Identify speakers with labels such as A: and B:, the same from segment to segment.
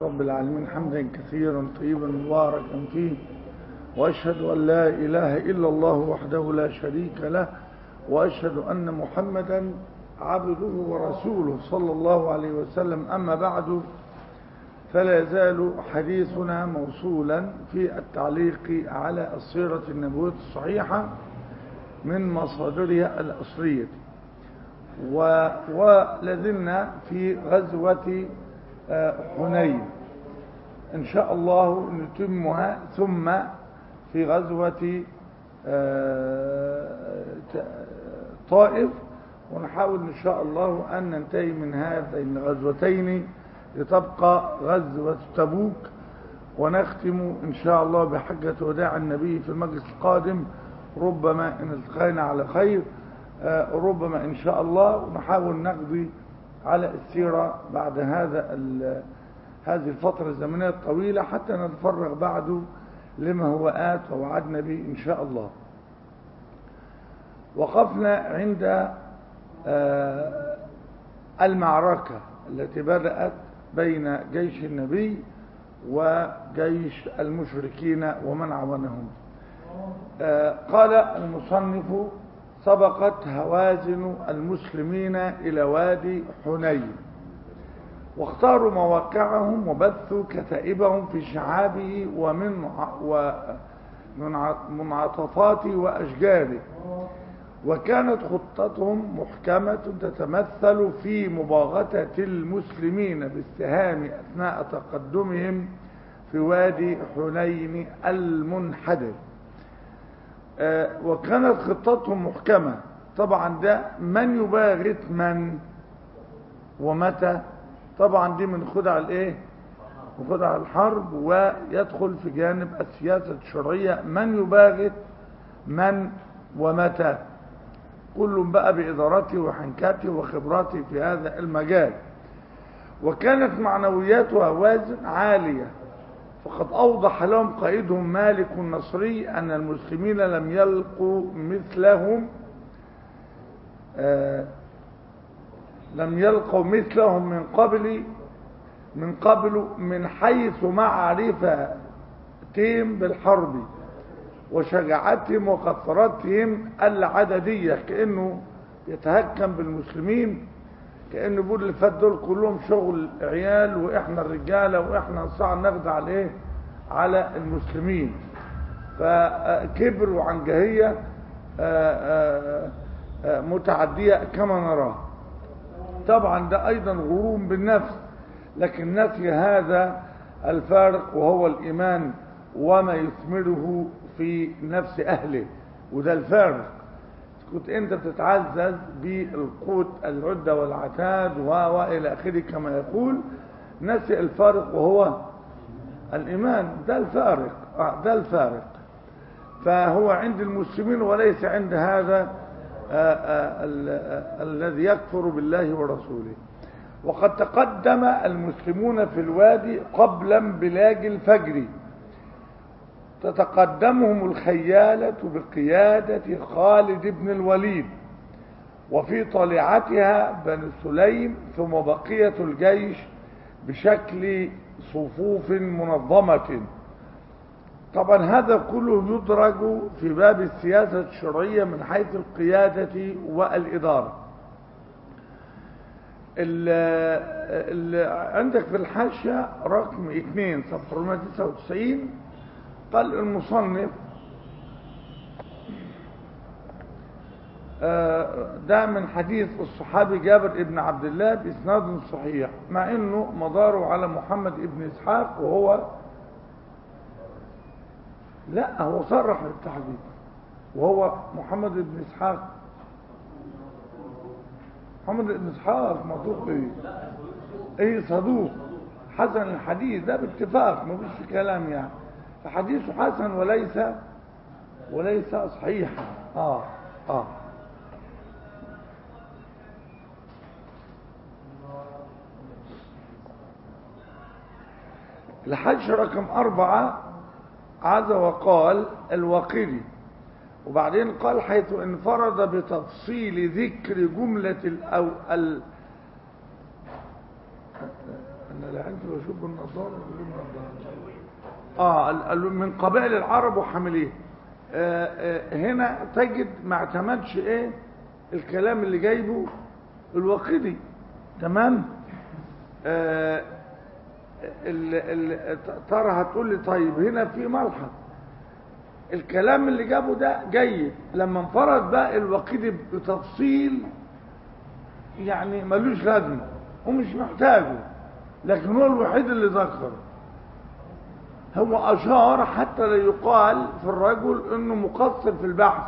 A: رب العالمين حمدا كثيرا طيبا مباركا فيه وأشهد أن لا إله إلا الله وحده لا شريك له وأشهد أن محمدا عبده ورسوله صلى الله عليه وسلم أما بعد فلا يزال حديثنا موصولا في التعليق على السيرة النبوية الصحيحة من مصادرها الأصلية ولازلنا في غزوة حنين إن شاء الله نتمها ثم في غزوة طائف ونحاول إن شاء الله أن ننتهي من هذين الغزوتين لتبقى غزوة تبوك ونختم إن شاء الله بحجة وداع النبي في المجلس القادم ربما إن التقينا على خير ربما إن شاء الله ونحاول نقضي على السيرة بعد هذا هذه الفترة الزمنية الطويلة حتى نتفرغ بعده لما هو آت ووعدنا به إن شاء الله وقفنا عند المعركة التي بدأت بين جيش النبي وجيش المشركين ومن عونهم قال المصنف سبقت هوازن المسلمين إلى وادي حنين واختاروا مواقعهم وبثوا كتائبهم في شعابه ومن منعطفاته وأشجاره وكانت خطتهم محكمة تتمثل في مباغتة المسلمين بالسهام أثناء تقدمهم في وادي حنين المنحدر وكانت خطتهم محكمة طبعا ده من يباغت من ومتى طبعا دي من خدع الايه من خدع الحرب ويدخل في جانب السياسة الشرعية من يباغت من ومتى كل بقى بإدارته وحنكاته وخبراته في هذا المجال وكانت معنوياتها وازن عالية فقد أوضح لهم قائدهم مالك النصري أن المسلمين لم يلقوا مثلهم آه لم يلقوا مثلهم من قبل من قبل من حيث معرفتهم بالحرب وشجاعتهم وكثرتهم العددية كأنه يتهكم بالمسلمين كأنه بيقول اللي فات دول كلهم شغل عيال وإحنا الرجالة وإحنا نصعد ناخد على إيه على المسلمين فكبر عن جهية متعدية كما نراه طبعا ده أيضا غرور بالنفس لكن نفي هذا الفارق وهو الإيمان وما يثمره في نفس أهله وده الفارق كنت انت بتتعزز بالقوت العدة والعتاد والى اخره كما يقول نسي الفارق وهو الايمان ده الفارق ده الفارق فهو عند المسلمين وليس عند هذا الذي يكفر بالله ورسوله وقد تقدم المسلمون في الوادي قبل انبلاج الفجر تتقدمهم الخيالة بقيادة خالد بن الوليد وفي طليعتها بني سليم ثم بقية الجيش بشكل صفوف منظمة طبعا هذا كله يدرج في باب السياسة الشرعية من حيث القيادة والإدارة اللي عندك في الحاشية رقم 2 صفحة 499 قال المصنف ده من حديث الصحابي جابر ابن عبد الله بإسناد صحيح مع انه مداره على محمد ابن اسحاق وهو لا هو صرح بالتحديد وهو محمد ابن اسحاق محمد ابن اسحاق مصدوق ايه ايه صدوق حسن الحديث ده باتفاق ما فيش كلام يعني فحديثه حسن وليس وليس صحيحا اه اه الحج رقم أربعة عز وقال الوقري وبعدين قال حيث انفرد بتفصيل ذكر جملة الأو ال... لا انت بشوف بالنظاره ولا بالنظاره اه ال- ال- من قبائل العرب وحامليه آه آه هنا تجد ما اعتمدش ايه الكلام اللي جايبه الوقدي تمام آه ال ال ترى هتقول لي طيب هنا في ملحظ الكلام اللي جابه ده جيد لما انفرد بقى الوقيدي بتفصيل يعني ملوش لازمه ومش محتاجه لكن هو الوحيد اللي ذكر هو اشار حتى لا يقال في الرجل انه مقصر في البحث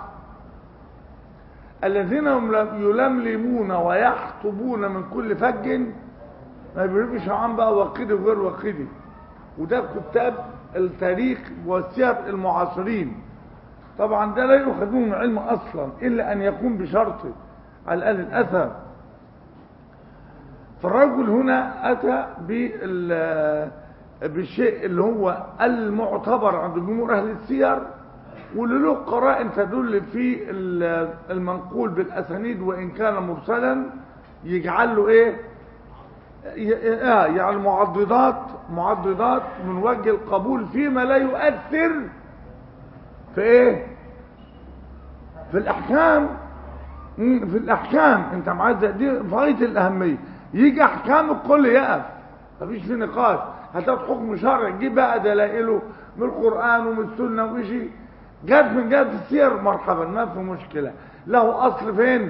A: الذين يلملمون ويحطبون من كل فج ما بيفرقش عن بقى وقيدي وغير وقيدي وده كتاب التاريخ والسير المعاصرين طبعا ده لا يؤخذ منه علم اصلا الا ان يكون بشرطه على الاقل الاثر فالرجل هنا اتى بال بالشيء اللي هو المعتبر عند جمهور اهل السير واللي له قرائن تدل في المنقول بالاسانيد وان كان مرسلا يجعل له ايه اه يعني معضدات معضدات من وجه القبول فيما لا يؤثر في ايه في الاحكام في الاحكام انت معايا دي غايه الاهميه يجي احكام الكل يقف مفيش في نقاش هتاخد حكم شرعي تجيب بقى دلائله من القران ومن السنه وشيء جت من جهه السير مرحبا ما في مشكله له اصل فين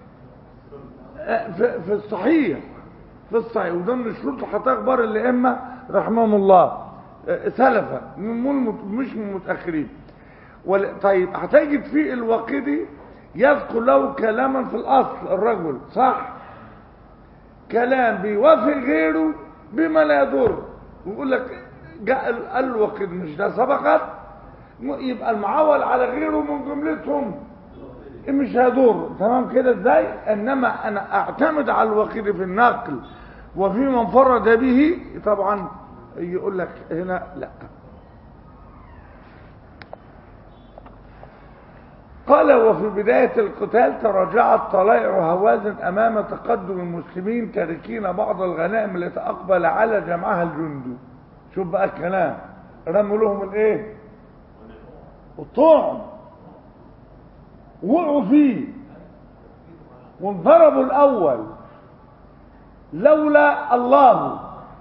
A: في, في الصحيح في الصحيح وده من الشروط اللي حطها اخبار الائمه رحمهم الله سلفا مش من المتاخرين طيب هتجد في الواقدي يذكر له كلاما في الاصل الرجل صح كلام بيوافق غيره بما لا يضر ويقول لك جاء الوقد مش ده سبقت يبقى المعول على غيره من جملتهم مش هيضر تمام كده ازاي انما انا اعتمد على الوقيد في النقل وفي من فرد به طبعا يقول لك هنا لا قال وفي بداية القتال تراجعت طلائع هوازن أمام تقدم المسلمين تاركين بعض الغنائم التي أقبل على جمعها الجند شوف بقى الكلام رموا لهم الايه الطعم وقعوا فيه وانضربوا الأول لولا الله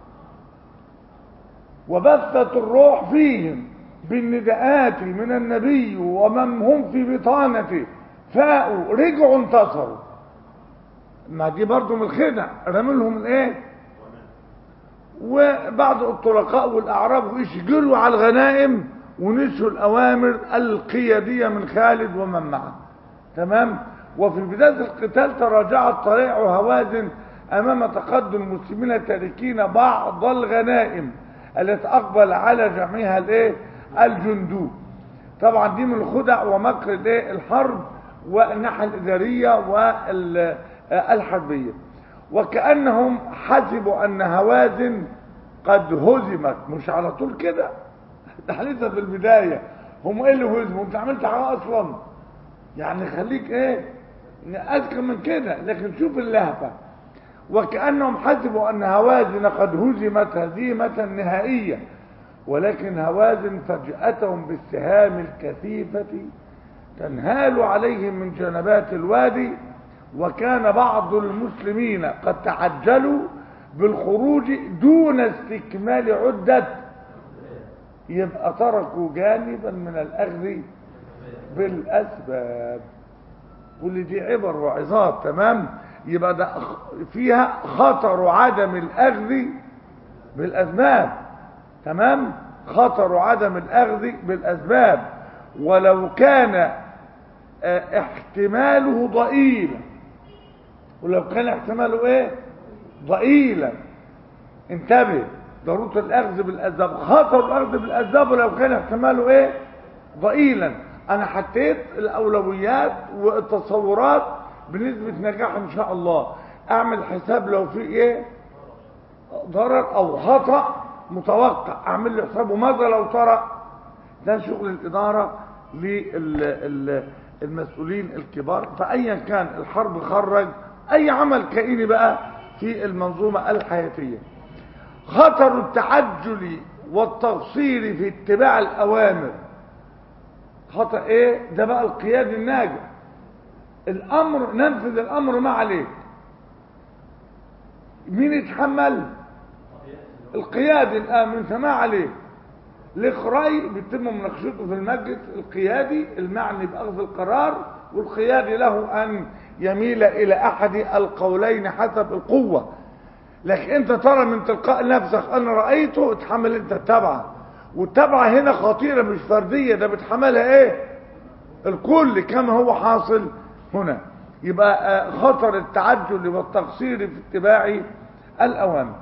A: وبثت الروح فيهم بالنداءات من النبي ومن هم في بطانته فاقوا رجعوا انتصروا ما دي برضو من الخدع رموا لهم الايه وبعض الطلقاء والاعراب يشجلوا على الغنائم ونسوا الاوامر القياديه من خالد ومن معه تمام وفي بدايه القتال تراجعت طريع هوازن امام تقدم المسلمين تاركين بعض الغنائم التي اقبل على جميعها الايه الجندو طبعا دي من الخدع ومكر الايه الحرب والناحيه الاداريه والحربيه وكانهم حسبوا ان هوازن قد هزمت مش على طول كده ده لسه في البدايه هم ايه اللي هزموا انت عملت حاجه اصلا يعني خليك ايه اذكى من كده لكن شوف اللهفه وكانهم حسبوا ان هوازن قد هزمت هزيمه نهائيه ولكن هوازن فجأتهم بالسهام الكثيفة تنهال عليهم من جنبات الوادي وكان بعض المسلمين قد تعجلوا بالخروج دون استكمال عدة يبقى تركوا جانبا من الأخذ بالأسباب كل دي عبر وعظات تمام يبقى ده فيها خطر عدم الأخذ بالأسباب تمام خطر عدم الأخذ بالأسباب ولو كان احتماله ضئيلا ولو كان احتماله ايه ضئيلا انتبه ضرورة الأخذ بالأسباب خطر الأخذ بالأسباب ولو كان احتماله ايه ضئيلا أنا حطيت الأولويات والتصورات بنسبة نجاح إن شاء الله أعمل حساب لو في ايه ضرر أو خطأ متوقع اعمل له حسابه ماذا لو ترى ده شغل الاداره للمسؤولين الكبار فايا كان الحرب خرج اي عمل كائني بقى في المنظومه الحياتيه خطر التعجل والتقصير في اتباع الأوامر خطأ ايه ده بقى القياد الناجح الأمر ننفذ الأمر ما عليك مين يتحمل القيادي الآمن فما عليه الإقرائي بيتم مناقشته في المجلس القيادي المعني بأخذ القرار والقيادي له أن يميل إلى أحد القولين حسب القوة لكن أنت ترى من تلقاء نفسك أنا رأيته اتحمل أنت التبعة والتبعة هنا خطيرة مش فردية ده بتحملها إيه الكل كما هو حاصل هنا يبقى خطر التعجل والتقصير في اتباع الأوامر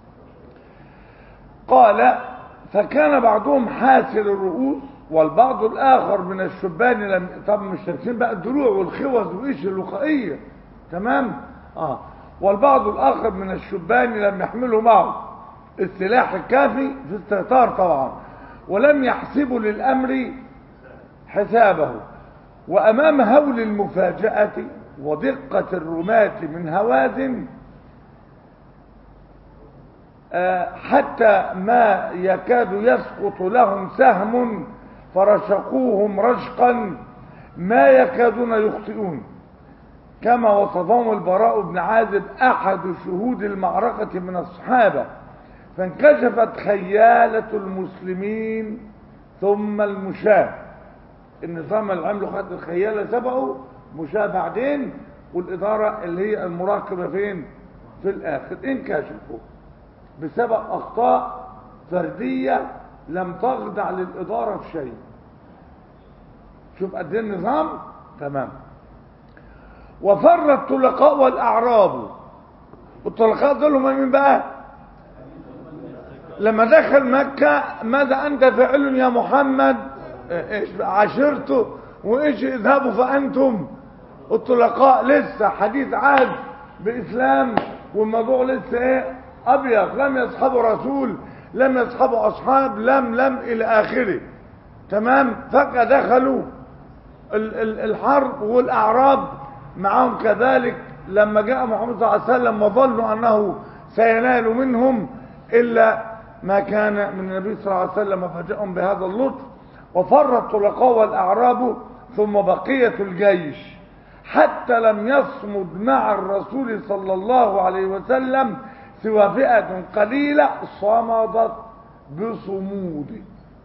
A: قال فكان بعضهم حاسر الرؤوس والبعض الآخر من الشبان لم طب مش لابسين بقى الدروع والخوذ وإيش اللقائية تمام اه والبعض الآخر من الشبان لم يحملوا معه السلاح الكافي في استهتار طبعا ولم يحسبوا للأمر حسابه وأمام هول المفاجأة ودقة الرماة من هوازن حتى ما يكاد يسقط لهم سهم فرشقوهم رشقا ما يكادون يخطئون كما وصفهم البراء بن عازب أحد شهود المعركة من الصحابة فانكشفت خيالة المسلمين ثم المشاة النظام اللي عمله خد الخيالة سبقه مشاة بعدين والإدارة اللي هي المراقبة فين في الآخر انكشفوا بسبب أخطاء فردية لم تخضع للإدارة في شيء شوف قد ايه النظام تمام وفر الطلقاء والأعراب الطلقاء دول هم مين بقى لما دخل مكة ماذا أنت فعل يا محمد إيش عشرته وإيش اذهبوا فأنتم الطلقاء لسه حديث عهد بإسلام والموضوع لسه إيه أبيض لم يصحبوا رسول لم يصحبوا أصحاب لم لم إلى آخره تمام فجأة دخلوا الحرب والأعراب معهم كذلك لما جاء محمد صلى الله عليه وسلم وظنوا أنه سينال منهم إلا ما كان من النبي صلى الله عليه وسلم فجاءهم بهذا اللطف وفر الطلقاء والأعراب ثم بقية الجيش حتى لم يصمد مع الرسول صلى الله عليه وسلم سوى فئة قليلة صمدت بصمود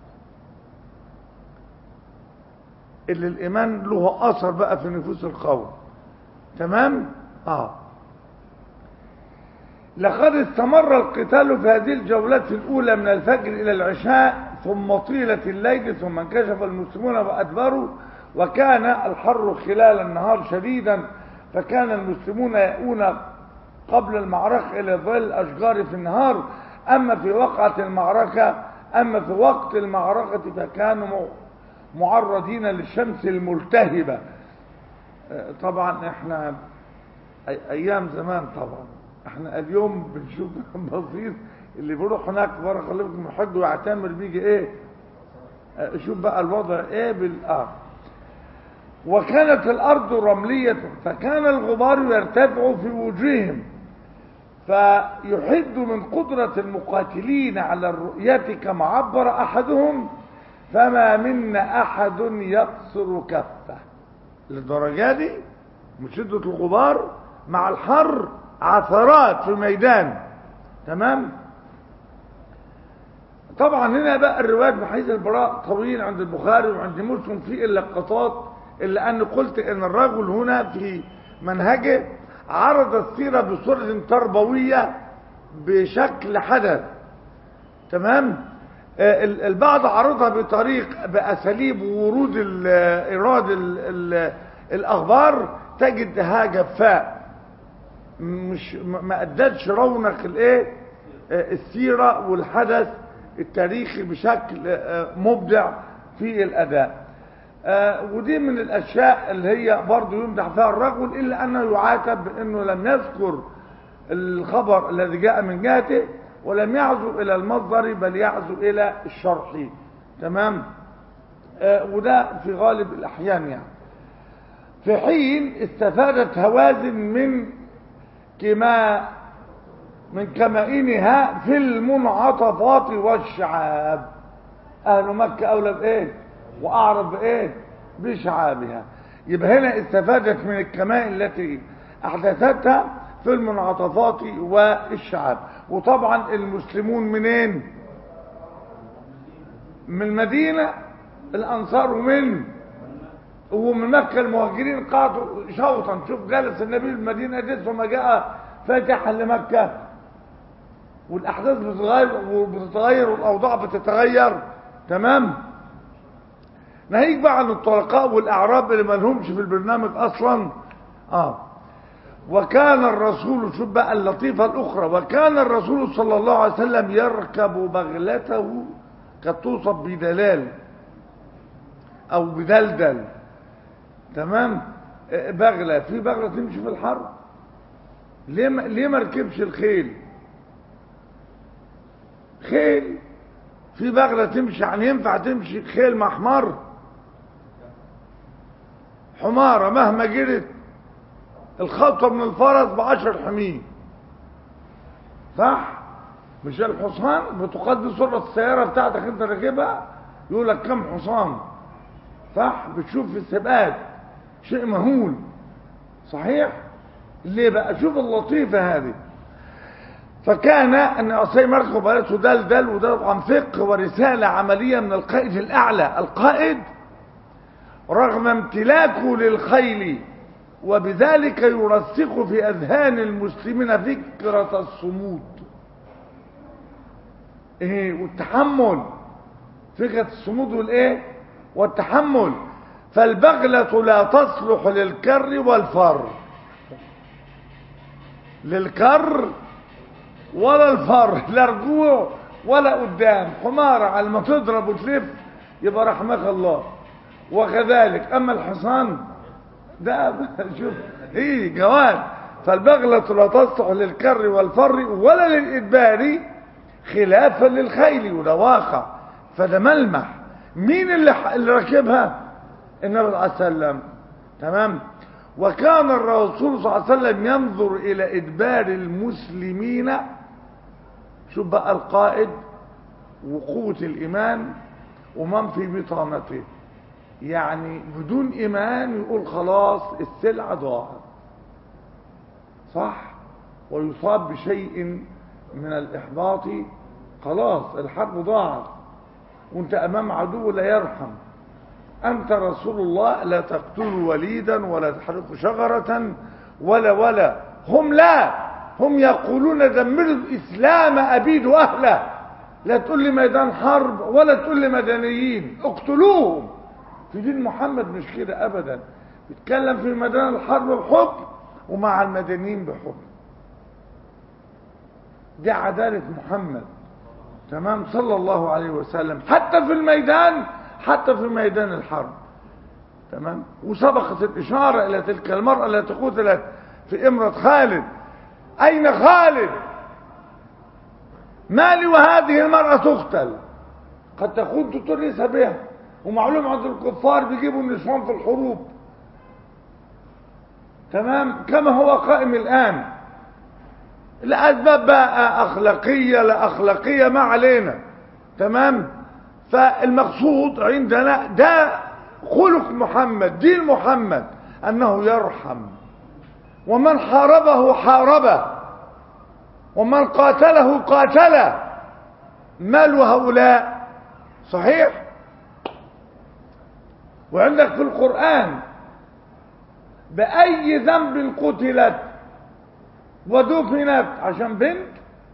A: اللي الإيمان له أثر بقى في نفوس القوم تمام؟ آه لقد استمر القتال في هذه الجولات الأولى من الفجر إلى العشاء ثم طيلة الليل ثم انكشف المسلمون وأدبروا وكان الحر خلال النهار شديدا فكان المسلمون يأون قبل المعركة إلى ظل الأشجار في النهار أما في وقعة المعركة أما في وقت المعركة فكانوا معرضين للشمس الملتهبة طبعا احنا أيام زمان طبعا احنا اليوم بنشوف بسيط اللي بيروح هناك بارك الله فيكم يحج ويعتمر بيجي ايه شوف بقى الوضع ايه بالارض وكانت الارض رملية فكان الغبار يرتفع في وجوههم فيحد من قدرة المقاتلين على الرؤية كما عبر احدهم فما منا احد يقصر كفه للدرجة دي من شدة الغبار مع الحر عثرات في الميدان تمام طبعا هنا بقى الروايات بحيث البراء طويل عند البخاري وعند مسلم في اللقطات الا اني قلت ان الرجل هنا في منهجه عرض السيرة بصورة تربوية بشكل حدث تمام البعض عرضها بطريق بأساليب ورود إيراد الأخبار تجدها جفاء مش ما ادتش رونق الايه السيره والحدث التاريخي بشكل مبدع في الاداء ودي من الاشياء اللي هي برضه يمدح فيها الرجل الا انه يعاتب بانه لم يذكر الخبر الذي جاء من جهته ولم يعزو الى المصدر بل يعزو الى الشرح تمام وده في غالب الاحيان يعني في حين استفادت هوازن من كما من كمائنها في المنعطفات والشعاب أهل مكة أولى بإيه وأعرف بإيه بشعابها يبقى هنا استفادت من الكمائن التي أحدثتها في المنعطفات والشعاب وطبعا المسلمون منين من المدينة الأنصار ومن ومن مكة المهاجرين قعدوا شوطا شوف جلس النبي المدينة دي ثم جاء فاتحا لمكة والأحداث بتتغير وبتتغير والأوضاع بتتغير تمام ناهيك بقى عن الطلقاء والأعراب اللي ما لهمش في البرنامج أصلا آه وكان الرسول شوف بقى اللطيفة الأخرى وكان الرسول صلى الله عليه وسلم يركب بغلته قد توصف بدلال أو بدلدل تمام بغلة في بغلة تمشي في الحر ليه ما, ليه ما ركبش الخيل خيل في بغلة تمشي يعني ينفع تمشي خيل مع حمار حمارة مهما جرت الخطوة من الفرس بعشر حمير صح مش الحصان بتقدس سرعة السيارة بتاعتك انت راكبها يقول لك كم حصان صح بتشوف في السباقات شيء مهول صحيح ليه بقى شوف اللطيفة هذه فكان ان اصي مركب قالته دلدل وده طبعا فقه ورسالة عملية من القائد الاعلى القائد رغم امتلاكه للخيل وبذلك يرسخ في اذهان المسلمين فكرة الصمود ايه والتحمل فكرة الصمود والايه والتحمل فالبغلة لا تصلح للكر والفر للكر ولا الفر لا رجوع ولا قدام حمارة على ما تضرب وتلف يبقى رحمك الله وكذلك اما الحصان ده شوف ايه جواد فالبغلة لا تصلح للكر والفر ولا للإدبار خلافا للخيل وده واقع فده ملمح مين اللي اللي راكبها النبي صلى الله عليه وسلم تمام وكان الرسول صلى الله عليه وسلم ينظر الى ادبار المسلمين شوف بقى القائد وقوة الايمان ومن في بطانته يعني بدون ايمان يقول خلاص السلعة ضاعت صح ويصاب بشيء من الاحباط خلاص الحرب ضاعت وانت امام عدو لا يرحم انت رسول الله لا تقتلوا وليدا ولا تحرقوا شجرة ولا ولا هم لا هم يقولون دمروا الاسلام ابيدوا اهله لا تقول لي ميدان حرب ولا تقول لي مدنيين اقتلوهم في دين محمد مش كده ابدا بيتكلم في ميدان الحرب بحكم ومع المدنيين بحكم دي عدالة محمد تمام صلى الله عليه وسلم حتى في الميدان حتى في ميدان الحرب تمام وسبقت الإشارة إلى تلك المرأة التي قتلت في إمرة خالد أين خالد مالي وهذه المرأة تقتل قد تكون تترس بها ومعلوم عند الكفار بيجيبوا النسوان في الحروب تمام كما هو قائم الآن لأسباب بقى أخلاقية لا أخلاقية ما علينا تمام فالمقصود عندنا ده خلق محمد دين محمد أنه يرحم ومن حاربه حاربه ومن قاتله قاتله مال هؤلاء صحيح وعندك في القرآن بأي ذنب قتلت ودفنت عشان بنت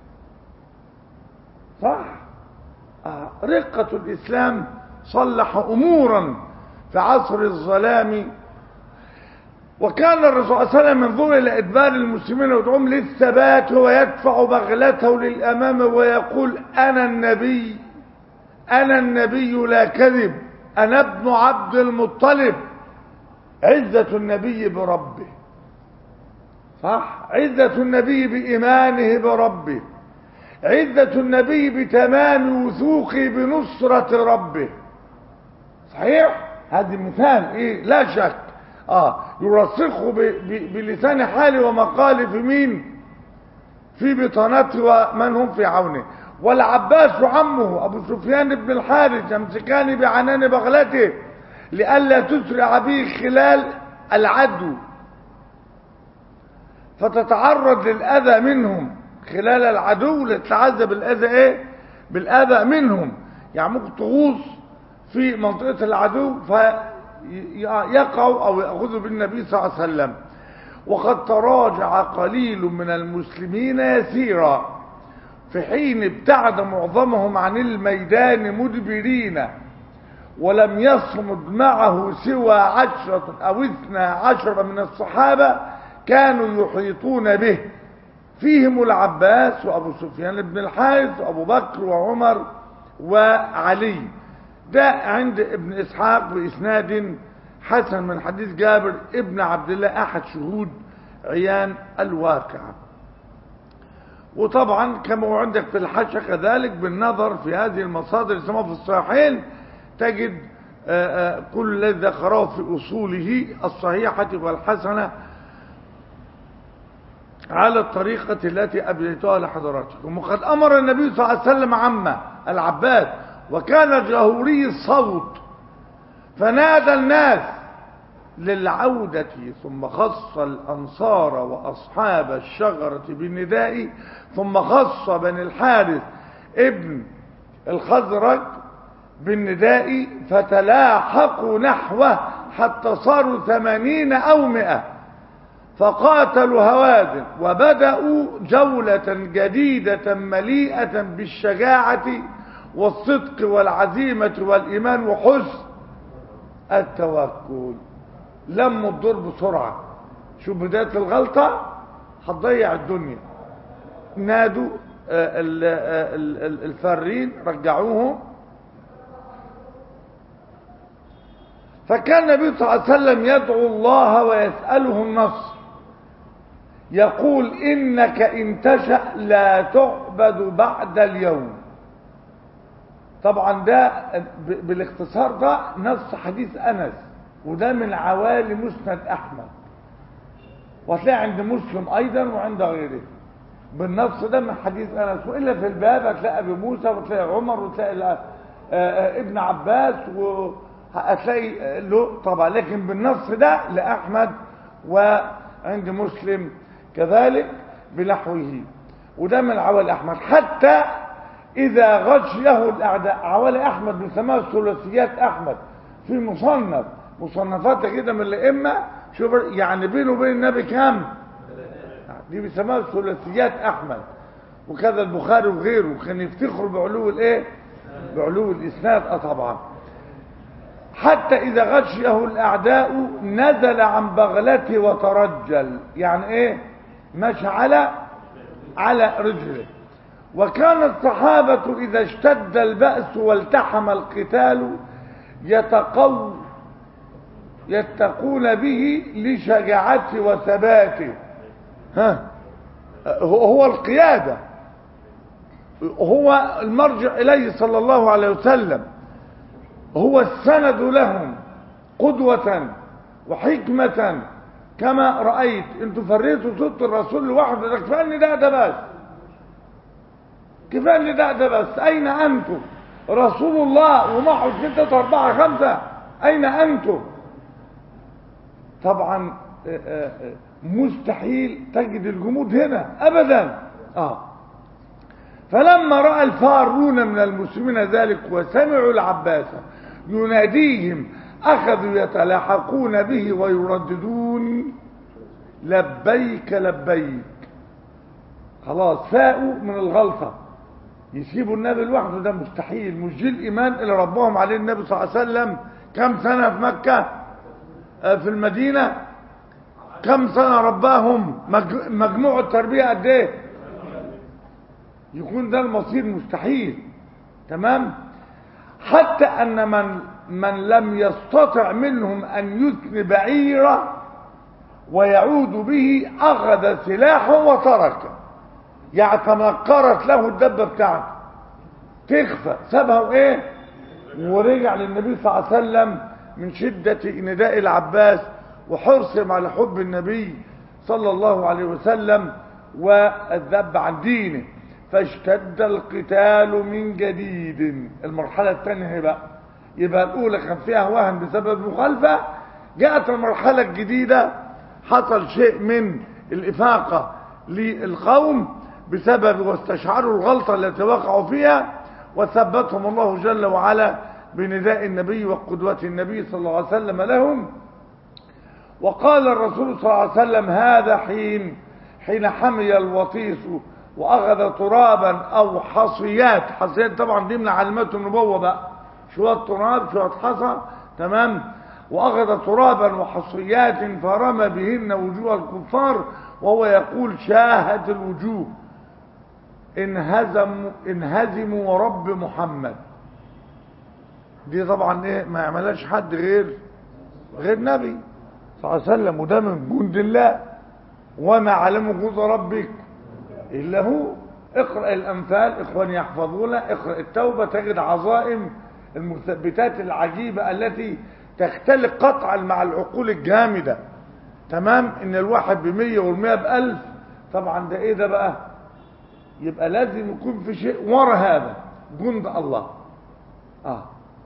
A: صح آه. رقة الإسلام صلح أمورا في عصر الظلام وكان الرسول صلى الله عليه وسلم ينظر إلى إدبار المسلمين ويدعوهم للثبات ويدفع بغلته للأمام ويقول أنا النبي أنا النبي لا كذب أنا ابن عبد المطلب عزة النبي بربه صح عزة النبي بإيمانه بربه عزة النبي بتمام وثوقه بنصرة ربه صحيح هذا مثال ايه لا شك اه يرسخه بلسان حاله ومقاله في مين في بطانته ومن هم في عونه والعباس عمه أبو سفيان بن الحارث يمسكان بعنان بغلته لئلا تسرع به خلال العدو فتتعرض للأذى منهم خلال العدو لتتعذب الأذى إيه؟ بالأذى منهم يعني ممكن تغوص في منطقة العدو فيقعوا أو يأخذوا بالنبي صلى الله عليه وسلم وقد تراجع قليل من المسلمين يسيرا في حين ابتعد معظمهم عن الميدان مدبرين ولم يصمد معه سوى عشرة أو اثنى عشر من الصحابة كانوا يحيطون به فيهم العباس وأبو سفيان بن الحارث وأبو بكر وعمر وعلي ده عند ابن إسحاق بإسناد حسن من حديث جابر ابن عبد الله أحد شهود عيان الواقعة وطبعا كما عندك في الحاشة كذلك بالنظر في هذه المصادر السماء في الصحيحين تجد آآ آآ كل الذي ذكره في أصوله الصحيحة والحسنة على الطريقة التي أبديتها لحضراتكم وقد أمر النبي صلى الله عليه وسلم عمه العباس وكان جهوري الصوت فنادى الناس للعودة ثم خص الأنصار وأصحاب الشجرة بالنداء ثم خص بني الحارث ابن الخزرج بالنداء فتلاحقوا نحوه حتى صاروا ثمانين أو مئة فقاتلوا هوازن وبدأوا جولة جديدة مليئة بالشجاعة والصدق والعزيمة والإيمان وحسن التوكل لموا الدور بسرعة شوف بداية الغلطة هتضيع الدنيا نادوا الفارين رجعوهم فكان النبي صلى الله عليه وسلم يدعو الله ويسأله النصر يقول إنك إن تشأ لا تعبد بعد اليوم طبعا ده بالاختصار ده نص حديث أنس وده من عوالي مسند أحمد وهتلاقي عند مسلم أيضا وعند غيره بالنص ده من حديث أنس وإلا في الباب هتلاقي أبي موسى وتلاقي عمر وتلاقي ابن عباس وهتلاقي له طبعا لكن بالنص ده لأحمد وعند مسلم كذلك بنحوه وده من عوالي أحمد حتى إذا غشيه الأعداء عوالي أحمد بنسميها ثلاثيات أحمد في مصنف مصنفات كده من الأئمة شوف يعني بينه وبين النبي كام دي بيسموها ثلاثيات أحمد وكذا البخاري وغيره كان يفتخروا بعلو الايه بعلو الإسناد اه طبعا حتى إذا غشيه الأعداء نزل عن بغلته وترجل يعني ايه مشى على على رجله وكان الصحابة إذا اشتد البأس والتحم القتال يتقو يتقون به لشجاعته وثباته ها هو القيادة هو المرجع إليه صلى الله عليه وسلم هو السند لهم قدوة وحكمة كما رأيت انتوا فريتوا صوت الرسول لوحده ده كفاية ان ده ده بس كفاية ان ده ده بس أين أنتم رسول الله ومعه ستة أربعة خمسة أين أنتم طبعا مستحيل تجد الجمود هنا أبدا آه فلما رأى الفارون من المسلمين ذلك وسمعوا العباس يناديهم أخذوا يتلاحقون به ويرددون لبيك لبيك خلاص فاقوا من الغلطة يسيبوا النبي لوحده ده مستحيل مش دي الإيمان اللي ربهم عليه النبي صلى الله عليه وسلم كم سنة في مكة في المدينة كم سنة رباهم مجموع التربية قد ايه يكون ده المصير مستحيل تمام حتى ان من من لم يستطع منهم ان يثني بعيره ويعود به اخذ سلاحه وتركه يعني تنقرت له الدبه بتاعته تخفى سابها ايه ورجع للنبي صلى الله عليه وسلم من شدة نداء العباس وحرصهم على حب النبي صلى الله عليه وسلم والذب عن دينه فاشتد القتال من جديد المرحلة الثانية بقى يبقى الأولى كان فيها وهن بسبب مخالفة جاءت المرحلة الجديدة حصل شيء من الإفاقة للقوم بسبب واستشعروا الغلطة التي وقعوا فيها وثبتهم الله جل وعلا بنداء النبي وقدوة النبي صلى الله عليه وسلم لهم وقال الرسول صلى الله عليه وسلم هذا حين حين حمي الوطيس واخذ ترابا او حصيات حصيات طبعا دي من علامات النبوه بقى شويه تراب شويه حصى تمام واخذ ترابا وحصيات فرمى بهن وجوه الكفار وهو يقول شاهت الوجوه انهزم انهزموا ورب محمد دي طبعا ايه ما يعملهاش حد غير غير نبي صلى الله عليه وسلم وده من جند الله وما علم جند ربك الا هو اقرا الامثال اخواني يحفظونا اقرا التوبه تجد عظائم المثبتات العجيبه التي تختلق قطعا مع العقول الجامده تمام ان الواحد بمية والمية بألف طبعا ده ايه ده بقى يبقى لازم يكون في شيء ورا هذا جند الله اه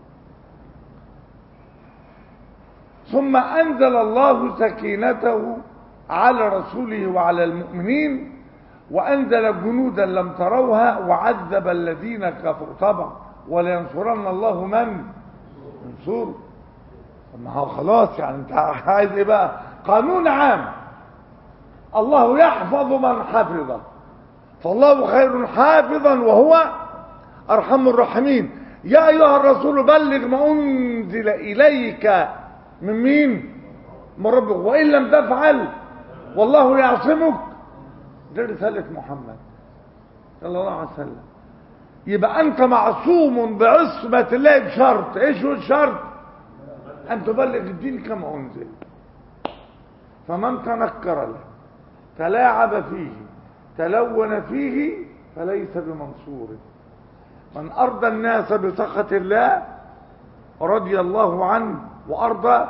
A: ثم أنزل الله سكينته على رسوله وعلى المؤمنين وأنزل جنودا لم تروها وعذب الذين كفروا طبعا ولينصرن الله من ينصره ما هو خلاص يعني انت عايز ايه بقى قانون عام الله يحفظ من حفظه فالله خير حافظا وهو ارحم الراحمين يا ايها الرسول بلغ ما انزل اليك من مين من ربك وان لم تفعل والله يعصمك دي رساله محمد صلى الله عليه وسلم يبقى انت معصوم بعصمه الله بشرط ايش هو الشرط ان تبلغ الدين كما انزل فمن تنكر له تلاعب فيه تلون فيه فليس بمنصور من ارضى الناس بسخط الله رضي الله عنه وارضى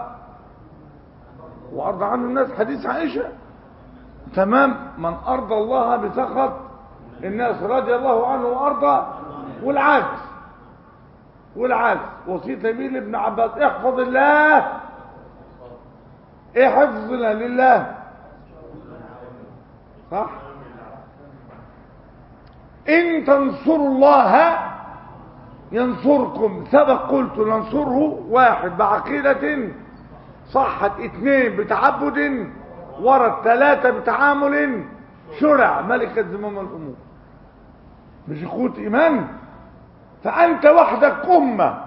A: وارضى عنه الناس حديث عائشه تمام من ارضى الله بسخط الناس رضي الله عنه وارضى والعكس والعكس وصيه نبيل ابن عباس احفظ الله ايه حفظنا لله صح ان تنصروا الله ينصركم سبق قلت ننصره واحد بعقيدة صحت اثنين بتعبد ورد ثلاثة بتعامل شرع ملكة زمام الأمور مش قوة إيمان فأنت وحدك أمة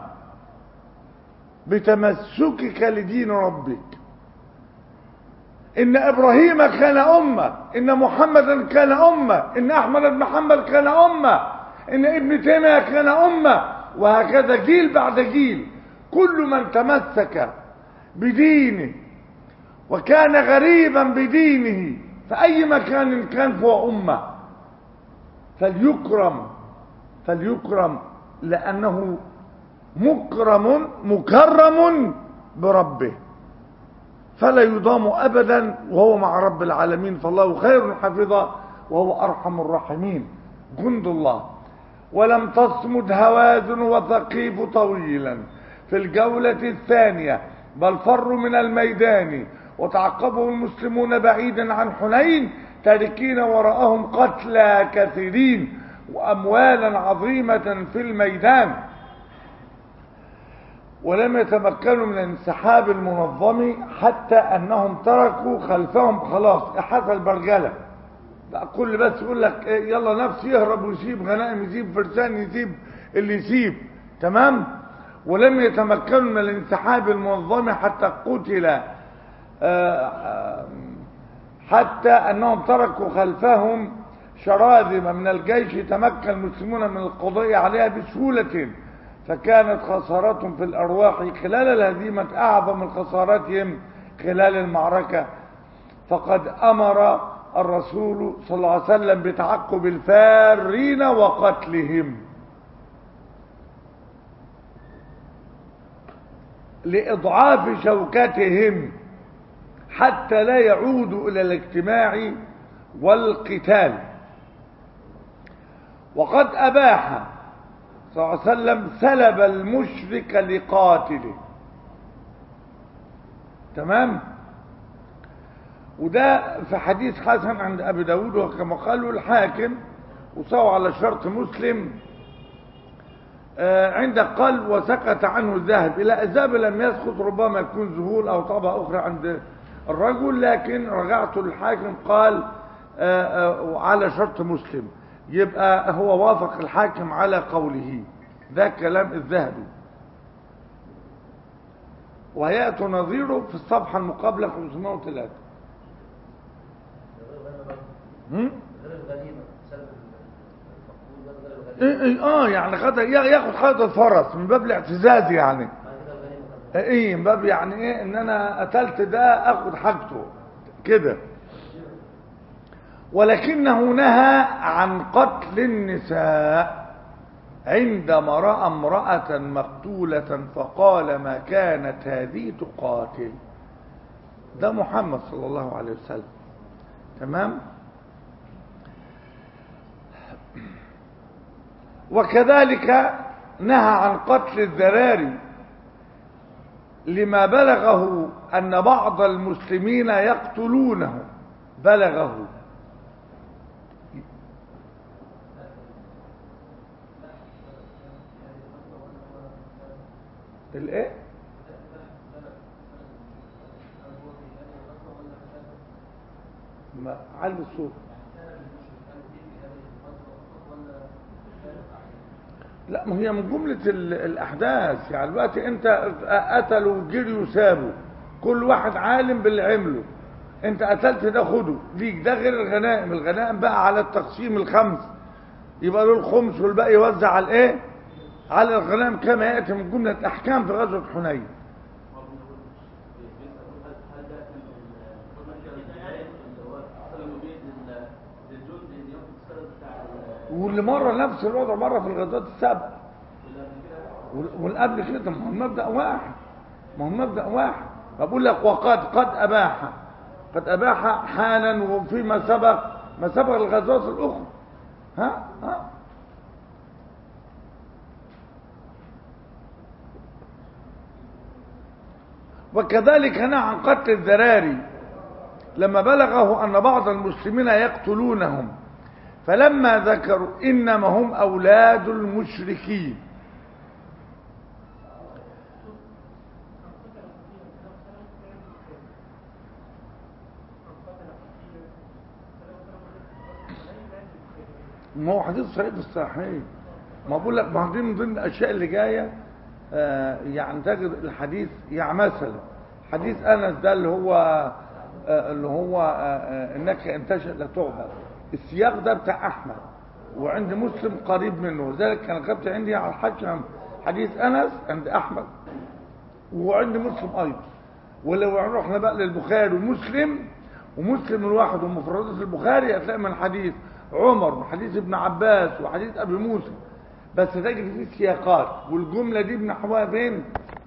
A: بتمسكك لدين ربك إن إبراهيم كان أمة إن محمدا كان أمة إن أحمد بن محمد كان أمة إن ابن تيمية كان أمة وهكذا جيل بعد جيل كل من تمسك بدينه وكان غريبا بدينه في أي مكان كان فهو أمة فليكرم فليكرم لأنه مكرم مكرم بربه فلا يضام أبدا وهو مع رب العالمين فالله خير حفظه وهو أرحم الراحمين جند الله ولم تصمد هوازن وثقيف طويلا في الجولة الثانية بل فروا من الميدان وتعقبه المسلمون بعيدا عن حنين تاركين وراءهم قتلى كثيرين وأموالا عظيمة في الميدان ولم يتمكنوا من الانسحاب المنظم حتى أنهم تركوا خلفهم خلاص إحاطة البرجلة بقى كل بس يقول لك إيه يلا نفس يهرب ويسيب غنائم يسيب فرسان يسيب اللي يسيب تمام ولم يتمكنوا من الانسحاب المنظم حتى قتل حتى أنهم تركوا خلفهم شراذم من الجيش تمكن المسلمون من القضاء عليها بسهولة فكانت خسارتهم في الأرواح خلال الهزيمة أعظم من خسارتهم خلال المعركة فقد أمر الرسول صلى الله عليه وسلم بتعقب الفارين وقتلهم لإضعاف شوكتهم حتى لا يعودوا إلى الاجتماع والقتال وقد أباح صلى الله عليه وسلم سلب المشرك لقاتله تمام وده في حديث حسن عند أبي داود وكما قالوا الحاكم وصوا على شرط مسلم آه عندك قال وسكت عنه الذهب إلى الذهب لم يسقط ربما يكون ذهول أو طبعة أخرى عند الرجل لكن رجعت للحاكم قال آه آه على شرط مسلم يبقى هو وافق الحاكم على قوله ده كلام الذهبي ويأتي نظيره في الصفحة المقابلة 503 هم؟
B: غير الغنيمة سلب المفقود غير الغنيمة
A: إيه إيه اه يعني خد ياخد خد الفرس من باب الاعتزاز يعني
B: بعد كده الغنيمة خلاص.
A: ايه من باب يعني ايه ان انا قتلت ده اخد حاجته كده ولكنه نهى عن قتل النساء عندما راى امراه مقتوله فقال ما كانت هذه تقاتل ده محمد صلى الله عليه وسلم تمام وكذلك نهى عن قتل الذراري لما بلغه أن بعض المسلمين يقتلونه بلغه الايه ما علي الصوت لا ما هي من جملة ال- الأحداث يعني دلوقتي أنت قتلوا وجريوا وسابوا كل واحد عالم باللي عمله أنت قتلت ده خده ليك ده غير الغنائم الغنائم بقى على التقسيم الخمس يبقى له الخمس والباقي يوزع على الإيه؟ على الغنائم كما يأتي من جملة أحكام في غزوة حنين واللي مرة نفس الوضع مرة في الغزوات السبع واللي قبل كده ما هو المبدأ واحد ما هو المبدأ واحد بقول لك وقد قد أباح قد أباح حالا وفيما سبق ما سبق الغزوات الأخرى ها ها وكذلك نهى عن قتل الذراري لما بلغه أن بعض المسلمين يقتلونهم فلما ذكروا إنما هم أولاد المشركين ما هو حديث صحيح في الصحيح ما بقول لك ما هو دي من ضمن الاشياء اللي جايه آه، يعني تجد الحديث يعني مثلا حديث انس ده اللي هو آه، اللي هو آه، آه، انك ان تشاء لا تعبد السياق ده بتاع احمد وعند مسلم قريب منه وذلك كان كتبت عندي على الحكم حديث انس عند احمد وعند مسلم ايضا ولو رحنا بقى للبخاري ومسلم ومسلم الواحد ومفردات البخاري هتلاقي من حديث عمر وحديث ابن عباس وحديث ابي موسى بس تجد فيه سياقات والجمله دي بنحوها فين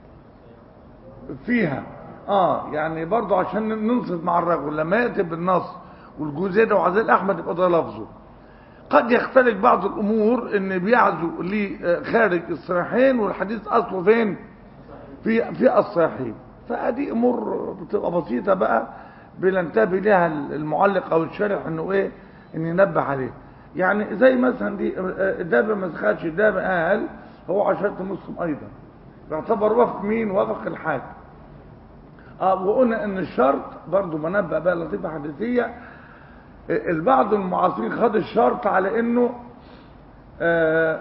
A: فيها اه يعني برضه عشان ننصف مع الرجل لما ياتي بالنص والجزء ده وعزيز احمد يبقى ده لفظه قد يختلف بعض الامور ان بيعزو لي خارج الصحيحين والحديث اصله فين في في الصحيحين فادي امور بتبقى بسيطه بقى بننتبه لها المعلق او الشارح انه ايه ان ينبه عليه يعني زي مثلا دي الدابه ما سخدش الدابه قال هو عشرة مسلم ايضا يعتبر وفق مين وفق الحاكم اه وقلنا ان الشرط برضو منبه بقى لطيفه حديثيه البعض المعاصرين خد الشرط على انه آه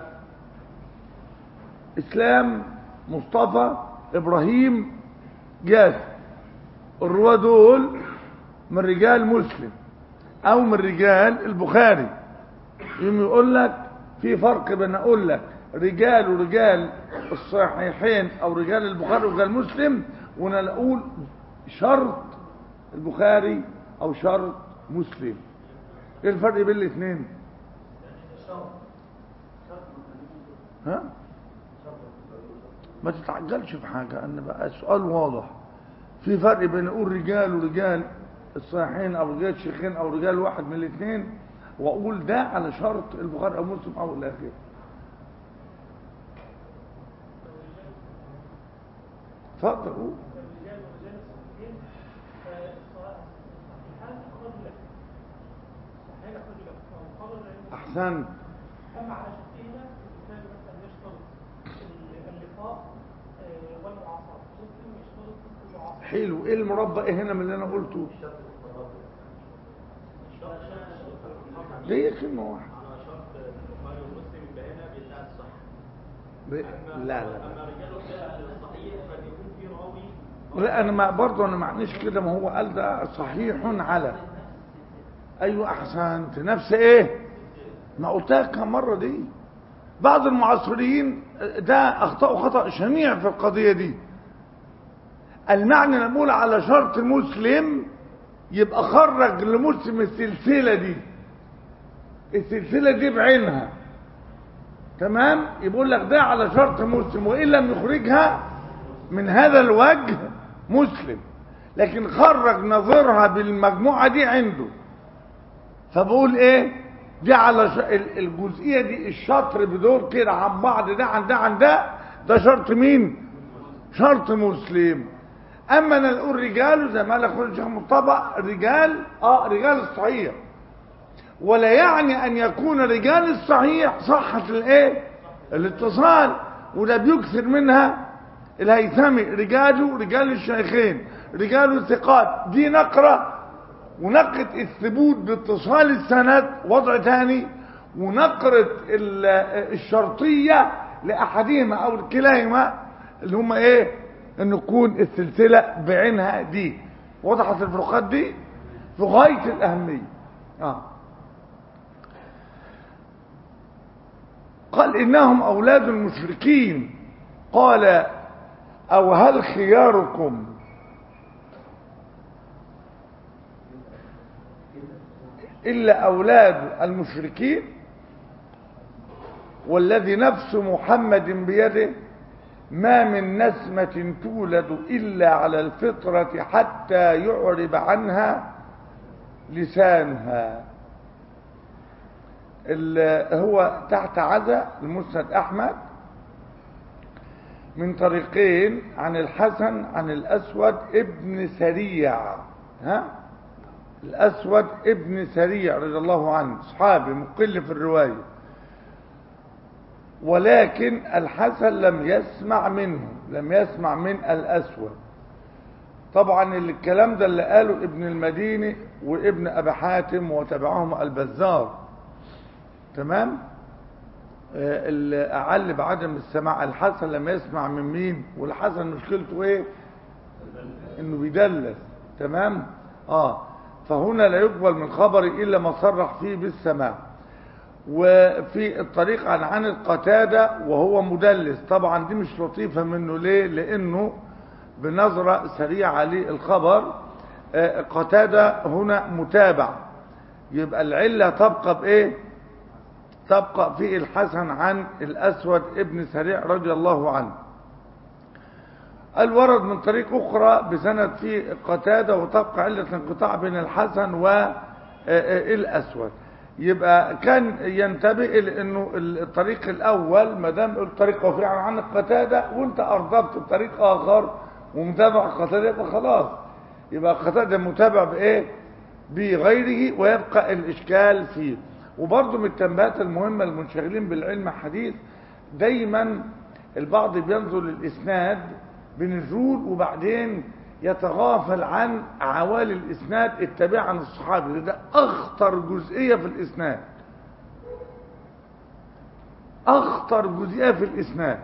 A: اسلام مصطفى ابراهيم ياسر الرواه دول من رجال مسلم او من رجال البخاري يوم يقول لك في فرق بين اقول لك رجال ورجال الصحيحين او رجال البخاري ورجال مسلم وانا اقول شرط البخاري او شرط مسلم ايه الفرق بين الاثنين ها ما تتعجلش في حاجة ان بقى السؤال واضح في فرق بين نقول رجال ورجال الصحيحين او رجال شيخين او رجال واحد من الاثنين واقول ده على شرط البخاري او مسلم او الى اخره اتفضل قول
C: الرجال ورجال الصحيحين فالصحيحان أخرج لك الصحيحين أخرج لك وخبر العلم
A: احسنت
C: أما على شرطهما الإنسان مثلا يشترط اللقاء آه، والمعاصرة مسلم يشترط المعاصرة
A: حلو ايه المربى ايه هنا من اللي انا قلته ده هي كلمه واحده
D: على شرط البخاري ومسلم يبقى هنا بيدعي الصح
A: ب... لا لا لا
D: اما رجال الصحيح فبيكون في راوي
A: لا انا ما برضه انا معنيش كده ما هو قال ده صحيح على ايوه احسنت نفس ايه ما قلتها كم مره دي بعض المعاصرين ده اخطاوا خطا شنيع في القضيه دي المعنى نقول على شرط مسلم يبقى خرج لمسلم السلسله دي السلسله دي بعينها تمام يقول لك ده على شرط مسلم وان لم يخرجها من هذا الوجه مسلم لكن خرج نظيرها بالمجموعه دي عنده فبقول ايه دي على ش... ال- الجزئيه دي الشطر بدور كده عن بعض ده عن ده عن ده ده شرط مين شرط مسلم اما انا نقول رجال زي ما قال اخونا الشيخ مصطفى رجال اه رجال الصحيح ولا يعني ان يكون رجال الصحيح صحة الايه الاتصال وده بيكثر منها الهيثمي رجاله رجال الشيخين رجال الثقات دي نقرة ونقرة الثبوت باتصال السند وضع تاني ونقرة ال- الشرطية لأحدهما أو كلاهما اللي هم إيه أن يكون السلسلة بعينها دي وضحت الفروقات دي في غاية الأهمية آه. قال إنهم أولاد المشركين قال أو هل خياركم إلا أولاد المشركين والذي نفس محمد بيده ما من نسمة تولد إلا على الفطرة حتى يعرب عنها لسانها ال- هو تحت عزا المسند أحمد من طريقين عن الحسن عن الأسود ابن سريع ها الأسود ابن سريع رضي الله عنه صحابي مقل في الرواية ولكن الحسن لم يسمع منه لم يسمع من الأسود طبعا الكلام ده اللي قاله ابن المديني وابن أبي حاتم وتبعهم البزار تمام آه، اللي أعل بعدم السماع الحسن لم يسمع من مين والحسن مشكلته ايه انه بيدلس تمام اه فهنا لا يقبل من خبر الا ما صرح فيه بالسماع وفي الطريق عن عن القتادة وهو مدلس طبعا دي مش لطيفة منه ليه لانه بنظرة سريعة للخبر آه، قتادة هنا متابع يبقى العلة تبقى بايه تبقى في الحسن عن الأسود ابن سريع رضي الله عنه الورد من طريق أخرى بسند في قتادة وتبقى علة انقطاع بين الحسن والأسود يبقى كان ينتبه إلى أنه الطريق الأول ما دام الطريق وفي عن القتادة وانت أرضبت بطريق آخر ومتابع قتادة يبقى خلاص يبقى قتادة متابع بإيه بغيره ويبقى الإشكال فيه وبرضه من التنبيهات المهمة المنشغلين بالعلم الحديث دايما البعض بينظر للإسناد بنزول وبعدين يتغافل عن عوالي الإسناد التابعة عن الصحابي ده أخطر جزئية في الإسناد أخطر جزئية في الإسناد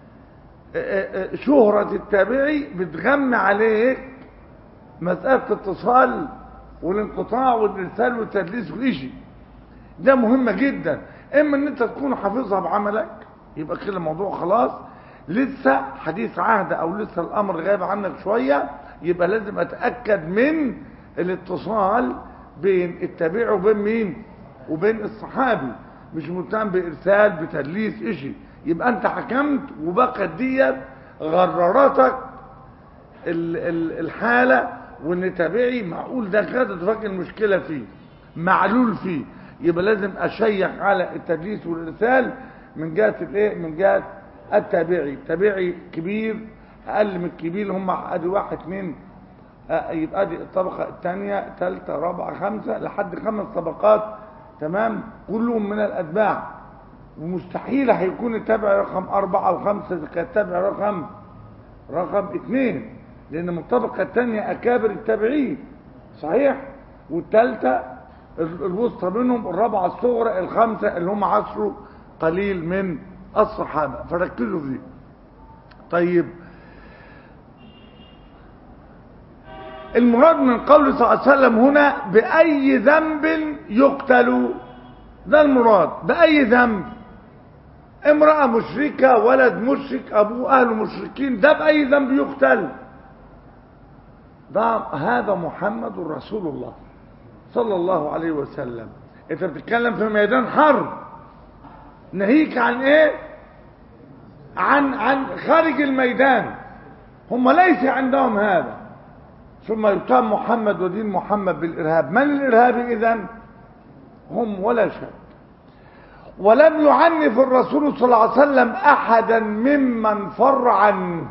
A: شهرة التابعي بتغم عليك مسألة الاتصال والانقطاع والإرسال والتدليس والإشي ده مهمة جدا اما ان انت تكون حافظها بعملك يبقى كده الموضوع خلاص لسه حديث عهد او لسه الامر غايب عنك شوية يبقى لازم اتأكد من الاتصال بين التابع وبين مين وبين الصحابي مش مهتم بارسال بتدليس اشي يبقى انت حكمت وبقت ديت غررتك ال- ال- الحالة وان تابعي معقول ده كده تفكر المشكله فيه معلول فيه يبقى لازم اشيك على التدليس والارسال من جهه الايه من جهه التابعي تابعي كبير اقل من الكبير هم ادي واحد اثنين آه، يبقى دي الطبقه الثانيه ثالثه رابعه خمسه لحد خمس طبقات تمام كلهم من الاتباع ومستحيل هيكون التابع رقم أربعة أو خمسة إذا كان التابع رقم رقم اثنين لأن من الطبقة الثانية أكابر التابعين صحيح والثالثة ال- الوسطى منهم الرابعة الصغرى الخمسة اللي هم عصروا قليل من الصحابة فركزوا في دي طيب المراد من قوله صلى الله عليه وسلم هنا بأي ذنب يقتل ده المراد بأي ذنب امرأة مشركة ولد مشرك أبوه أهله مشركين ده بأي ذنب يقتل ده هذا محمد رسول الله صلى الله عليه وسلم انت بتتكلم في ميدان حرب ناهيك عن ايه عن عن خارج الميدان هم ليس عندهم هذا ثم يتهم محمد ودين محمد بالارهاب من الارهابي اذا هم ولا شيء ولم يعنف الرسول صلى الله عليه وسلم احدا ممن فر عنه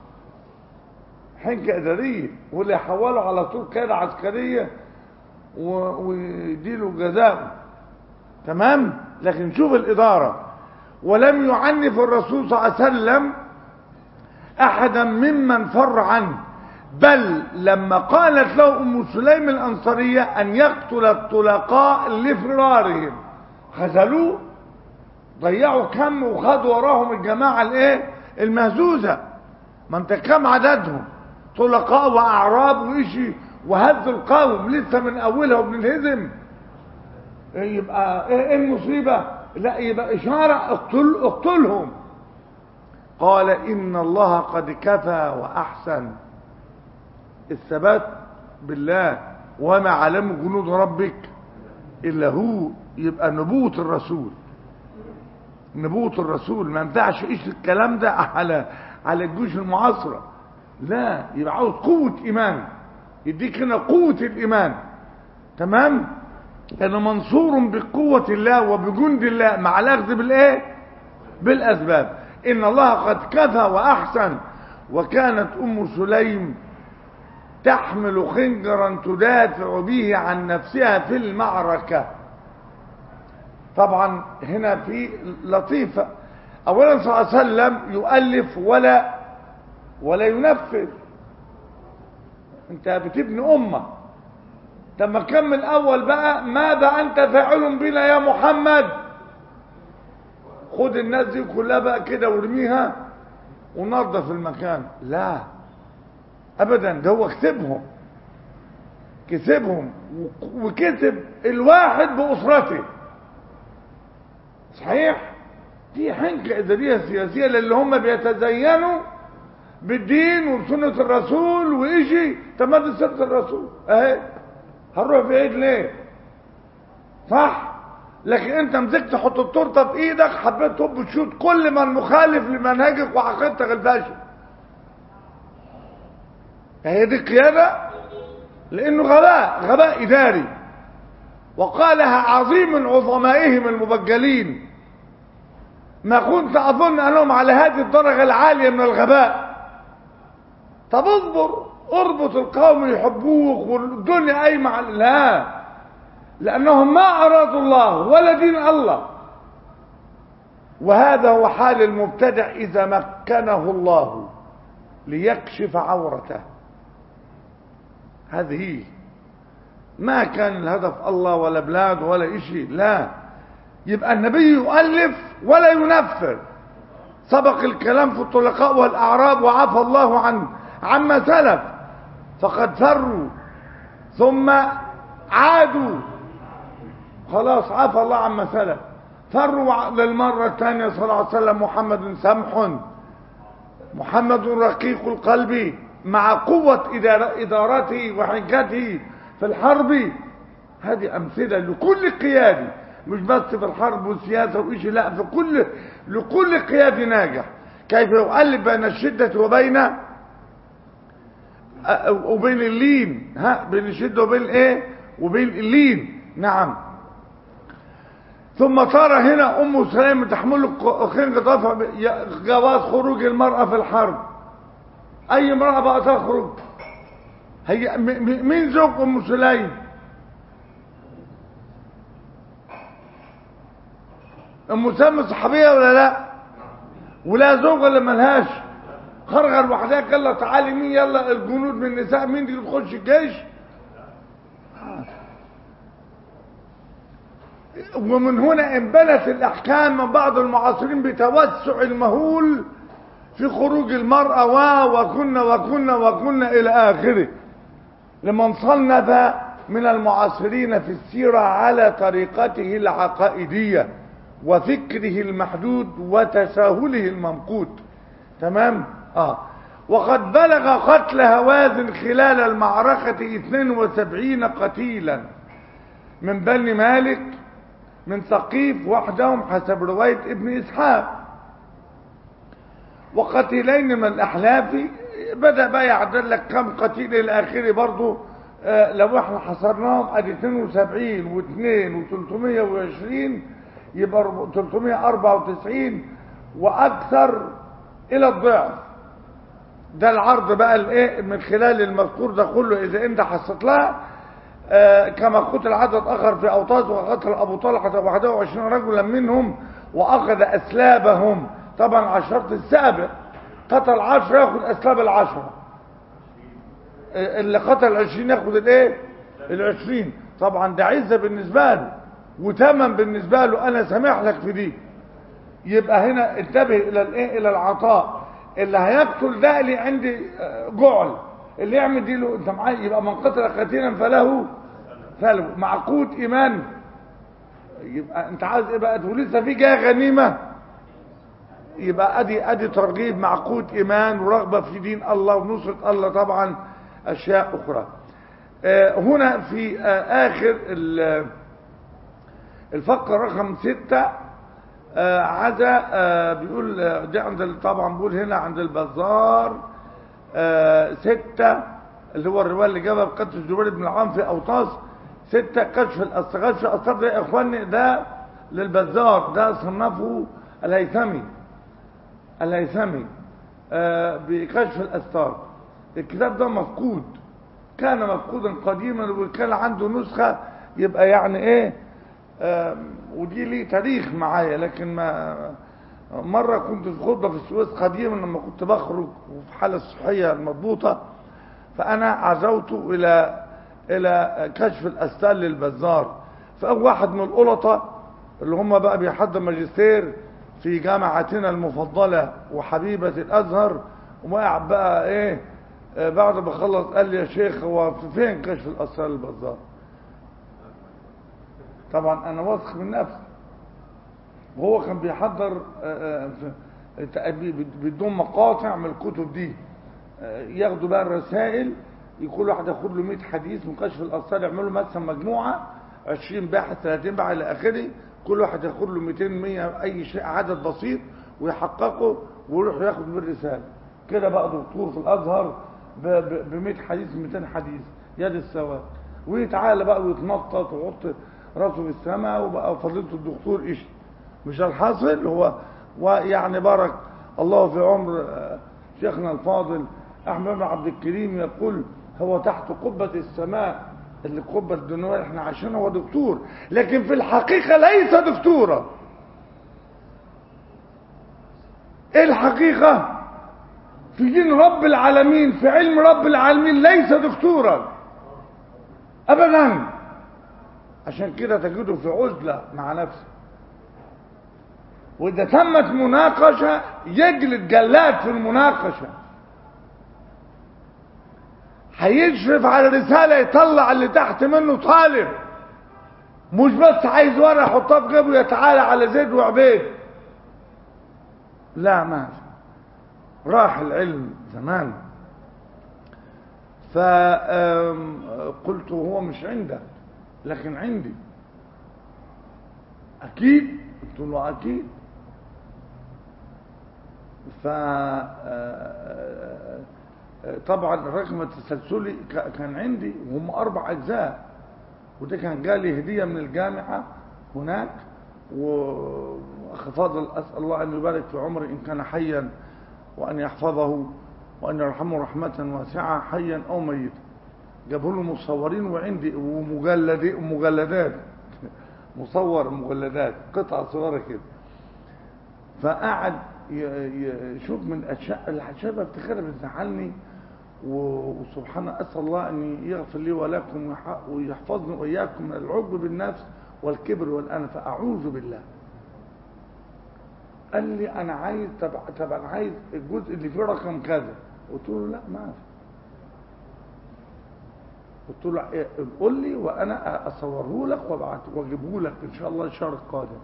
A: حنكة إدارية واللي حوله على طول كده عسكرية و- ويديله جزاء تمام لكن شوف الإدارة ولم يعنف الرسول صلى الله عليه وسلم أحدا ممن فر عنه بل لما قالت له أم سليم الأنصارية أن يقتل الطلقاء لفرارهم خذلوه ضيعوا كم وخدوا وراهم الجماعة الايه المهزوزة ما انت كم عددهم طلقاء واعراب وإشي وهز القوم لسه من اولها وبننهزم يبقى ايه إيه المصيبة لا يبقى اشارة اقتل اقتلهم قال ان الله قد كفى واحسن الثبات بالله وما علم جنود ربك الا هو يبقى نبوة الرسول نبوة الرسول ما ينفعش ايش الكلام ده على على الجيوش المعاصرة لا يبقى عاوز قوة ايمان يديك هنا قوة الايمان تمام انا منصور بقوة الله وبجند الله مع الاخذ بالايه بالاسباب ان الله قد كفى واحسن وكانت ام سليم تحمل خنجرا تدافع به عن نفسها في المعركة طبعا هنا في لطيفة اولا صلى الله عليه وسلم يؤلف ولا ولا ينفذ انت بتبني امه طب ما كمل اول بقى ماذا انت فاعل بنا يا محمد خد الناس دي كلها بقى كده وارميها ونظف المكان لا ابدا ده هو كسبهم كسبهم وكسب الواحد باسرته صحيح دي حنكة إدارية سياسية للي هم بيتزينوا بالدين وبسنة الرسول وإيجي طب ما دي سنة الرسول أهي هنروح في عيد ليه صح لكن انت مسكت تحط التورته في ايدك حبيت تب تشوت كل من مخالف لمنهجك وعقيدتك الفاشل هي دي القياده لانه غباء غباء اداري وقالها عظيم من عظمائهم المبجلين ما كنت اظن انهم على هذه الدرجه العاليه من الغباء طب اصبر اربط القوم يحبوك والدنيا قايمه على لا لانهم ما ارادوا الله ولا دين الله وهذا هو حال المبتدع اذا مكنه الله ليكشف عورته هذه ما كان الهدف الله ولا بلاد ولا شيء لا يبقى النبي يؤلف ولا ينفذ سبق الكلام في الطلقاء والاعراب وعفى الله عن عما سلف فقد فروا ثم عادوا خلاص عفى الله عما سلف فروا للمرة الثانية صلى الله عليه وسلم محمد سمح محمد رقيق القلب مع قوة إدارته وحجته في الحرب هذه أمثلة لكل قيادي مش بس في الحرب والسياسة وإيش لا في كل لكل قيادي ناجح كيف يؤلف بين الشدة وبين أ- وبين اللين ها بين الشدة وبين ايه وبين اللين نعم ثم ترى هنا ام سليم تحمل خنق طفع جواز خروج المرأة في الحرب اي امرأة بقى تخرج هي م- م- مين زوج ام سليم ام سليم صحابية ولا لا ولا زوج ولا ملهاش خرج لوحدها قال لها تعالي مين يلا الجنود من النساء مين دي تخش الجيش ومن هنا انبنت الاحكام من بعض المعاصرين بتوسع المهول في خروج المرأة و وكنا وكنا وكنا الى اخره لمن صنف من المعاصرين في السيرة على طريقته العقائدية وفكره المحدود وتساهله الممقوت تمام اه وقد بلغ قتل هوازن خلال المعركة 72 قتيلا من بني مالك من ثقيف وحدهم حسب رواية ابن إسحاق وقتيلين من الأحلاف بدأ بقى يعدل لك كم قتيل إلى آخره برضو آه لو احنا حصرناهم ادي 72 و2 و320 يبقى 394 واكثر الى الضعف ده العرض بقى الايه من خلال المذكور ده كله اذا انت حصلت لها آه كما قتل عدد اخر في اوطاس وقتل ابو طلحه 21 رجلا منهم واخذ اسلابهم طبعا على الشرط السابق قتل 10 ياخذ اسلاب العشره آه اللي قتل 20 ياخذ الايه ال20 طبعا ده عزه بالنسبه له وتمن بالنسبه له انا سامح لك في دي يبقى هنا انتبه الى الايه الى العطاء اللي هيقتل ده اللي عندي جعل اللي يعمل دي له انت معايا يبقى من قتل قتيلا فله فله معقود ايمان يبقى انت عايز ايه بقى ولسه في جايه غنيمه يبقى ادي ادي ترغيب معقود ايمان ورغبه في دين الله ونصره الله طبعا اشياء اخرى آه هنا في آه اخر الفقره رقم ستة آه عزا آه بيقول آه دي عند طبعا بيقول هنا عند البزار آه ستة اللي هو الرواية اللي جابها بقتل الزبير بن العام في أوطاس ستة كشف الأسرار كشف الأسرار ده يا إخواني ده للبزار ده صنفه الهيثمي الهيثمي آه بكشف الأسرار الكتاب ده مفقود كان مفقودا قديما وكان عنده نسخة يبقى يعني ايه ودي لي تاريخ معايا لكن ما مرة كنت في خطبة في السويس قديما لما كنت بخرج وفي حالة صحية مضبوطة فأنا عزوت إلى إلى كشف الأستال للبزار فأول واحد من القلطة اللي هم بقى بيحضر ماجستير في جامعتنا المفضلة وحبيبة الأزهر وقع بقى إيه بعد ما خلص قال لي يا شيخ هو فين كشف الأستال للبزار طبعا انا واثق من نفسي وهو كان بيحضر بدون مقاطع من الكتب دي ياخدوا بقى الرسائل كل واحد ياخد له 100 حديث من كشف الاثار يعملوا مثلا مجموعه 20 باحث 30 باحث الى اخره كل واحد ياخد له 200 100 اي شيء عدد بسيط ويحققه ويروح ياخد بالرساله كده بقى دكتور في الازهر ب 100 حديث 200 حديث يد السواد ويتعالى بقى ويتنطط ويحط راسه في السماء وبقى فضيلة الدكتور ايش مش الحاصل هو ويعني بارك الله في عمر شيخنا الفاضل احمد بن عبد الكريم يقول هو تحت قبة السماء اللي قبة الدنيا اللي احنا عايشينها هو دكتور لكن في الحقيقة ليس دكتورا ايه الحقيقة في دين رب العالمين في علم رب العالمين ليس دكتورا ابدا عشان كده تجده في عزلة مع نفسه وإذا تمت مناقشة يجلد جلاد في المناقشة هيشرف على رسالة يطلع اللي تحت منه طالب مش بس عايز ورقة يحطها في جيبه يتعالى على زيد وعبيد لا ما راح العلم زمان فقلت هو مش عندك لكن عندي اكيد قلت له اكيد ف آه، طبعا الرقم التسلسلي ك- كان عندي وهم اربع اجزاء وده كان جالي هديه من الجامعه هناك واخ فاضل اسال الله ان يبارك في عمري ان كان حيا وان يحفظه وان يرحمه رحمه واسعه حيا او ميتا جابوا له مصورين وعندي ومجلدي ومجلدات مصور مجلدات قطعه صغيره كده فقعد ي- ي- يشوف من الاشياء الاشياء بفتكرها بتزعلني و- وسبحان الله اسال الله ان يغفر لي ولكم ويح- ويحفظني واياكم من العجب بالنفس والكبر والانف اعوذ بالله قال لي انا عايز طب طب انا عايز الجزء اللي فيه رقم كذا قلت له لا ما في قلت له إيه، قول لي وانا اصوره لك وابعته واجيبه لك ان شاء الله الشهر القادم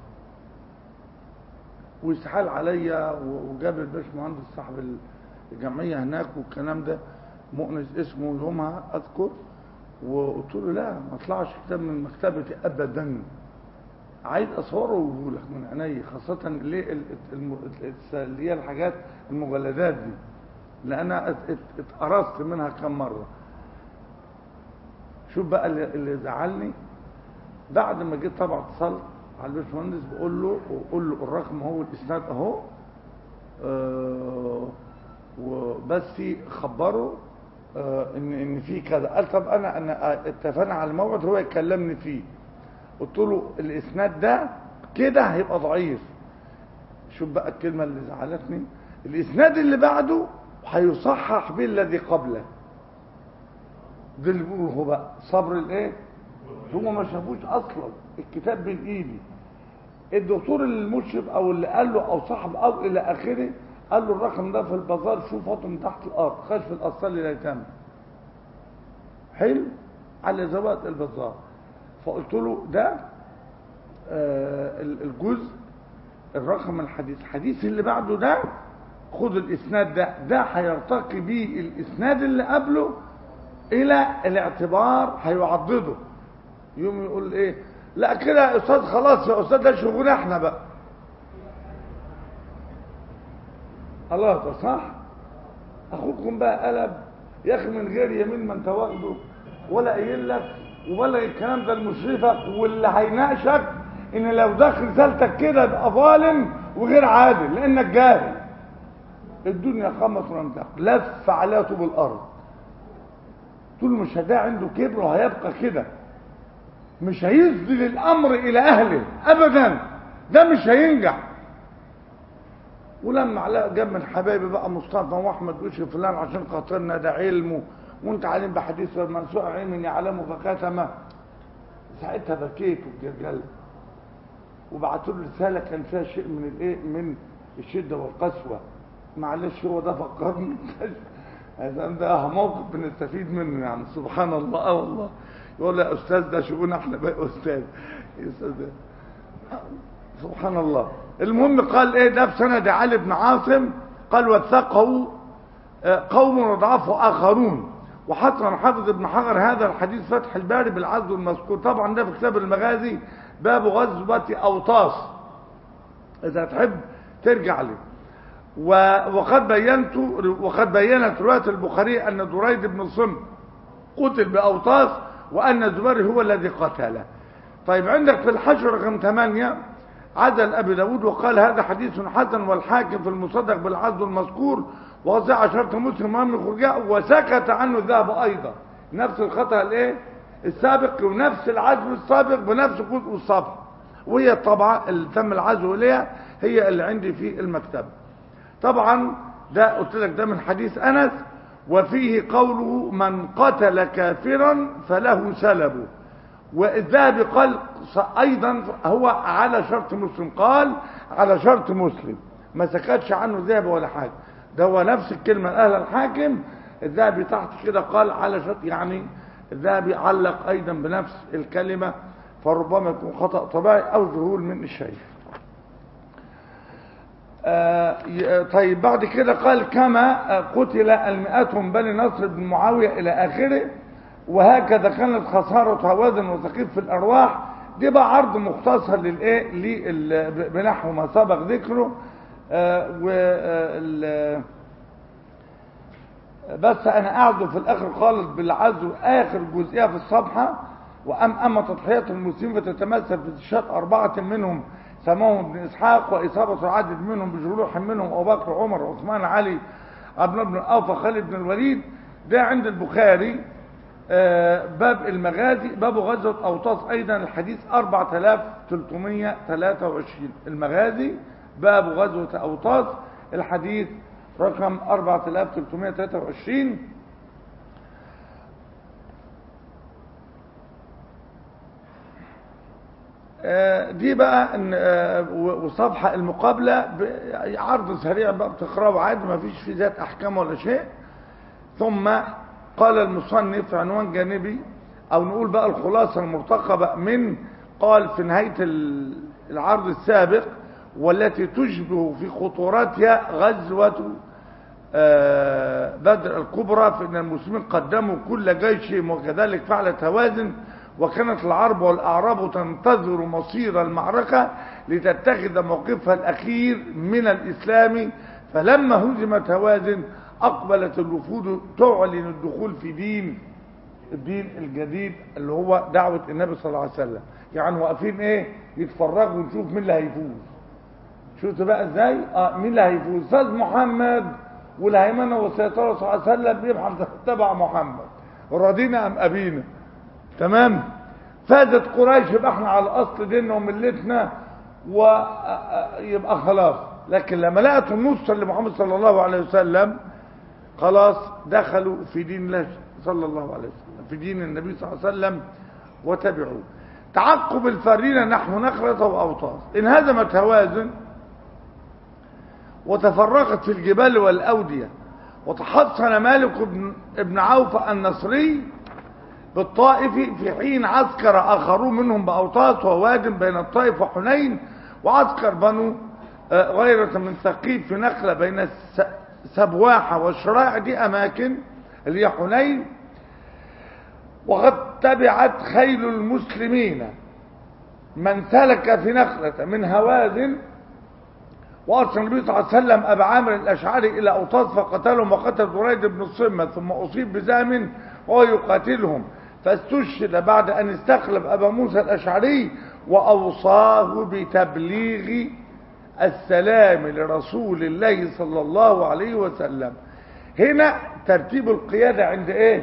A: واستحال عليا و- وجاب الباشمهندس صاحب الجمعيه هناك والكلام ده مؤنس اسمه يومها اذكر وقلت له لا ما طلعش كتاب من مكتبتي ابدا عايز اصوره واجيبه لك من عيني خاصه اللي ال- الم- اللي هي الحاجات المجلدات دي لان انا ات- ات- اتقرصت منها كم مره شوف بقى اللي, اللي زعلني بعد ما جيت طبعا اتصلت على الباشمهندس بقول له وقول له الرقم هو الاسناد اهو آه وبس خبره آه ان ان في كذا قال طب انا انا اتفقنا على الموعد هو يكلمني فيه قلت له الاسناد ده كده هيبقى ضعيف شوف بقى الكلمه اللي زعلتني الاسناد اللي بعده هيصحح بالذي قبله ده اللي بيقوله هو بقى صبر الايه هو ما شافوش اصلا الكتاب بين ايدي الدكتور المشرف او اللي قال له او صاحب او الى اخره قال له الرقم ده في البازار شوف هاته من تحت الارض خلف الاصل لا يتم حلو على زوات البازار فقلت له ده آه ال- الجزء الرقم الحديث الحديث اللي بعده ده خد الاسناد ده ده هيرتقي بيه الاسناد اللي قبله الى الاعتبار هيعضده يوم يقول ايه لا كده يا استاذ خلاص يا استاذ ده شغلنا احنا بقى الله ده صح اخوكم بقى قلب يا اخي من غير يمين ما انت واخده ولا قايل لك ولا الكلام ده لمشرفك واللي هيناقشك ان لو دخل رسالتك كده يبقى ظالم وغير عادل لانك جاهل الدنيا خمس ولم تقل لف عليها طوب الارض طول مش ده عنده كبر وهيبقى كده مش هيسدل الامر الى اهله ابدا ده مش هينجح ولما علاء جاب من حبايبي بقى مصطفى واحمد وشي فلان عشان خاطرنا ده علمه وانت عليم بحديث المنسوع علم يعلمه فكتمه ساعتها بكيت وجلجلت وبعتوا له رساله كان فيها شيء من الايه من الشده والقسوه معلش هو ده فكرني هذا ده موقف بنستفيد منه يعني سبحان الله اه والله يقول يا استاذ ده شؤون احنا بقى استاذ يا استاذ ده. سبحان الله المهم قال ايه ده في سند علي بن عاصم قال وثقه آه، قوم وضعفه اخرون وحسن حافظ ابن حجر هذا الحديث فتح الباري بالعزو المذكور طبعا ده في كتاب المغازي باب غزوة اوطاس اذا تحب ترجع لي و- وقد بينت وقد بينت روايه البخاري ان دريد بن صم قتل باوطاس وان الزبير هو الذي قتله طيب عندك في الحشر رقم 8 عدل ابي داود وقال هذا حديث حسن والحاكم في المصدق بالعزل المذكور ووزع شرط مسلم امام خرجاء وسكت عنه الذهب ايضا نفس الخطا الايه السابق ونفس العزو السابق بنفس الجزء الصفحه وهي الطبعه اللي تم العزو اليها هي اللي عندي في المكتبه طبعا ده قلت لك ده من حديث انس وفيه قوله من قتل كافرا فله سلبه والذهبي قال ايضا هو على شرط مسلم قال على شرط مسلم ما سكتش عنه ذهب ولا حاجه ده هو نفس الكلمه الاهل الحاكم الذهبي تحت كده قال على شرط يعني الذهبي علق ايضا بنفس الكلمه فربما يكون خطا طبيعي او ذهول من الشيخ آه، ي- طيب بعد كده قال كما آه، قتل المئات من بني نصر بن معاوية إلى آخره وهكذا كانت خسارة هوازن وثقيف في الأرواح دي بقى عرض مختصر للإيه لل- ب- بنحو ما سبق ذكره آه، وال- بس انا اعزو في الاخر خالص بالعزو اخر جزئيه في الصفحه وام اما تضحيه المسلمين فتتمثل في استشهاد اربعه منهم سماهم ابن اسحاق واصابه عدد منهم بجروح منهم ابو بكر عمر عثمان علي عبد الله بن اوفى خالد بن الوليد ده عند البخاري آه، باب المغازي باب غزوة أوطاس أيضا الحديث 4323 المغازي باب غزوة أوطاس الحديث رقم 4323 آه، دي بقى إن- آه، و- وصفحة المقابلة ب- عرض سريع بقى بتقرأه عادي ما فيش في ذات أحكام ولا شيء ثم قال المصنف في عنوان جانبي او نقول بقى الخلاصة المرتقبة من قال في نهاية ال- العرض السابق والتي تشبه في خطورتها غزوة آه، بدر الكبرى فإن المسلمين قدموا كل جيشهم وكذلك فعلت هوازن وكانت العرب والأعراب تنتظر مصير المعركة لتتخذ موقفها الأخير من الإسلام فلما هزمت هوازن أقبلت الوفود تعلن الدخول في دين الدين الجديد اللي هو دعوة النبي صلى الله عليه وسلم يعني واقفين ايه يتفرجوا ونشوف مين اللي هيفوز شفت بقى ازاي اه مين اللي هيفوز استاذ محمد والهيمنه والسيطره صلى الله عليه وسلم بيبحث تبع محمد راضينا ام ابينا تمام فازت قريش يبقى احنا على اصل ديننا وملتنا ويبقى خلاص لكن لما لقت النصر لمحمد صلى الله عليه وسلم خلاص دخلوا في دين الله صلى الله عليه وسلم في دين النبي صلى الله عليه وسلم وتبعوه تعقب الفارين نحو نخلة وأوطاس انهزمت هوازن وتفرقت في الجبال والأودية وتحصن مالك بن, ابن عوف النصري بالطائف في حين عسكر آخرون منهم بأوطاس وواد بين الطائف وحنين وعسكر بنو آه، غيرة من ثقيف في نخلة بين الس- سبواحة والشراع دي أماكن اللي هي حنين وقد تبعت خيل المسلمين من سلك في نخلة من هوازن وأرسل النبي صلى الله عليه وسلم أبا عامر الأشعري إلى أوطاس فقتلهم وقتل دريد بن الصمة ثم أصيب بزام وهو يقاتلهم فاستشهد بعد أن استخلف أبا موسى الأشعري وأوصاه بتبليغ السلام لرسول الله صلى الله عليه وسلم هنا ترتيب القيادة عند ايه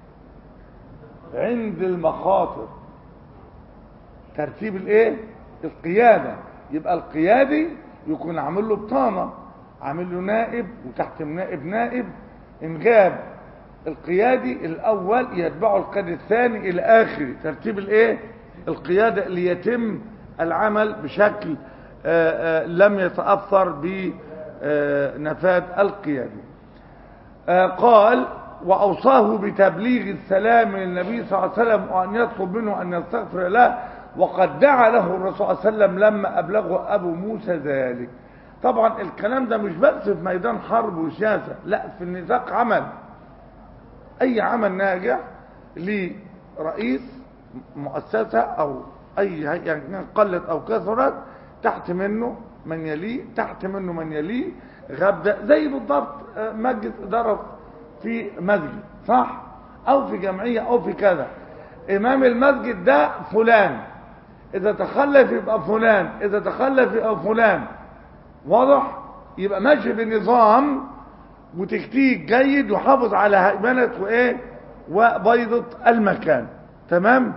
A: عند المخاطر ترتيب الايه القيادة يبقى القيادي يكون عامل له بطانة عامل له نائب وتحت نائب نائب ان غاب القيادي الاول يتبعه القيادي الثاني الى اخره ترتيب الايه القيادة اللي يتم العمل بشكل آآ آآ لم يتأثر بنفاذ القيادي آه قال وأوصاه بتبليغ السلام للنبي صلى الله عليه وسلم وأن يطلب منه أن يستغفر له وقد دعا له الرسول صلى الله عليه وسلم لما أبلغه أبو موسى ذلك طبعا الكلام ده مش بس في ميدان حرب وسياسة لا في نطاق عمل أي عمل ناجح لرئيس مؤسسة أو أي يعني قلت أو كثرت تحت منه من يليه تحت منه من يليه غبدة زي بالضبط مجلس إدارة في مسجد صح أو في جمعية أو في كذا إمام المسجد ده فلان إذا تخلف يبقى فلان إذا تخلف يبقى فلان واضح يبقى ماشي بنظام وتكتيك جيد يحافظ على هيمنة وإيه وبيضة المكان تمام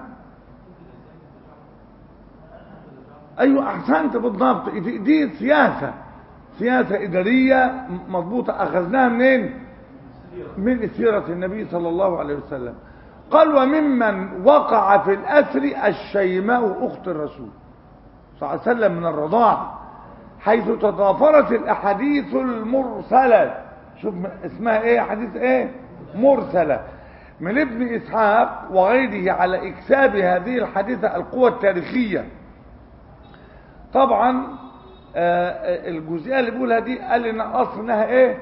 A: ايوه احسنت بالضبط دي, دي سياسه سياسه اداريه مضبوطه اخذناها منين من سيره النبي صلى الله عليه وسلم قال وممن وقع في الاسر الشيماء اخت الرسول صلى الله عليه وسلم من الرضاعه حيث تضافرت الاحاديث المرسله شوف اسمها ايه حديث ايه مرسله من ابن اسحاق وغيره على اكساب هذه الحادثه القوه التاريخيه طبعا آه الجزئيه اللي بيقولها دي قال ان اصل انها ايه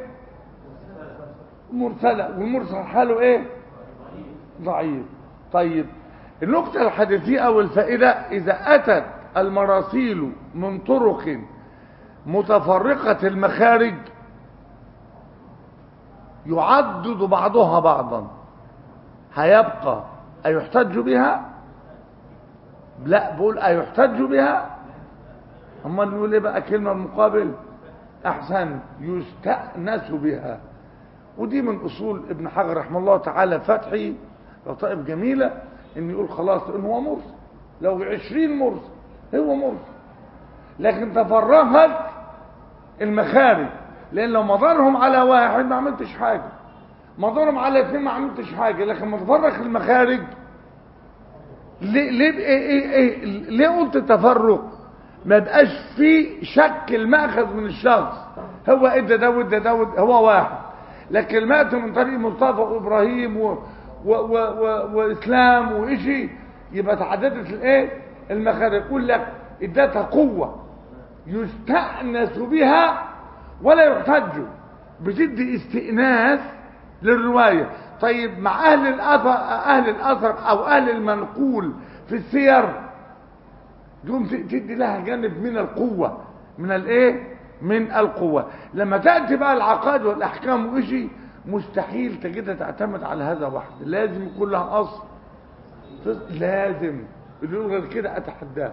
A: مرسله والمرسل حاله ايه ضعيف طيب النقطه الحديثيه او الفائده اذا اتت المراسيل من طرق متفرقه المخارج يعضد بعضها بعضا هيبقى أيحتج بها لا بقول أيحتج بها أما نقول إيه بقى كلمة مقابل أحسن يستأنس بها ودي من أصول ابن حجر رحمه الله تعالى فتحي لطائف جميلة إن يقول خلاص إن هو مرسل لو عشرين مرسل هو مرسل لكن تفرغت المخارج لأن لو مضرهم على واحد ما عملتش حاجة مضرهم على اثنين ما عملتش حاجة لكن ما تفرغ المخارج ليه ليه إيه إيه إيه ليه قلت تفرق ما بقاش في شك المأخذ من الشخص هو ادى ده وادى ده وادى- هو واحد لكن مات من طريق مصطفى وابراهيم و و و و واسلام وإشي يبقى تعددت الايه المخارج يقول لك ادتها قوه يستأنس بها ولا يحتج بجد استئناس للرواية طيب مع أهل الأثر, أهل الأثر أو أهل المنقول في السير يقوم ت- تدي لها جانب من القوة من الايه من القوة لما تأتي بقى العقائد والأحكام وإشي مستحيل تجدها تعتمد على هذا وحده لازم يكون لها أصل لازم اللي يقول غير كده أتحداه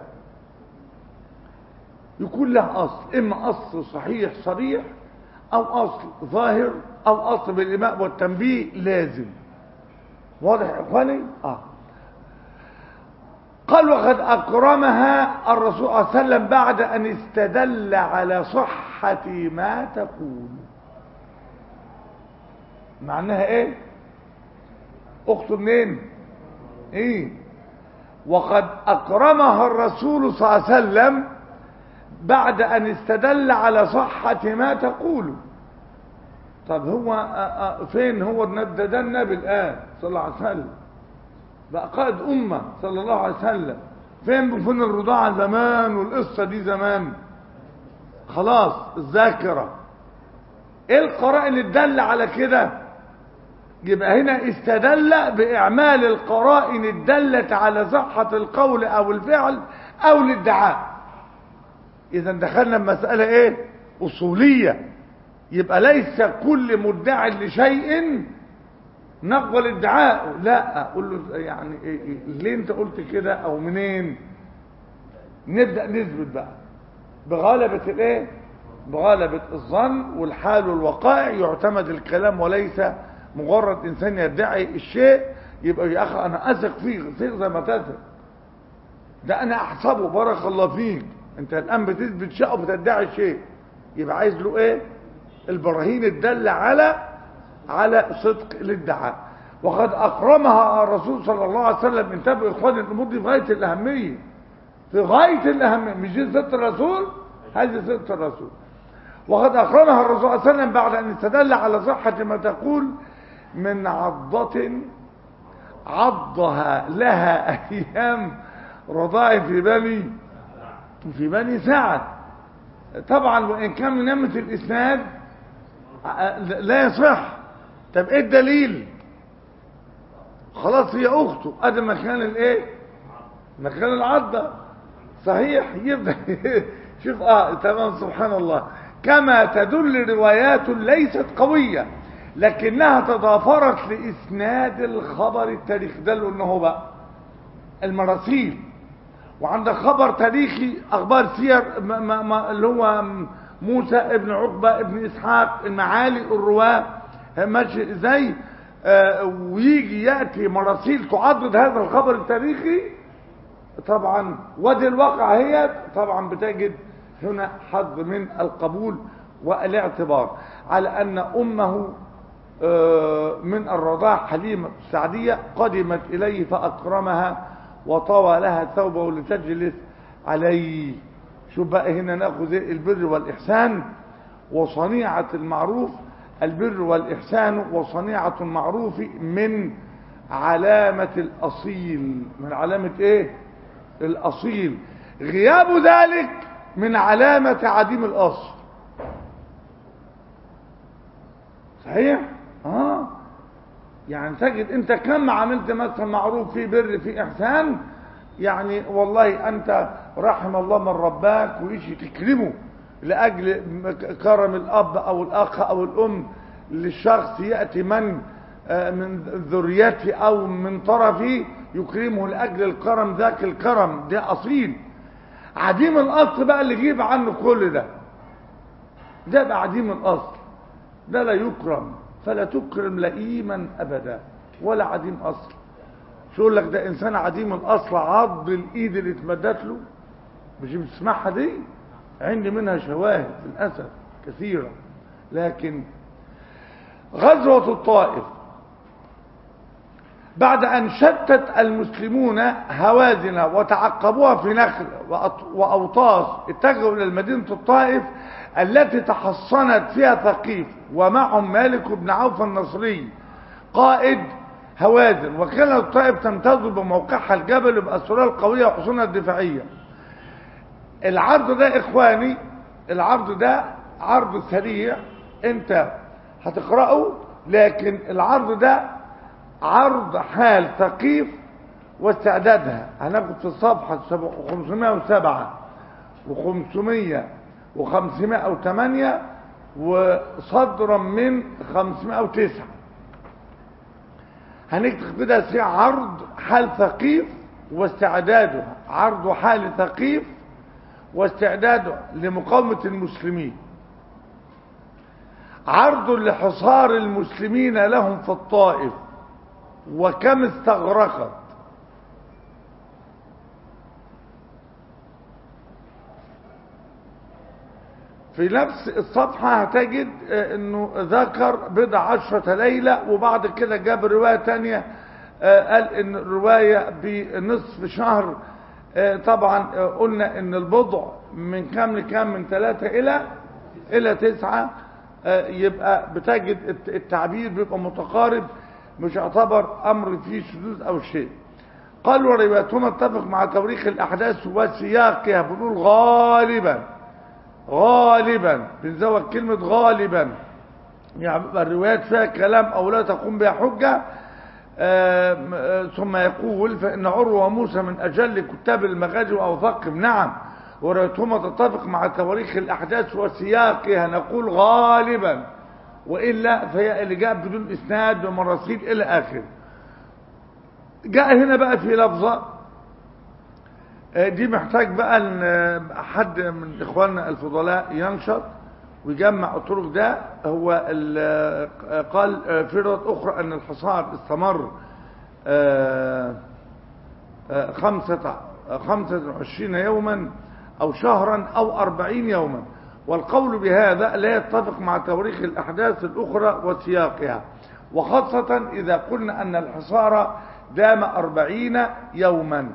A: يكون له أصل إما أصل صحيح صريح أو أصل ظاهر أو أصل بالإماء والتنبيه لازم واضح يا إخواني؟ آه قال وقد أكرمها الرسول صلى الله عليه وسلم بعد أن استدل على صحة ما تقول معناها إيه؟ أخته منين؟ إيه؟ وقد أكرمها الرسول صلى الله عليه وسلم بعد أن استدل على صحة ما تقول طب هو آه، آه، فين هو النبي ده النبي الآن صلى الله عليه وسلم بقى قائد أمة صلى الله عليه وسلم فين بفن الرضاعة زمان والقصة دي زمان خلاص الذاكرة ايه القرائن اللي تدل على كده يبقى هنا استدل بإعمال القرائن الدالة على صحة القول أو الفعل أو الادعاء إذا دخلنا بمسألة إيه؟ أصولية يبقى ليس كل مدعي لشيء نقبل ادعاءه لا أقول له يعني إيه إيه ليه أنت قلت كده أو منين؟ نبدأ نثبت بقى بغلبة الإيه؟ بغلبة الظن والحال والوقائع يعتمد الكلام وليس مجرد إنسان يدعي الشيء يبقى يا أخي أنا أثق فيك ثق زي ما تثق ده أنا أحسبه بارك الله فيك أنت الآن بتثبت شيء أو بتدعي شيء يبقى عايز له إيه؟ البراهين الدالة على على صدق الادعاء وقد أكرمها الرسول صلى الله عليه وسلم انتبهوا إخواني الأمور دي في غاية الأهمية في غاية الأهمية مش دي صدق الرسول هذه صدق الرسول وقد أكرمها الرسول صلى الله عليه وسلم بعد أن استدل على صحة ما تقول من عضة عضها لها أيام رضاع في بني في بني سعد طبعا وإن كان من نمة الإسناد لا يصح طب إيه الدليل خلاص هي أخته أدي مكان الإيه مكان العضة صحيح يبدأ شوف آه تمام سبحان الله كما تدل روايات ليست قوية لكنها تضافرت لإسناد الخبر التاريخي ده اللي قلناه بقى المراسيل وعندك خبر تاريخي أخبار سير ما ما ما اللي هو موسى ابن عقبة ابن إسحاق المعالي الرواة ماشي ازاي آه ويجي يأتي مراسيل تعضد هذا الخبر التاريخي طبعا ودي الواقع هي طبعا بتجد هنا حظ من القبول والاعتبار على أن أمه من الرضاع حليمة السعدية قدمت إليه فأكرمها وطوى لها ثوبه لتجلس عليه شوف بقى هنا ناخذ البر والإحسان وصنيعة المعروف البر والإحسان وصنيعة المعروف من علامة الأصيل من علامة إيه الأصيل غياب ذلك من علامة عديم الأصل صحيح اه يعني تجد انت كم عملت مثلا معروف في بر في احسان يعني والله انت رحم الله من رباك ويجي تكرمه لاجل كرم الاب او الاخ او الام للشخص يأتي من آه، من ذريته أو من طرفه يكرمه لأجل الكرم ذاك الكرم ده أصيل عديم الأصل بقى اللي يجيب عنه كل ده ده بقى عديم الأصل ده لا يكرم فلا تكرم لئيما أبدا ولا عديم أصل شو يقول لك ده إنسان عديم الأصل عض الإيد اللي اتمدت له مش بتسمعها دي عندي منها شواهد للأسف كثيرة لكن غزوة الطائف بعد أن شتت المسلمون هوازن وتعقبوها في نخل وأط- وأوطاس اتجهوا إلى مدينة الطائف التي تحصنت فيها ثقيف ومعهم مالك بن عوف النصري قائد هوازن وكانت الطائف تمتاز بموقعها الجبل بأسرها القوية وحصونها الدفاعية العرض ده إخواني العرض ده عرض سريع انت هتقرأه لكن العرض ده عرض حال ثقيف واستعدادها هناخد في الصفحة 507 و500 و508 وصدرا من 509 هنكتب كده سي عرض حال ثقيف واستعداده عرض حال ثقيف واستعداده لمقاومة المسلمين عرض لحصار المسلمين لهم في الطائف وكم استغرقت في نفس الصفحة هتجد آه، انه ذكر بضع عشرة ليلة وبعد كده جاب رواية تانية آه، قال ان الرواية بنصف شهر آه، طبعا آه، قلنا ان البضع من كام لكام من ثلاثة الى الى تسعة آه، يبقى بتجد الت- التعبير بيبقى متقارب مش يعتبر امر فيه شذوذ او شيء قال وروايتهما اتفق مع توريخ الاحداث وسياقها بنقول غالبا غالبا بنزود كلمة غالبا يعني بيبقى الروايات فيها كلام أو لا تقوم بها حجة آم، آه، ثم يقول فإن عروة وموسى من أجل كتاب المغازي وأوثقهم نعم وروايتهما تتفق مع تواريخ الأحداث وسياقها نقول غالبا وإلا فهي اللي جاء بدون إسناد ومراسيل إلى آخره جاء هنا بقى في لفظة آه، دي محتاج بقى ان آه، حد من اخواننا الفضلاء ينشط ويجمع الطرق ده هو ال- آه، قال آه، في روايات اخرى ان الحصار استمر آه، آه، خمسة آه، خمسة وعشرين يوما او شهرا او اربعين يوما والقول بهذا لا يتفق مع تواريخ الاحداث الاخرى وسياقها وخاصة اذا قلنا ان الحصار دام اربعين يوما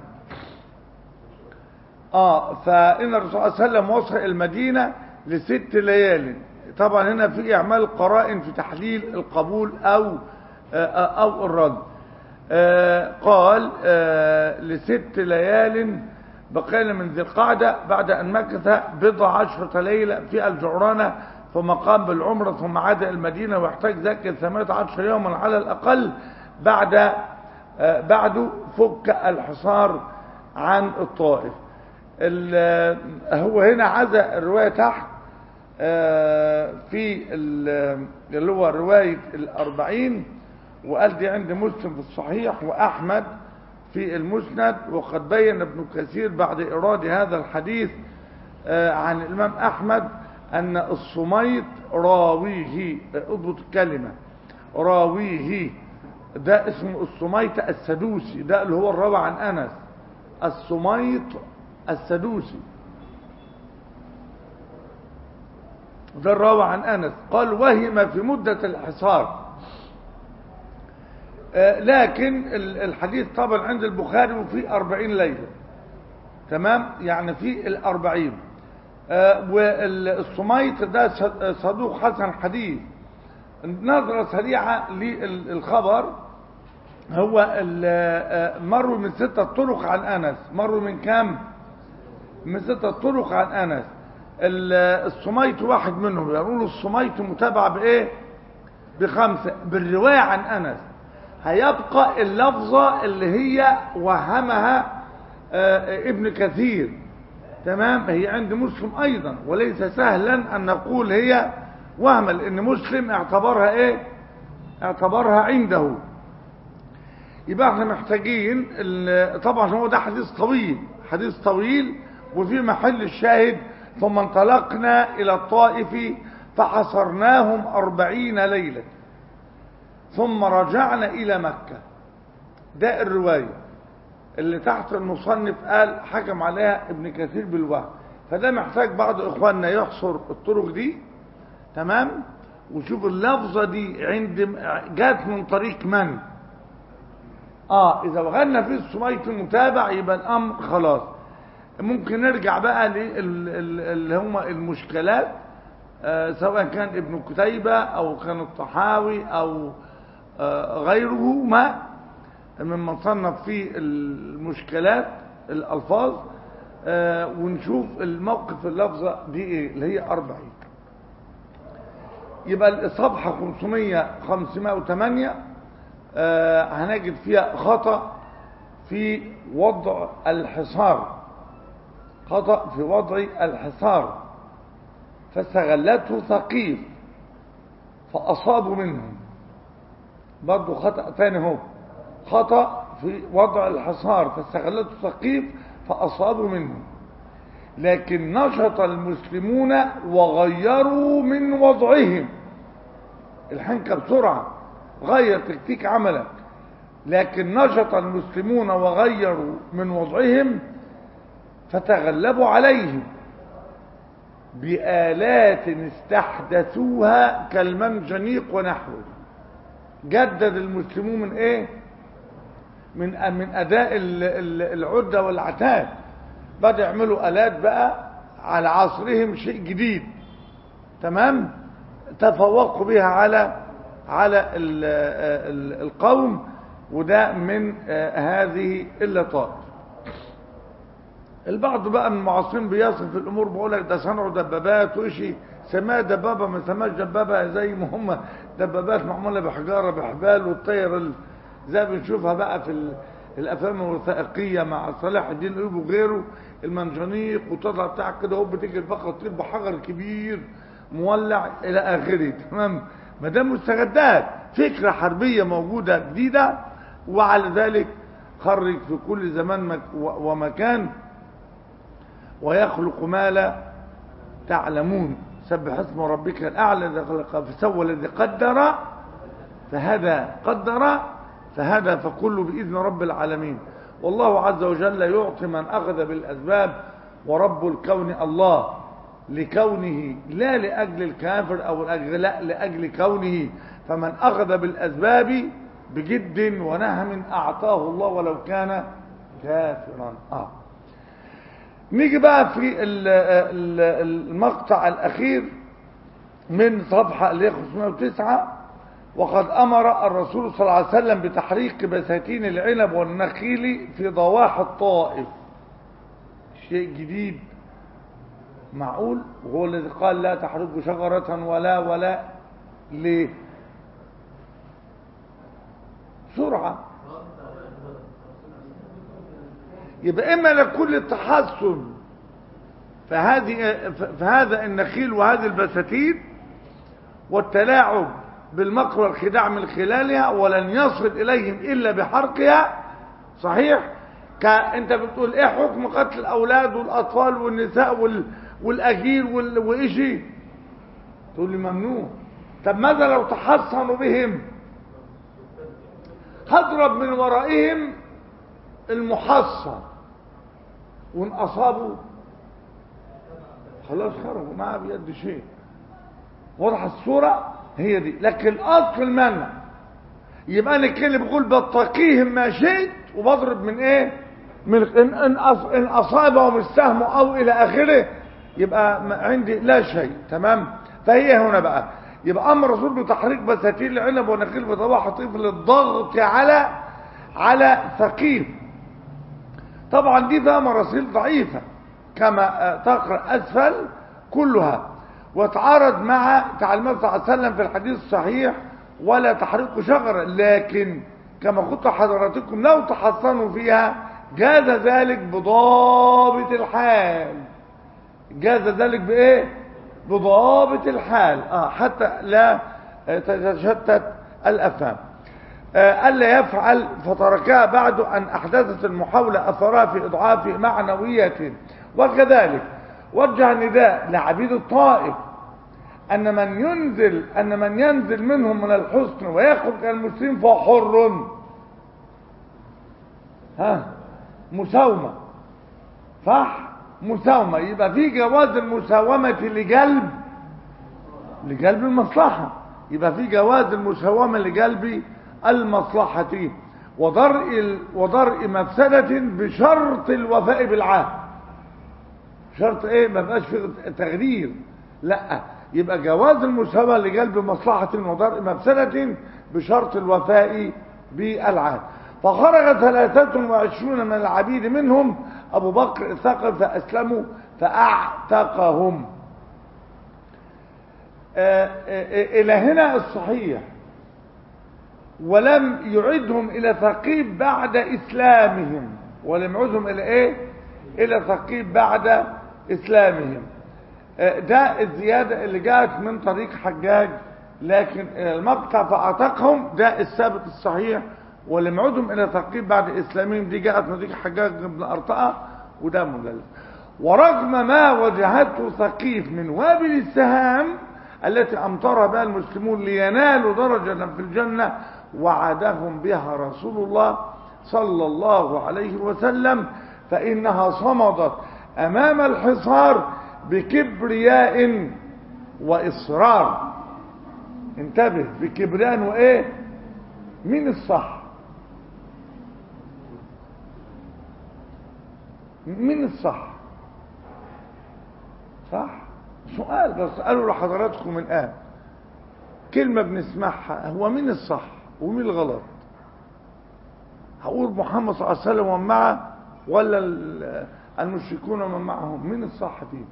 A: اه فان الرسول صلى الله عليه وسلم وصل المدينه لست ليال طبعا هنا في اعمال قرائن في تحليل القبول او آه او الرد آه قال آه لست ليال بقينا من ذي القعده بعد ان مكث بضع عشرة ليله في الجعرانه ثم قام بالعمره ثم عاد الى المدينه ويحتاج ذلك ثمانية عشر يوما على الاقل بعد آه بعد فك الحصار عن الطائف ال- هو هنا عزى الرواية تحت آه، في ال- اللي هو رواية الأربعين وقال دي عند مسلم في الصحيح وأحمد في المسند وقد بين ابن كثير بعد إيراد هذا الحديث آه، عن الإمام أحمد أن الصميت راويه آه، اضبط الكلمة راويه ده اسمه الصميت السدوسي ده اللي هو الراوي عن أنس الصميت السدوسي ده الراوي عن أنس قال وهم في مدة الحصار آه، لكن ال- الحديث طبعا عند البخاري وفي أربعين ليلة تمام يعني في الأربعين آه، والصميت ده ص- صدوق حسن حديث نظرة سريعة للخبر هو ال- آه، مروا من ستة طرق عن أنس مروا من كام من ستة طرق عن أنس ال- الصميت واحد منهم يقولوا الصميت متابع بإيه بخمسة بالرواية عن أنس هيبقى اللفظة اللي هي وهمها آه، ابن كثير تمام هي عند مسلم أيضا وليس سهلا أن نقول هي وهما لان مسلم اعتبرها ايه اعتبرها عنده يبقى احنا محتاجين ال- طبعا هو ده حديث طويل حديث طويل وفي محل الشاهد ثم انطلقنا الى الطائف فحصرناهم أربعين ليلة ثم رجعنا الى مكة ده الرواية اللي تحت المصنف قال حكم عليها ابن كثير بالوهم فده محتاج بعض اخواننا يحصر الطرق دي تمام وشوف اللفظة دي عند جات من طريق من اه اذا وغلنا في السميط المتابع يبقى الامر خلاص ممكن نرجع بقى اللي هم المشكلات آه سواء كان ابن كتيبة او كان الطحاوي او آه غيره ما ممن صنف في المشكلات الالفاظ آه ونشوف الموقف اللفظة دي ايه اللي هي 40 يبقى الصفحة 500 508 آه هنجد فيها خطأ في وضع الحصار خطأ في وضع الحصار فاستغلته ثقيف فأصابوا منهم برضو خطأ ثاني هو خطأ في وضع الحصار فاستغلته ثقيف فأصابوا منهم لكن نشط المسلمون وغيروا من وضعهم الحنكة بسرعة غير تكتيك عملك لكن نشط المسلمون وغيروا من وضعهم فتغلبوا عليهم بآلات استحدثوها كالمنجنيق ونحوه جدد المسلمون من ايه من من اداء العده والعتاد بدأوا يعملوا آلات بقى على عصرهم شيء جديد تمام تفوقوا بها على على ال ال القوم وده من هذه اللطائف البعض بقى من المعاصرين بيصف الامور بيقول لك ده صنعوا دبابات وشي سماها دبابه ما سماش دبابه زي ما هم دبابات معموله بحجاره بحبال والطير زي بنشوفها بقى في الافلام الوثائقيه مع صلاح الدين الايوبي وغيره المنجنيق وتطلع بتاعك كده هوب تيجي البقره تطير بحجر كبير مولع الى اخره تمام ما ده مستجدات فكره حربيه موجوده جديده وعلى ذلك خرج في كل زمان ومكان ويخلق ما لا تعلمون سبح اسم ربك الاعلى الذي خلق فسوى الذي قدر فهدى قدر فهدى فكل بإذن رب العالمين والله عز وجل يعطي من أخذ بالأسباب ورب الكون الله لكونه لا لأجل الكافر أو الأجل لا لأجل كونه فمن أخذ بالأسباب بجد ونهم أعطاه الله ولو كان كافرا آه. نيجي بقى في المقطع الأخير من صفحة اللي هي 509 وقد أمر الرسول صلى الله عليه وسلم بتحريق بساتين العنب والنخيل في ضواحي الطائف شيء جديد معقول وهو الذي قال لا تحرقوا شجرة ولا ولا ليه سرعة يبقى إما لكل التحسن فهذه فهذا النخيل وهذه البساتين والتلاعب بالمكر والخداع من خلالها ولن يصل إليهم إلا بحرقها صحيح انت بتقول ايه حكم قتل الاولاد والاطفال والنساء وال... والاجير وال... وإشي تقول لي ممنوع طب ماذا لو تحصنوا بهم هضرب من ورائهم المحصن وان اصابوا خلاص خرجوا ما بيد شيء واضح الصوره هي دي لكن اصل المنع يبقى انا كده بقول بتقيهم ما شئت وبضرب من ايه من ان ان, إن اصابهم السهم او الى اخره يبقى عندي لا شيء تمام فهي هنا بقى يبقى امر الرسول بتحريك بساتين العنب ونخيل بطباح طيف للضغط على على ثقيف طبعا دي فيها مراسيل ضعيفه كما تقرا اسفل كلها وتعارض مع تعليمات صلى الله عليه وسلم في الحديث الصحيح ولا تحرق شجرة لكن كما قلت حضراتكم لو تحصنوا فيها جاز ذلك بضابط الحال جاز ذلك بايه بضابط الحال اه حتى لا آه، تتشتت الافهام آه، الا يفعل فتركها بعد ان احدثت المحاوله اثرها في اضعاف معنويه وكذلك وجه نداء لعبيد الطائف ان من ينزل ان من ينزل منهم من الحسن ويخرج المسلمين فهو حر ها مساومه صح مساومه يبقى في جواز المساومه لجلب لجلب المصلحه يبقى في جواز المساومه لجلب المصلحه ودرء ال- ودرء مفسده بشرط الوفاء بالعهد شرط ايه ما بقاش في تغيير لا يبقى جواز المساواه لجلب مصلحه ودرء مفسده بشرط الوفاء بالعهد فخرج ثلاثة وعشرون من العبيد منهم أبو بكر الثقل فأسلموا فأعتقهم آه، آه، آه، إلى هنا الصحيح ولم يعدهم إلى ثقيب بعد إسلامهم ولم يعدهم إلى إيه إلى ثقيب بعد إسلامهم آه، ده الزيادة اللي جاءت من طريق حجاج لكن المقطع فأعتقهم ده الثابت الصحيح ولم يعدهم إلى ثقيب بعد إسلامهم دي جاءت من طريق حجاج بن أرطأة وده مدلس ورغم ما وجهته ثقيف من وابل السهام التي أمطر بها المسلمون لينالوا درجة في الجنة وعدهم بها رسول الله صلى الله عليه وسلم فإنها صمدت أمام الحصار بكبرياء وإصرار انتبه بكبرياء وإيه مين الصح مين الصح صح سؤال بسأله لحضراتكم من الآن كلمة بنسمعها هو مين الصح ومين الغلط هقول محمد صلى الله عليه وسلم ومن معه ولا ال- المشركون ومن معهم مين الصح فيه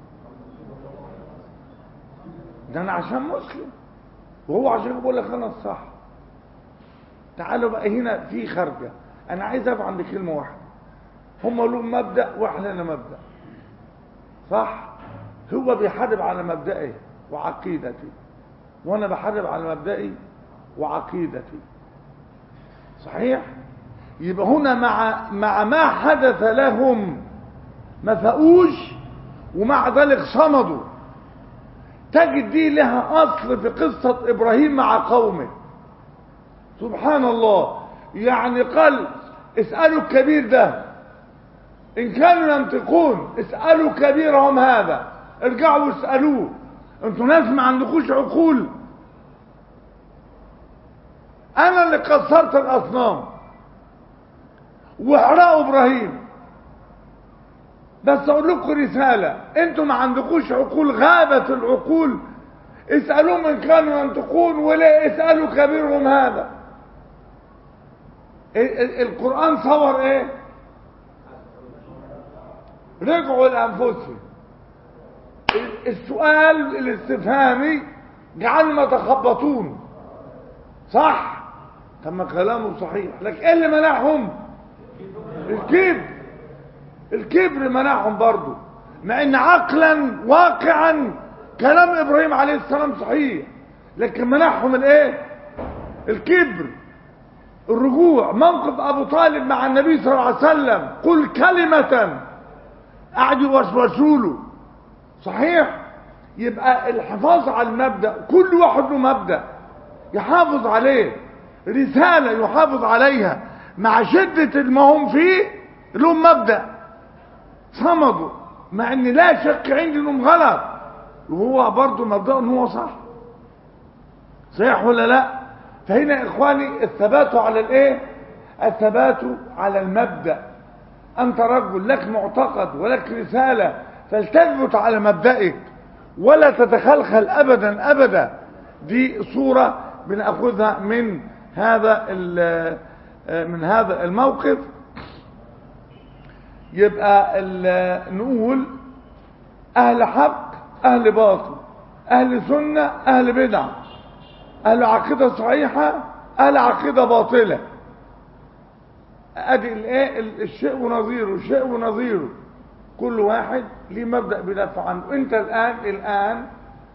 A: ده انا عشان مسلم وهو عشان بقول لك انا الصح تعالوا بقى هنا في خارجه انا عايز اقف عند كلمه واحده هم لهم مبدا واحنا لنا مبدا صح هو بيحارب على مبدئي وعقيدتي وانا بحارب على مبدئي وعقيدتي صحيح يبقى هنا مع مع ما حدث لهم ما فاقوش ومع ذلك صمدوا تجد دي لها اصل في قصه ابراهيم مع قومه سبحان الله يعني قال اسالوا الكبير ده ان كانوا ينطقون اسالوا كبيرهم هذا ارجعوا اسالوه انتوا ناس ما عندكوش عقول انا اللي كسرت الاصنام واحرقوا ابراهيم بس اقول لكم رساله انتوا ما عندكوش عقول غابت العقول اسالوهم ان كانوا ينطقون ولا اسالوا كبيرهم هذا ال- ال- القران صور ايه رجعوا لانفسهم ال- السؤال الاستفهامي جعلنا يتخبطون صح طب ما كلامه صحيح لكن ايه اللي منعهم الكبر الكبر منعهم برضه مع ان عقلا واقعا كلام ابراهيم عليه السلام صحيح لكن منعهم الايه الكبر الرجوع موقف ابو طالب مع النبي صلى الله عليه وسلم قل كلمة قعدوا يوسوسوا له صحيح يبقى الحفاظ على المبدأ كل واحد له مبدأ يحافظ عليه رسالة يحافظ عليها مع شدة ما هم فيه لهم مبدأ صمدوا مع ان لا شك عندي انهم غلط وهو برضه مبدأ ان هو صح صحيح ولا لا فهنا يا اخواني الثبات على الايه الثبات على المبدأ انت رجل لك معتقد ولك رسالة فلتثبت على مبدئك ولا تتخلخل ابدا ابدا دي صورة بناخذها من هذا ال- من هذا الموقف يبقى ال- نقول اهل حق اهل باطل اهل سنة اهل بدع اهل عقيدة صحيحة اهل عقيدة باطلة ادي الايه ال- الشيء ونظيره الشيء ونظيره كل واحد ليه مبدأ بيدافع عنه انت الان الان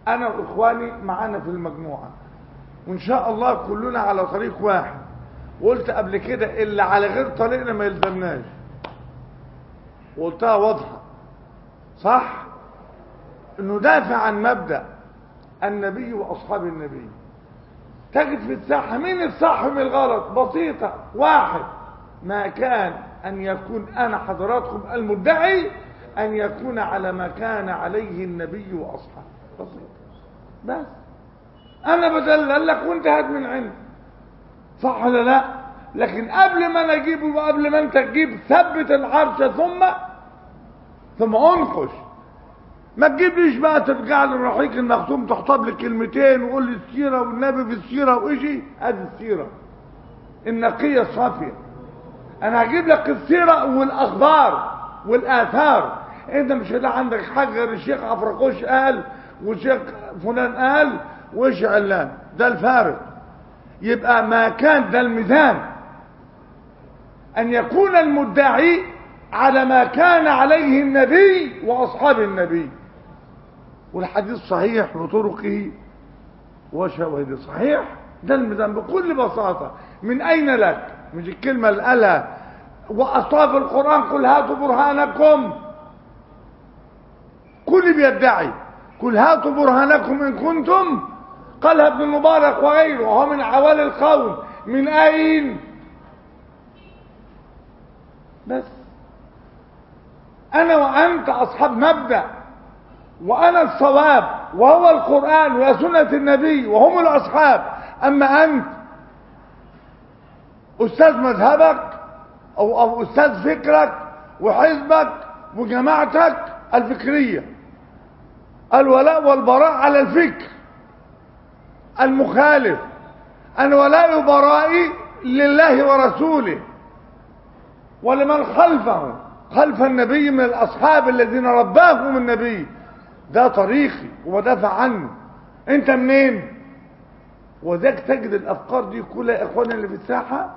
A: انا واخواني معانا في المجموعه وان شاء الله كلنا على طريق واحد وقلت قبل كده اللي على غير طريقنا ما يلزمناش وقلتها واضحه صح انه دافع عن مبدا النبي واصحاب النبي تجد في الساحه مين الصح من الغلط بسيطه واحد ما كان ان يكون انا حضراتكم المدعي ان يكون على ما كان عليه النبي واصحابه بسيط بس انا بدلل لك وانت هات من عندي صح ولا لا لكن قبل ما انا اجيبه وقبل ما انت تجيب ثبت العرش ثم ثم انقش ما تجيبليش بقى ترجع لي الرحيق المختوم تحطب لي كلمتين وقول لي السيره والنبي في السيره وايشي ادي السيره النقيه الصافيه انا هجيب لك السيره والاخبار والاثار انت مش هتلاقي عندك حاجه غير الشيخ عفرقوش قال والشيخ فلان قال وايش علان ده الفارق يبقى ما كان ده الميزان ان يكون المدعي على ما كان عليه النبي واصحاب النبي والحديث صحيح بطرقه وشواهده صحيح ده الميزان بكل بساطه من اين لك مش الكلمه اللي قالها واصحاب القران قل هاتوا برهانكم كل بيدعي قل هاتوا برهانكم ان كنتم قالها ابن المبارك وغيره وهو من عوالي القوم من اين بس انا وانت اصحاب مبدا وانا الصواب وهو القران وسنه النبي وهم الاصحاب اما انت استاذ مذهبك او او استاذ فكرك وحزبك وجماعتك الفكريه الولاء والبراء على الفكر المخالف الولاء برائي لله ورسوله ولمن خلفه خلف النبي من الاصحاب الذين رباهم النبي ده طريقي وبدافع عنه انت منين وذاك تجد الافكار دي كلها اخواننا اللي في الساحه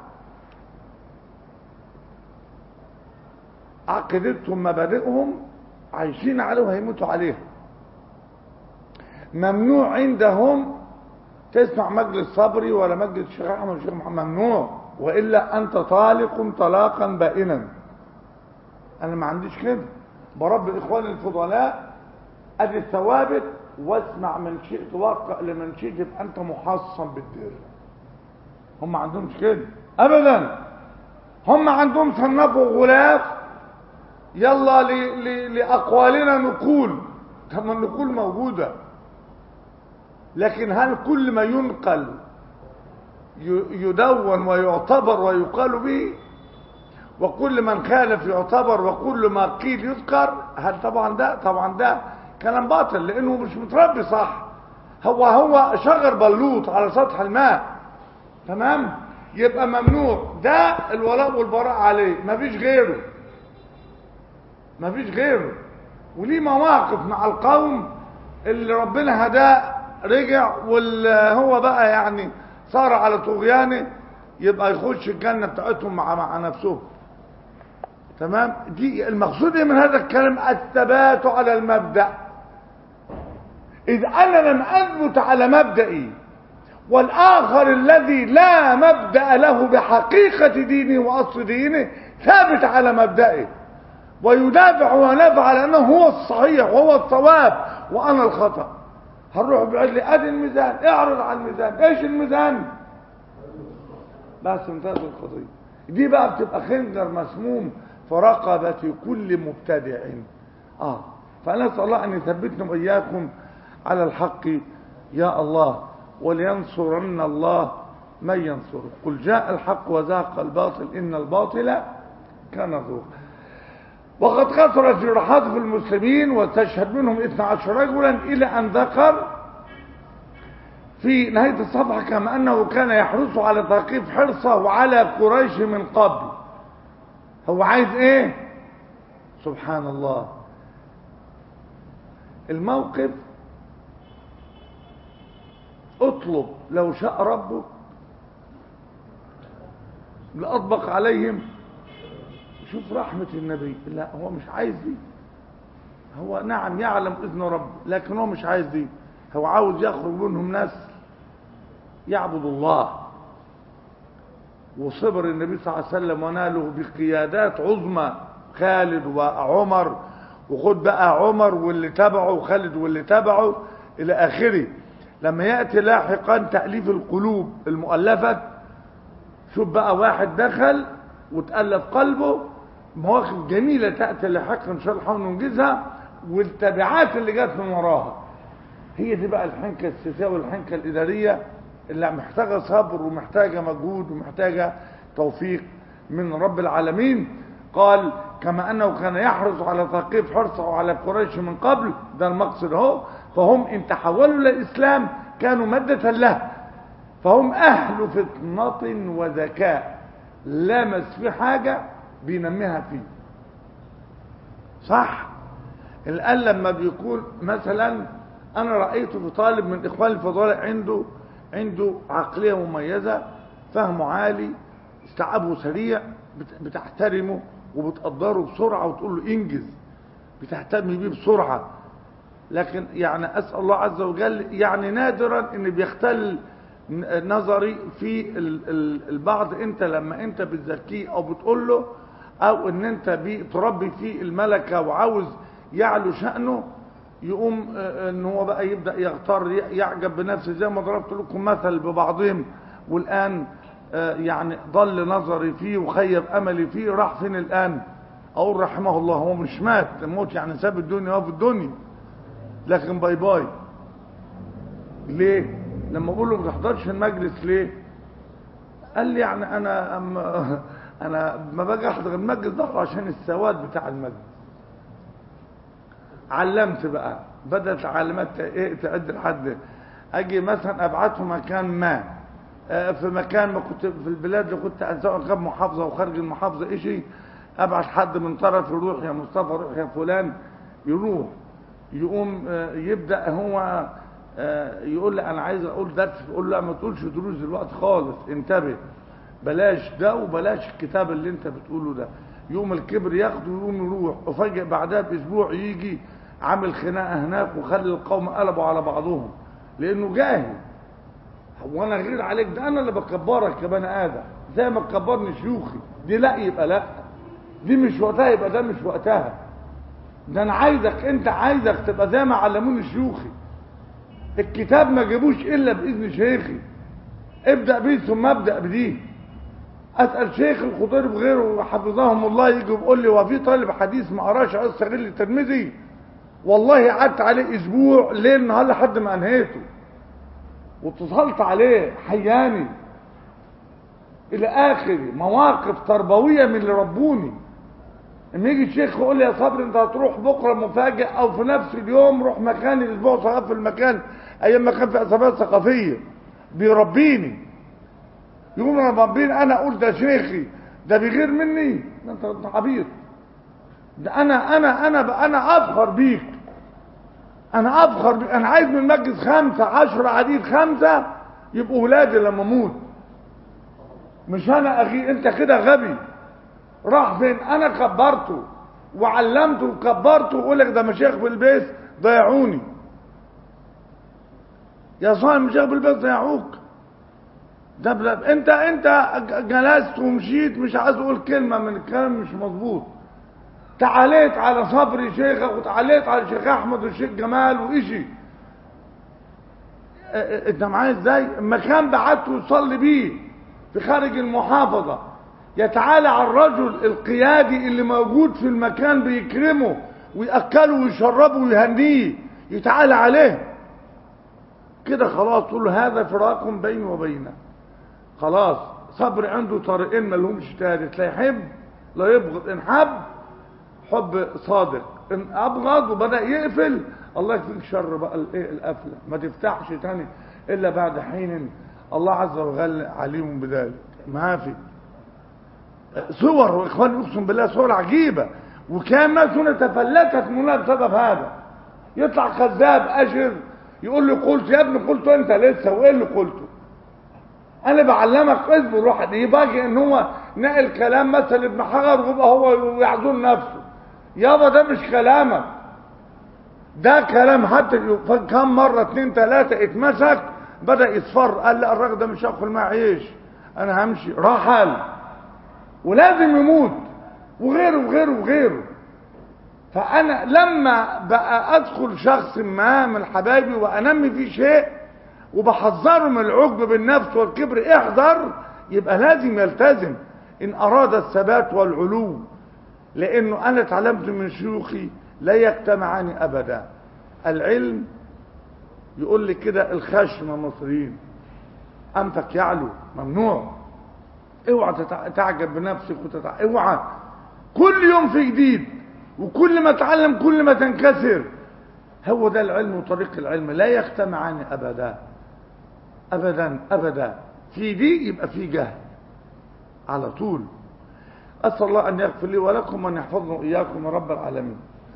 A: عقيدتهم مبادئهم عايشين عليها وهيموتوا عليها ممنوع عندهم تسمع مجلس صبري ولا مجلس الشيخ احمد الشيخ محمد ممنوع والا انت طالق طلاقا بائنا انا ما عنديش كده برب اخواني الفضلاء ادي الثوابت واسمع من شئت وقع لمن شئت يبقى انت محصن بالدر هم ما عندهمش كده ابدا هم عندهم صنفوا غلاف يلا ل... ل... لاقوالنا نقول طب ما النقول موجوده لكن هل كل ما ينقل يدون ويعتبر ويقال به وكل من خالف يعتبر وكل ما قيل يذكر هل طبعا ده طبعا ده كلام باطل لانه مش متربي صح هو هو شجر بلوط على سطح الماء تمام يبقى ممنوع ده الولاء والبراء عليه مفيش غيره مفيش غيره وليه مواقف مع القوم اللي ربنا هداه رجع واللي هو بقى يعني صار على طغيانه يبقى يخش الجنه بتاعتهم مع مع نفسهم تمام دي المقصود من هذا الكلام الثبات على المبدا اذ انا لم اثبت على مبدئي والاخر الذي لا مبدا له بحقيقه دينه واصل دينه ثابت على مبدئه ويدافع وينافع على انه هو الصحيح وهو الصواب وانا الخطأ هنروح بعد لي ادي الميزان اعرض على الميزان ايش الميزان بس انتهت القضيه دي بقى بتبقى خنجر مسموم في رقبه كل مبتدع اه فنسال الله ان يثبتنا واياكم على الحق يا الله ولينصرن الله من ينصره قل جاء الحق وزاق الباطل ان الباطل كان ذوقا وقد كثرت جراحات في المسلمين وتشهد منهم 12 رجلا إلى أن ذكر في نهاية الصفحة كما أنه كان يحرص على تقيف حرصه وعلى قريش من قبل هو عايز ايه سبحان الله الموقف اطلب لو شاء ربك لأطبق عليهم شوف رحمة النبي لا هو مش عايز دي هو نعم يعلم إذن رب لكن هو مش عايز دي هو عاوز يخرج منهم ناس يعبد الله وصبر النبي صلى الله عليه وسلم وناله بقيادات عظمى خالد وعمر وخد بقى عمر واللي تبعه وخالد واللي تبعه الى اخره لما ياتي لاحقا تاليف القلوب المؤلفه شوف بقى واحد دخل وتالف قلبه مواقف جميله تاتي لاحقا ان شاء الله نحاول ننجزها والتبعات اللي جت من وراها هي دي بقى الحنكه السياسيه والحنكه الاداريه اللي محتاجه صبر ومحتاجه مجهود ومحتاجه توفيق من رب العالمين قال كما انه كان يحرص على تثقيف حرصه على قريش من قبل ده المقصد اهو فهم ان تحولوا للاسلام كانوا ماده له فهم اهل فطنه وذكاء لمس في حاجه بينميها فيه صح الان لما بيكون مثلا انا رايت في طالب من اخواني الفضلاء عنده عنده عقليه مميزه فهمه عالي استيعابه سريع بت- بتحترمه وبتقدره بسرعه وتقول له انجز بتهتم بيه بسرعه لكن يعني اسال الله عز وجل يعني نادرا ان بيختل ن- نظري في ال- ال- البعض انت لما انت بتزكيه او بتقول له او ان انت بي- تربي فيه الملكه وعاوز يعلو شانه يقوم آه، ان هو بقى يبدا يغتر ي- يعجب بنفسه زي ما ضربت لكم مثل ببعضهم والان آه، يعني ضل نظري فيه وخيب املي فيه راح فين الان اقول رحمه الله هو مش مات موت يعني ساب الدنيا وهو في الدنيا لكن باي باي ليه لما اقول له ما تحضرش المجلس ليه قال لي يعني انا أم انا ما باجي احضر المجلس ده عشان السواد بتاع المجلس علمت بقى بدات علامات ايه تأدي لحد اجي مثلا ابعته مكان ما آه، في مكان ما كنت في البلاد اللي كنت سواء كان محافظه وخارج المحافظه شيء ابعت حد من طرف يروح يا مصطفى روح يا فلان يروح يقوم آه، يبدا هو آه، يقول لي انا عايز اقول درس يقول له لا ما تقولش دروس دلوقتي خالص انتبه بلاش ده وبلاش الكتاب اللي انت بتقوله ده يوم الكبر ياخده ويقوم يروح وفجأة بعدها باسبوع يجي عامل خناقه هناك وخلي القوم قلبوا على بعضهم لانه جاهل وانا غير عليك ده انا اللي بكبرك كبني ادم زي ما تكبرني شيوخي دي لا يبقى لا دي مش وقتها يبقى ده مش وقتها ده انا عايزك انت عايزك تبقى زي ما علموني شيوخي الكتاب ما جابوش الا باذن شيخي ابدا بيه ثم ابدا بدي اسال شيخ الخضير وغيره حفظهم الله يجي يقول لي وفي طالب حديث ما قراش عايز استغل الترمذي والله قعدت عليه اسبوع ليل نهار لحد ما انهيته واتصلت عليه حياني الى اخر مواقف تربويه من اللي ربوني لما يجي الشيخ يقول لي يا صبري انت هتروح بكره مفاجئ او في نفس اليوم روح مكان الاسبوع ثقافي في المكان ايام ما كان في اسابيع ثقافيه بيربيني يقوم ربيني انا اقول ده شيخي ده بيغير مني ده انت انت عبيط ده انا انا انا انا افخر بيك انا افخر بيك انا عايز من مجلس خمسه عشرة عديد خمسه يبقوا ولادي لما اموت مش انا اخي انت كده غبي راح فين انا كبرته وعلمته وكبرته ويقول لك ده مشايخ في البيت ضيعوني يا صاحبي مشايخ في البيت ضيعوك ده بلاد انت انت جلست ومشيت مش عايز اقول كلمه من الكلام مش مظبوط تعاليت على صبري شيخك وتعاليت على الشيخ احمد والشيخ جمال وإشي اه اه انت معايا ازاي مكان بعته يصلي بيه في خارج المحافظه يتعالى على الرجل القيادي اللي موجود في المكان بيكرمه ويأكله ويشربه ويهنيه يتعالى عليه كده خلاص تقول له هذا فراق بيني وبينك خلاص صبر عنده طريقين ما لهمش تالت لا يحب لا يبغض ان حب حب صادق ان ابغض وبدا يقفل الله يكفيك شر بقى الايه القفله ما تفتحش تاني الا بعد حين الله عز وجل عليم بذلك ما في صور واخواني اقسم بالله صور عجيبه وكان ناس هنا تفلتت منها بسبب هذا يطلع كذاب اشر يقول لي قلت يا ابني قلت انت لسه وايه اللي قلته انا بعلمك اصبر واحد يبقى ان هو نقل كلام مثل ابن حجر ويبقى هو يعذر نفسه يابا ده مش كلامك ده كلام حتى كم مرة اتنين تلاتة اتمسك بدأ يصفر قال لا الراجل ده مش هاكل معاه عيش انا همشي رحل ولازم يموت وغيره وغيره وغيره فانا لما بقى ادخل شخص ما من حبايبي وانمي فيه شيء وبحذره من العجب بالنفس والكبر احذر يبقى لازم يلتزم ان اراد الثبات والعلو لانه انا اتعلمت من شيوخي لا يجتمعان ابدا العلم يقول لي كده الخشم المصريين انفك يعلو ممنوع اوعى تتع- تعجب بنفسك وتتع... اوعى كل يوم في جديد وكل ما تعلم كل ما تنكسر هو ده العلم وطريق العلم لا يجتمعان ابدا ابدا ابدا في دي يبقى في جهل على طول اسال الله ان يغفر لي ولكم وان يحفظنا واياكم يا رب العالمين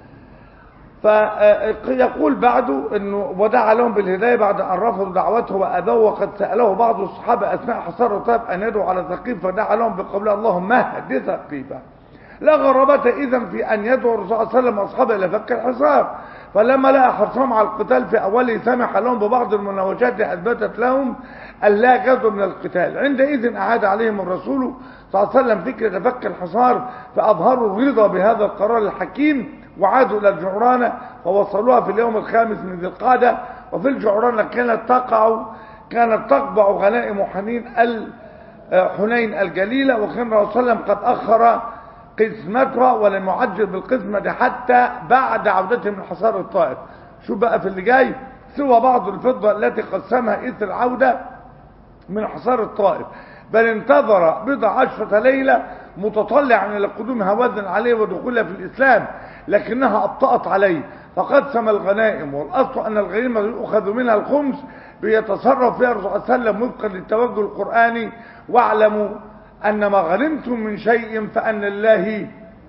A: فيقول بعده انه ودعا لهم بالهدايه بعد ان رفضوا دعوته وابوا وقد ساله بعض الصحابه اثناء حصار الطيب ان يدعوا على ثقيف فدعا لهم بقوله اللهم اهد ثقيفه لا غرابة إذا في أن يدعو الرسول صلى الله عليه وسلم أصحابه إلى فك الحصار فلما لقى حرصهم على القتال في أوله سمح لهم ببعض المناوشات أثبتت لهم أن لا جزوا من القتال عندئذ أعاد عليهم الرسول صلى الله عليه وسلم فكرة فك الحصار فأظهروا الرضا بهذا القرار الحكيم وعادوا إلى الجعرانة فوصلوها في اليوم الخامس من ذي القعدة وفي الجعرانة كانت تقع كانت تقبع غنائم حنين ال حنين الجليلة وكان الرسول صلى الله عليه وسلم قد أخر قسمتها ولم يعجل بالقسمة حتى بعد عودته من حصار الطائف شو بقى في اللي جاي سوى بعض الفضة التي قسمها إثر العودة من حصار الطائف بل انتظر بضع عشرة ليلة متطلعا إلى قدوم هوازن عليه ودخولها في الإسلام لكنها أبطأت عليه فقسم الغنائم والأصل أن الغنيمة يؤخذ منها الخمس بيتصرف فيها الرسول صلى الله عليه وسلم وفقا للتوجه القرآني واعلموا أن ما غنمتم من شيء فأن لله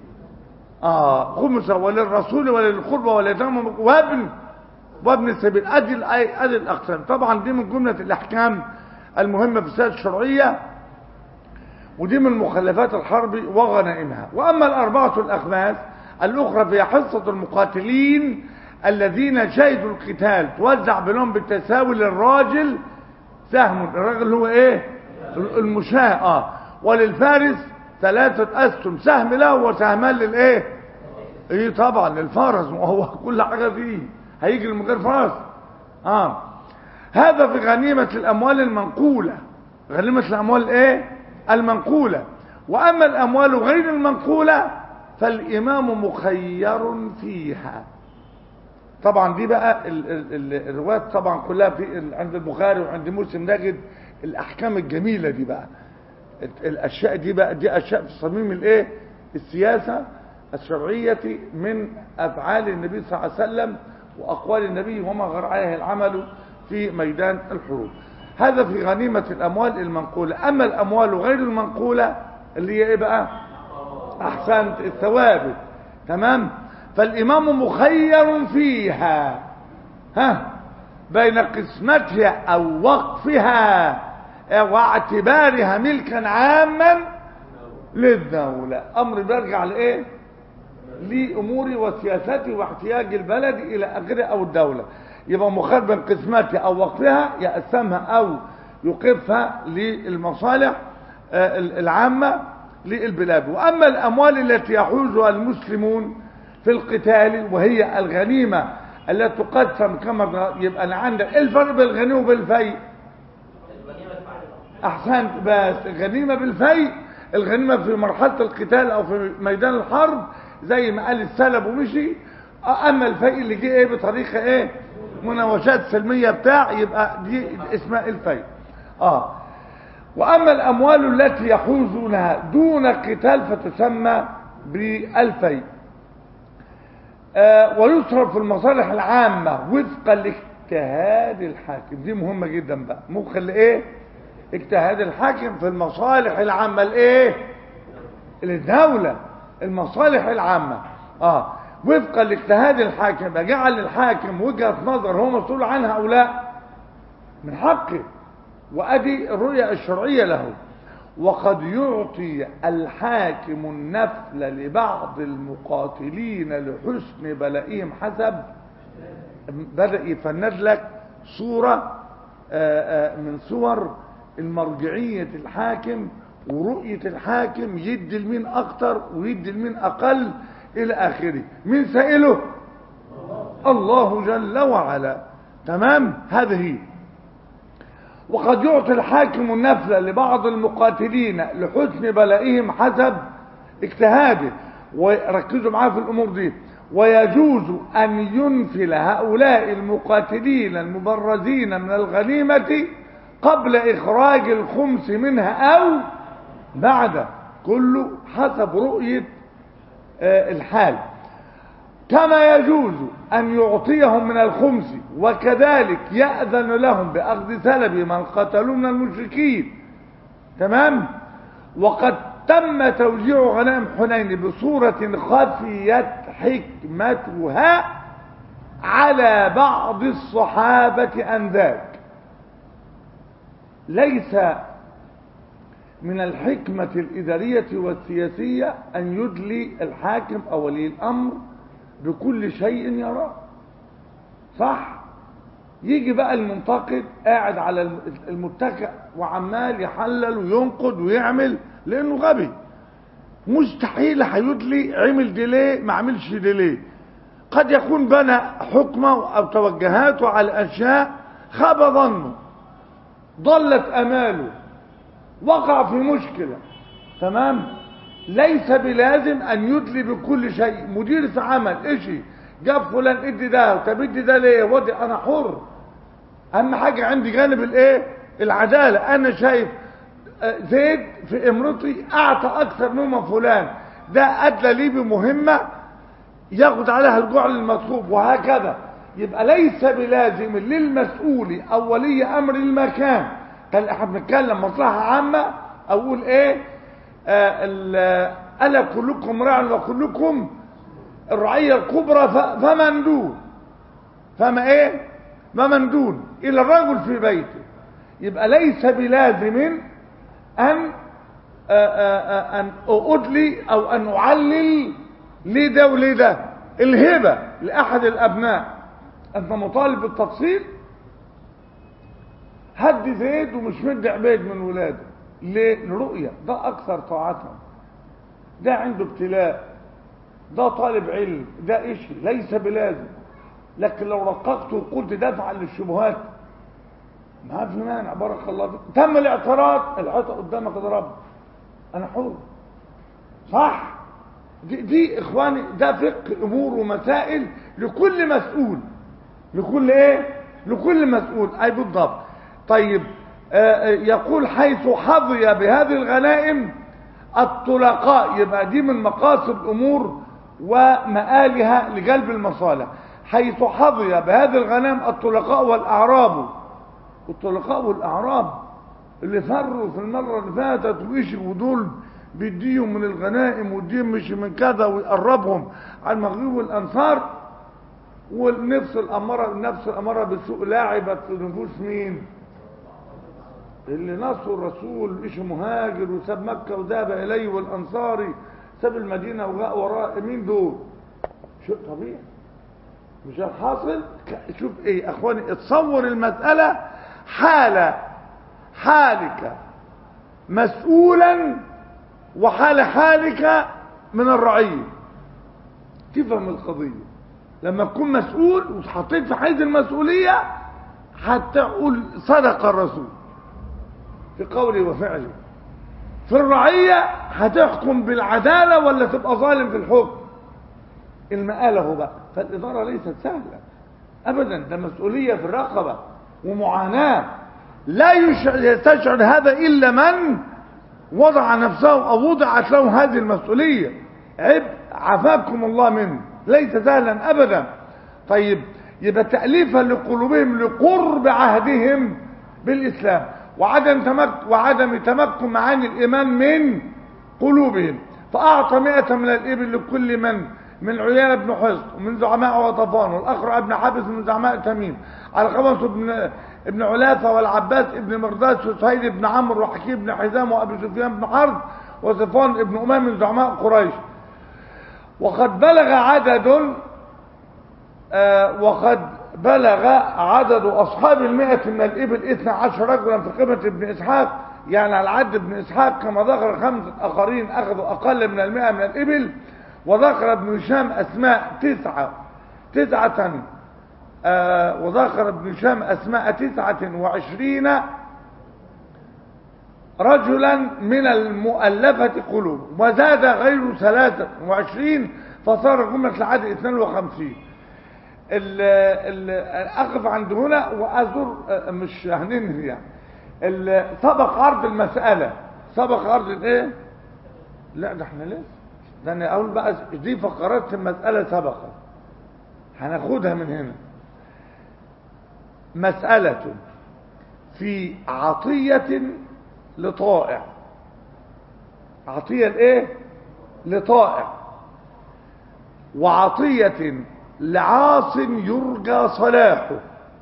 A: آه خمسة وللرسول وللقربى واليتامى وابن وابن السبيل أدي الآي- أدي الأقسام طبعا دي من جملة الأحكام المهمة في السياسة الشرعية ودي من مخلفات الحرب وغنائمها وأما الأربعة الأخماس الأخرى فهي حصة المقاتلين الذين شهدوا القتال توزع بينهم بالتساوي للراجل سهم الراجل هو ايه المشاة اه وللفارس ثلاثة أسهم سهم له وسهمان للايه ايه طبعا للفارس وهو كل حاجة فيه هيجري من غير فرس اه هذا في غنيمة الأموال المنقولة غنيمة الأموال ايه المنقولة وأما الأموال غير المنقولة فالإمام مخير فيها طبعا دي بقى ال- ال- ال- الروايات طبعا كلها في ال- عند البخاري وعند مسلم نجد الأحكام الجميلة دي بقى ال- الأشياء دي بقى دي أشياء في صميم الإيه السياسة الشرعية من أفعال النبي صلى الله عليه وسلم وأقوال النبي وما غير عليه العمل في ميدان الحروب هذا في غنيمة الأموال المنقولة أما الأموال غير المنقولة اللي هي إيه بقى أحسنت الثوابت تمام فالإمام مخير فيها ها بين قسمتها أو وقفها واعتبارها ملكا عاما للدولة أمر بيرجع لإيه لأمور وسياستي واحتياج البلد إلى آخره أو الدولة يبقى مخير بين قسمتها أو وقفها يقسمها أو يوقفها للمصالح آه، العامة للبلاد وأما الأموال التي يحوزها المسلمون في القتال وهي الغنيمة التي تقسم كما يبقى أنا عندك إيه الفرق بين الغنيمة وبالفيء أحسنت بس الغنيمة بالفيء الغنيمة في مرحلة القتال أو في ميدان الحرب زي ما قال السلب ومشي أما الفيء اللي جه إيه بطريقة إيه مناوشات سلمية بتاع يبقى دي اسمها الفيء آه وأما الأموال التي يحوزونها دون قتال فتسمى بالفيء آه ويصرف في المصالح العامة وفقا لاجتهاد الحاكم دي مهمة جدا بقى وفقا لإيه اجتهاد الحاكم في المصالح العامة الايه للدولة المصالح العامة اه وفقا لاجتهاد الحاكم جعل الحاكم وجهة نظر هو مسؤول عنها او لا من حقه وادي الرؤية الشرعية له وقد يعطي الحاكم النفل لبعض المقاتلين لحسن بلائهم حسب بدأ يفند لك صورة آه، آه، من صور المرجعية الحاكم ورؤية الحاكم يدي لمين أكتر ويدي لمين أقل إلى آخره مين سائله الله جل وعلا تمام هذه وقد يعطي الحاكم النفل لبعض المقاتلين لحسن بلائهم حسب اجتهاده وركزوا معاه في الامور دي ويجوز ان ينفل هؤلاء المقاتلين المبرزين من الغنيمة قبل اخراج الخمس منها او بعد كله حسب رؤية آه، الحال كما يجوز أن يعطيهم من الخمس وكذلك يأذن لهم بأخذ سلب من قتلوا من المشركين تمام وقد تم توزيع غنائم حنين بصورة خفيت حكمتها على بعض الصحابة أنذاك ليس من الحكمة الإدارية والسياسية أن يدلي الحاكم أو ولي الأمر بكل شيء يراه صح يجي بقى المنتقد قاعد على المتكئ وعمال يحلل وينقد ويعمل لانه غبي مستحيل هيدلي عمل دي ليه ما عملش دي ليه قد يكون بنى حكمه او توجهاته على اشياء خاب ظنه ضلت اماله وقع في مشكله تمام ليس بلازم ان يدلي بكل شيء مدير في عمل اشي جاب فلان ادي ده طب ادي ده ليه ودي انا حر اهم حاجه عندي جانب الايه العداله انا شايف آه، زيد في امرتي اعطى اكثر مما فلان ده ادلى لي بمهمه ياخد عليها الجعل المطلوب وهكذا يبقى ليس بلازم للمسؤول او ولي امر المكان كان احنا بنتكلم مصلحه عامه اقول ايه آه، ال- الا كلكم راع وكلكم الرعيه الكبرى ف- فمن دون فما ايه فمن دون الى الرجل في بيته يبقى ليس بلازم ان آه، آه، آه، ان ادلي او ان اعلل لده ولده الهبه لاحد الابناء انت مطالب بالتفصيل هد زيد ومش مدي عبيد من ولاده ليه لرؤيه ده اكثر طاعه ده عنده ابتلاء ده طالب علم ده اشي ليس بلازم لكن لو رققت وقلت دفعا للشبهات ما في مانع بارك الله فيك تم الاعتراض الاعتراض قدامك اضرب انا حر صح دي, دي اخواني ده فقه امور ومسائل لكل مسؤول لكل ايه لكل مسؤول اي بالضبط طيب آه، آه، يقول حيث حظي بهذه الغنائم الطلقاء يبقى دي من مقاصد الامور ومآلها لجلب المصالح حيث حظي بهذه الغنائم الطلقاء والاعراب الطلقاء والاعراب اللي فروا في المره اللي فاتت ويشوا ودول بيديهم من الغنائم ويديهم مش من كذا ويقربهم على المغرب والانصار والنفس الاماره النفس الاماره بالسوء لاعبت في نفوس مين اللي نصروا الرسول ايش مهاجر وساب مكه وذهب اليه والانصاري ساب المدينه وجاء وراء مين دول شيء طبيعي مش الحاصل ك- شوف ايه اخواني اتصور المساله حال حالك مسؤولا وحال حالك من الرعيه تفهم القضيه لما تكون مسؤول وتحطيت في حيز المسؤوليه هتقول صدق الرسول في قوله وفعله في الرعية هتحكم بالعدالة ولا تبقى ظالم في الحكم المآل هو بقى فالإدارة ليست سهلة أبدا ده مسؤولية في الرقبة ومعاناة لا يشعر يستشعر هذا إلا من وضع نفسه أو وضعت له هذه المسؤولية عبء عفاكم الله منه ليس سهلا أبدا طيب يبقى تأليفا لقلوبهم لقرب عهدهم بالإسلام وعدم تمكن وعدم تمكن معاني الإيمان من قلوبهم فأعطى مئة من الإبل لكل من من عيان بن حصن ومن زعماء وطفان والأخرى ابن حابس من زعماء تميم على خمس بن ابن علافة والعباس ابن مرداس وسهيل بن عمرو وحكيم بن حزام وأبي سفيان بن حرب وصفان ابن أمام من زعماء قريش وقد بلغ عدد آه وقد بلغ عدد أصحاب المئة من الإبل اثنى عشر رجلا في قيمة ابن إسحاق يعني على عد ابن إسحاق كما ذكر خمسة آخرين أخذوا أقل من المئة من الإبل وذكر ابن هشام أسماء تسعة تسعة آه وذكر ابن هشام أسماء تسعة وعشرين رجلا من المؤلفة قلوب وزاد غير ثلاثة وعشرين فصار جملة العدد 52 ال ال أقف عند هنا وأزور آه، مش هننهي يعني ال- سبق عرض المسألة سبق عرض الايه لا ده احنا لسه ده انا اقول بقى دي فقرات المسألة سبقت هناخدها من هنا مسألة في عطية لطائع عطية لايه لطائع وعطية لعاص يرجى صلاحه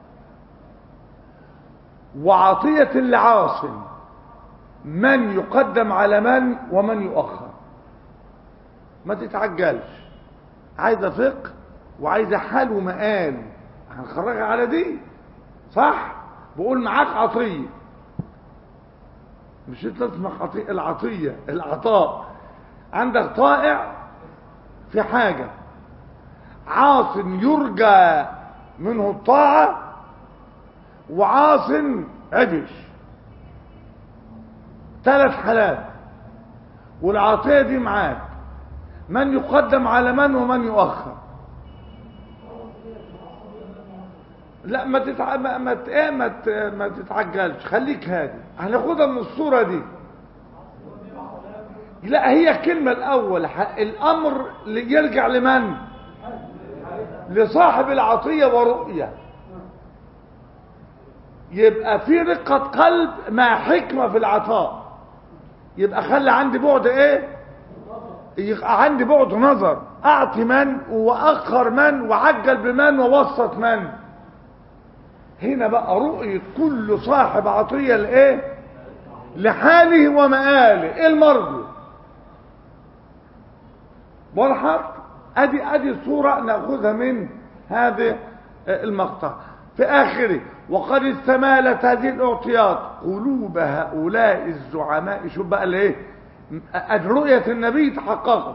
A: وعطية لعاص من يقدم على من ومن يؤخر ما تتعجلش عايزة فقه وعايزة حال ومقال هنخرجها على دي صح بقول معاك عطية مش انت تسمع عطية العطية العطاء عندك طائع في حاجة عاص يرجى منه الطاعة وعاص عبش ثلاث حالات والعطية دي معاك من يقدم على من ومن يؤخر لا ما تتع... ما ما ت- إيه ما, ت... ما تتعجلش خليك هادي هناخدها من الصورة دي لا هي الكلمة الأول ح- الأمر اللي يرجع لمن لصاحب العطية ورؤية يبقى في رقة قلب مع حكمة في العطاء يبقى خلي عندي بعد ايه يبقى عندي بعد نظر اعطي من واخر من وعجل بمن ووسط من هنا بقى رؤية كل صاحب عطية لايه لحاله ومآله ايه المرجو والحق ادي ادي صورة ناخذها من هذا المقطع في اخره وقد استمالت هذه الاعطيات قلوب هؤلاء الزعماء شوف بقى الايه ادي رؤية النبي تحققت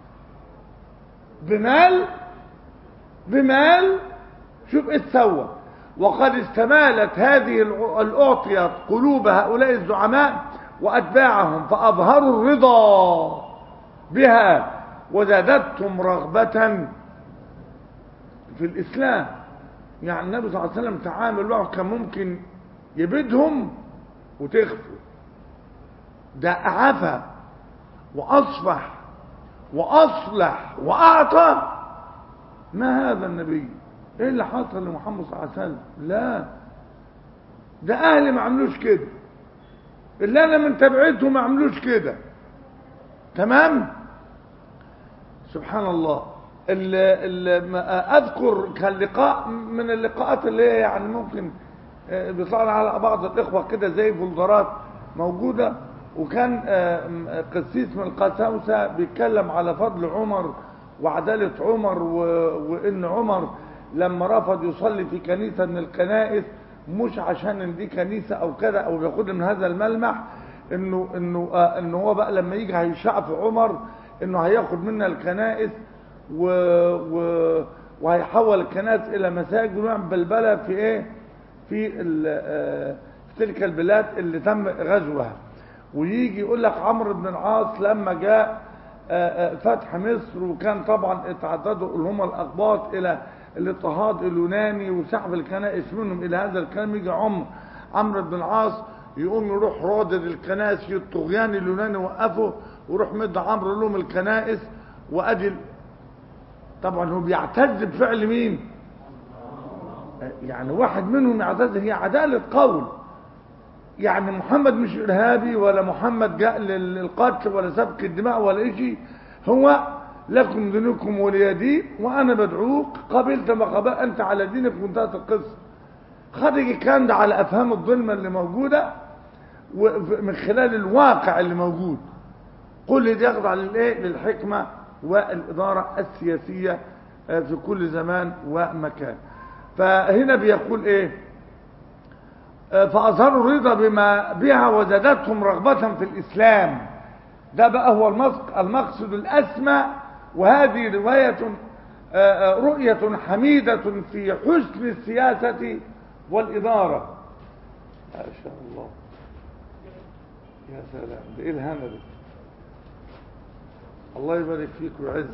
A: بمال بمال شوف ايه تسوى وقد استمالت هذه الع- الاعطيات قلوب هؤلاء الزعماء واتباعهم فاظهروا الرضا بها وزادتهم رغبة في الإسلام يعني النبي صلى الله عليه وسلم تعامل معه كان ممكن يبيدهم وتخفوا ده عفا وأصفح وأصلح وأعطى ما هذا النبي ايه اللي حصل لمحمد صلى الله عليه وسلم لا ده اهلي ما عملوش كده اللي انا من تبعته ما عملوش كده تمام سبحان الله ال ال ما اذكر كان لقاء من اللقاءات اللي هي يعني ممكن آه، بيطلع على بعض الاخوه كده زي فولدرات موجوده وكان آه، م- قسيس من القساوسه بيتكلم على فضل عمر وعداله عمر و- وان عمر لما رفض يصلي في كنيسه من الكنائس مش عشان ان دي كنيسه او كذا او بياخدها من هذا الملمح انه انه آه انه هو بقى لما يجي هيشاع في عمر انه هياخد منا الكنائس و و وهيحول الكنائس الى مساجد ويعمل بلبله في ايه في ال- آه، في تلك البلاد اللي تم غزوها ويجي يقول لك عمرو بن العاص لما جاء آه، آه، فتح مصر وكان طبعا اتعددوا اللي هم الاقباط الى الاضطهاد اليوناني وسحب الكنائس منهم الى هذا الكلام يجي عمر عمرو بن العاص يقوم يروح رادد الكنائس في الطغيان اليوناني وقفه ويروح مد عمرو لهم الكنائس وادي ال- طبعا هو بيعتز بفعل مين يعني واحد منهم يعتز هي عدالة قول يعني محمد مش إرهابي ولا محمد جاء للقتل ولا سفك الدماء ولا شيء هو لكم دينكم ولي دين وأنا بدعوك قبلت ما قبل أنت على دينك وانتهت القصة خرج الكلام ده على أفهام الظلمة اللي موجودة ومن خلال الواقع اللي موجود كل ده يخضع للايه للحكمة والإدارة السياسية آه، في كل زمان ومكان فهنا بيقول ايه آه، فأظهروا الرضا بما بها وزادتهم رغبة في الإسلام ده بقى هو المق- المقصد الأسمى وهذه رواية آه، آه، رؤية حميدة في حسن السياسة والإدارة ما شاء الله يا سلام ده ايه الهنا ده الله يبارك فيك ويعزك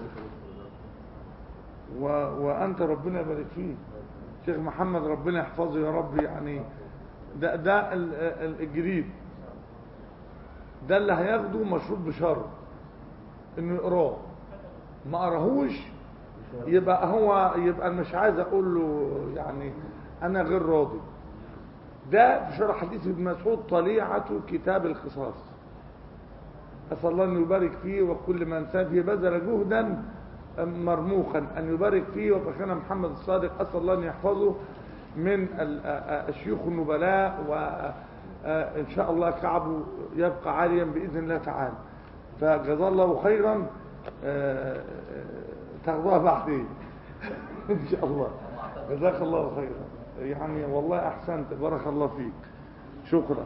A: و... وانت ربنا يبارك فيك شيخ محمد ربنا يحفظه يا رب يعني ده ده ال- ال- الجديد ده اللي هياخده مشروط بشرط انه يقراه ما قراهوش يبقى هو يبقى مش عايز اقول له يعني انا غير راضي ده في شرح حديث ابن مسعود طليعة كتاب القصاص أسأل الله أن يبارك فيه وكل من ساب فيه بذل جهدا مرموقا أن يبارك فيه وفخنا محمد الصادق أسأل الله أن يحفظه من ال- آ- آ- الشيوخ النبلاء وإن شاء الله كعبه يبقى عاليا بإذن الله تعالى فجزاه الله خيرا آ- آ- تاخذوها بعدين إن شاء الله جزاك الله خيرا يعني والله أحسنت بارك الله فيك شكرا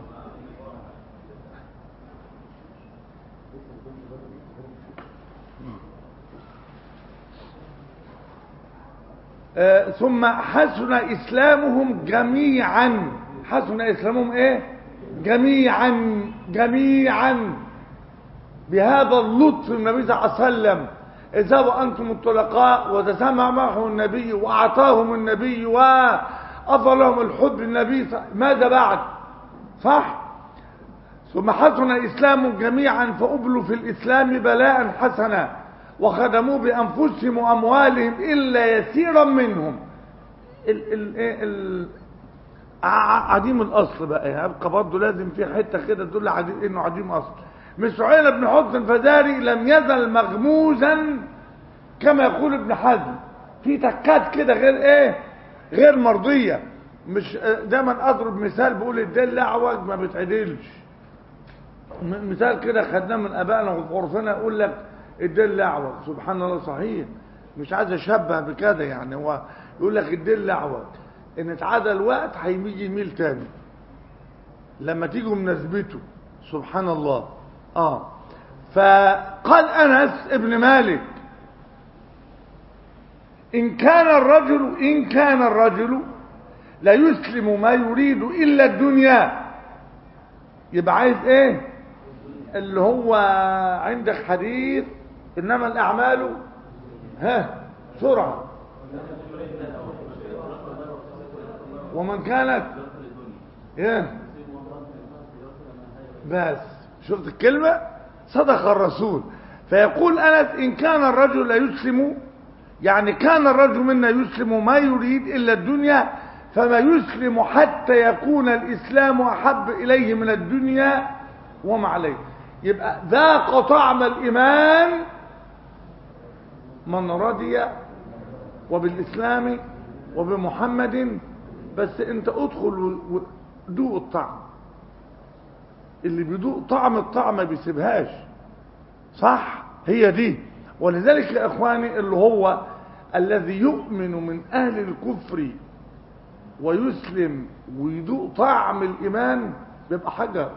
A: آه، ثم حسن إسلامهم جميعا حسن إسلامهم إيه جميعا جميعا بهذا اللطف النبي صلى الله عليه وسلم إذا وأنتم الطلقاء وتسمع معهم النبي وأعطاهم النبي وأفضل لهم الحب للنبي صلى- ماذا بعد صح ثم حسن إسلامهم جميعا فأبلوا في الإسلام بلاء حسنا وخدموا بأنفسهم وأموالهم إلا يسيرا منهم ال ال ال ع- عديم الأصل بقى يبقى برضه لازم في حتة كده تدل عديم إنه عديم أصل مسعيل بن حسن الفزاري لم يزل مغموزا كما يقول ابن حزم في تكات كده غير ايه غير مرضية مش دايما اضرب مثال بقول الدل اعوج ما بتعدلش م- مثال كده خدناه من ابائنا وفي عرفنا يقول لك الدل اعوج سبحان الله صحيح مش عايز اشبه بكده يعني هو يقول لك الدل اعوج ان اتعدل وقت هيجي يميل تاني لما تيجوا مناسبته سبحان الله اه فقال انس ابن مالك ان كان الرجل ان كان الرجل لا يسلم ما يريد الا الدنيا يبقى عايز ايه اللي هو عندك حديث انما الاعمال ها سرعه ومن كانت ايه بس شفت الكلمة صدق الرسول فيقول أنس إن كان الرجل لا يسلم يعني كان الرجل منا يسلم ما يريد إلا الدنيا فما يسلم حتى يكون الإسلام أحب إليه من الدنيا وما عليه يبقى ذاق طعم الإيمان من رضي وبالإسلام وبمحمد بس انت ادخل ودوق الطعم اللي بيدوق طعم الطعم ما بيسيبهاش صح هي دي ولذلك يا اخواني اللي هو الذي يؤمن من اهل الكفر ويسلم ويدوق طعم الايمان بيبقى حجر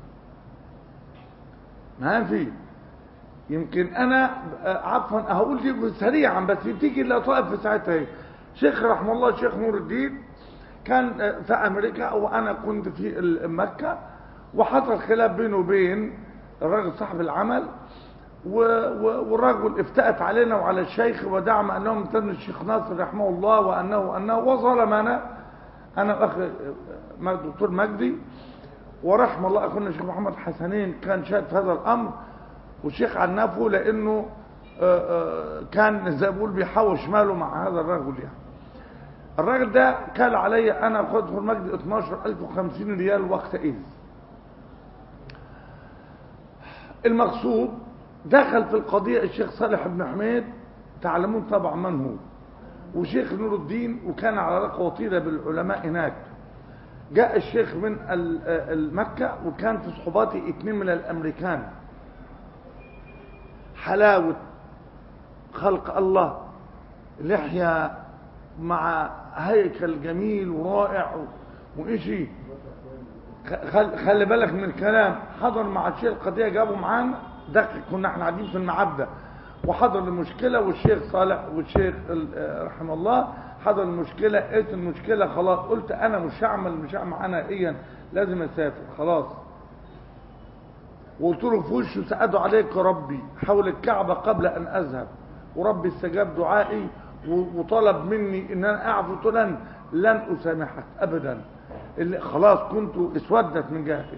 A: ما في يمكن انا عفوا هقول دي سريعا بس بتيجي اللطائف في ساعتها هي شيخ رحمه الله الشيخ نور الدين كان في امريكا وانا كنت في مكه وحصل خلاف بينه وبين الراجل صاحب العمل والرجل افتأت علينا وعلى الشيخ ودعم انه امتن الشيخ ناصر رحمه الله وانه انه وظلمنا انا واخ دكتور مجدي ورحم الله اخونا الشيخ محمد حسنين كان شاهد في هذا الامر والشيخ عنفه لانه كان زي ما بقول بيحوش ماله مع هذا الرجل يعني الراجل ده كان علي انا اخد في المجد 12050 ريال وقتئذ المقصود دخل في القضية الشيخ صالح بن حميد تعلمون طبعا من هو وشيخ نور الدين وكان على علاقة وطيدة بالعلماء هناك جاء الشيخ من المكة وكان في صحباتي اثنين من الامريكان حلاوة خلق الله لحية مع هيكل جميل ورائع و- وإشي خل خلي بالك من الكلام حضر مع الشيخ القضية جابوا معانا ده كنا احنا قاعدين في المعبدة وحضر المشكلة والشيخ صالح والشيخ ال- آه، رحمه الله حضر المشكلة قلت المشكلة خلاص قلت انا مش هعمل مش هعمل انا ايا لازم اسافر خلاص وقلت له في وشه سأدعو عليك ربي حول الكعبة قبل أن أذهب وربي استجاب دعائي و- وطلب مني ان انا اعفو قلت له لن لن اسامحك ابدا اللي خلاص كنت اسودت من جهتي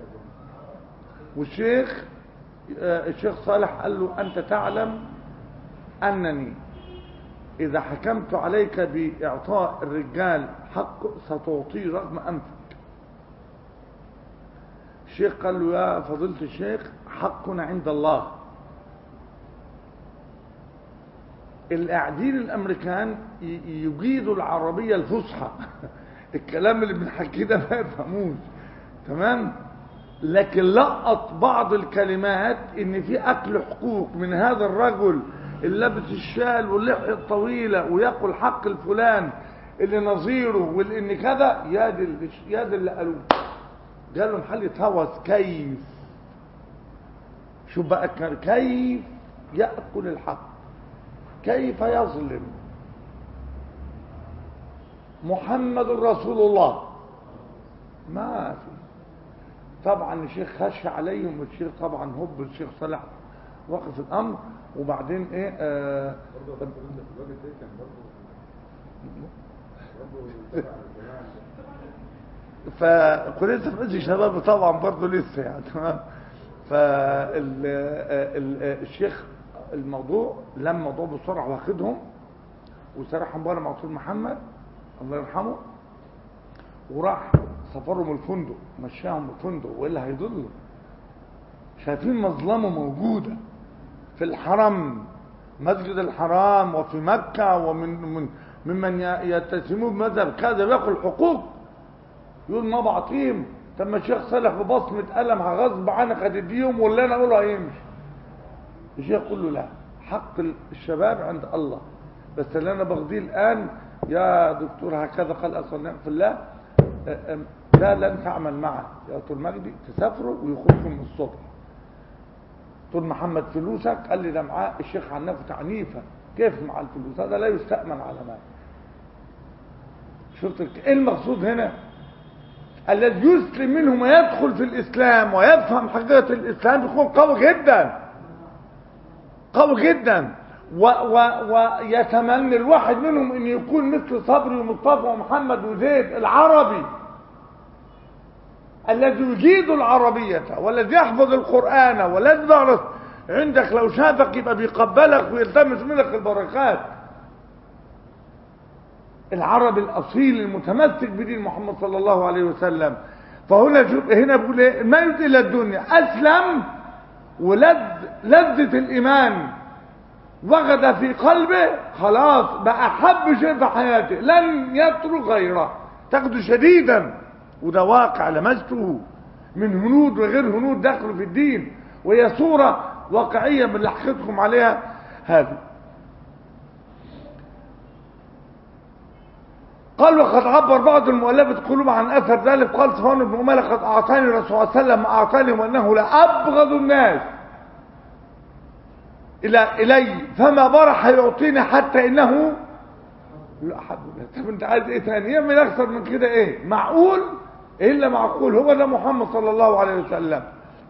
A: والشيخ آه، الشيخ صالح قال له انت تعلم انني اذا حكمت عليك باعطاء الرجال حق ستعطيه رغم انفك الشيخ قال له يا فضيلة الشيخ حقنا عند الله القاعدين الامريكان ي- يجيدوا العربيه الفصحى الكلام اللي بنحكيه ده ما يفهموش تمام لكن لقط بعض الكلمات ان في اكل حقوق من هذا الرجل اللي لابس الشال واللحيه الطويله وياكل حق الفلان اللي نظيره واللي ان كذا يا دي اللي- يا دي اللي قالوه قالوا محل هوس كيف شو بقى كان- كيف ياكل الحق كيف يظلم محمد رسول الله ما في طبعا الشيخ خش عليهم والشيخ طبعا هب الشيخ صالح وقف الامر وبعدين ايه آه
E: برضه الكلام ده في الوقت ده كان برضه برضه تبع الجماعه
A: فكنت لسه في عز شباب طبعا برضه لسه يعني تمام فالشيخ الموضوع لم موضوع بسرعه واخدهم وسرحهم بره مع دكتور محمد الله يرحمه وراح سفرهم الفندق مشاهم الفندق والا هيضلوا شايفين مظلمه موجوده في الحرم مسجد الحرام وفي مكه ومن من ممن يتسمون بمذهب كذا بياكل حقوق يقول ما بعطيهم طب ما الشيخ صالح ببصمة قلم غصب عنك هتديهم واللي انا اقوله هيمشي الشيخ يقول له لا حق الشباب عند الله بس اللي انا بغضيه الان يا دكتور هكذا قال اصلا في الله أ- أم- لا لن تعمل معه يا دكتور مجدي تسافروا ويخرجوا من الصبح دكتور محمد فلوسك قال لي ده معاه الشيخ عنفه تعنيفه كيف مع الفلوس هذا لا يستأمن على مال شفت الك- ايه المقصود هنا الذي يسلم منهم ويدخل في الإسلام ويفهم حقيقة الإسلام يكون قوي جدا قوي جدا و و ويتمنى الواحد منهم أن يكون مثل صبري ومصطفى ومحمد وزيد العربي الذي يجيد العربية والذي يحفظ القرآن والذي يدرس عندك لو شافك يبقى بيقبلك ويلتمس منك البركات العربي الأصيل المتمسك بدين محمد صلى الله عليه وسلم فهنا شوف هنا بيقول ايه ما يريد الا الدنيا اسلم ولذ لذة الايمان وجد في قلبه خلاص بقى احب شيء في حياته لن يترك غيره تاخده شديدا وده واقع لمسته من هنود وغير هنود دخلوا في الدين وهي صورة واقعية من اللي حكيتكم عليها هذه قال وقد عبر بعض المؤلفة القلوب عن أثر ذلك قال صفوان بن أمية قد أعطاني الرسول صلى الله عليه وسلم ما أعطاني وأنه لأبغض الناس إلى إلي فما برح يعطيني حتى إنه لا أحب الناس طب أنت عايز إيه تاني يعمل أكثر من كده إيه معقول إلا معقول هو ده محمد صلى الله عليه وسلم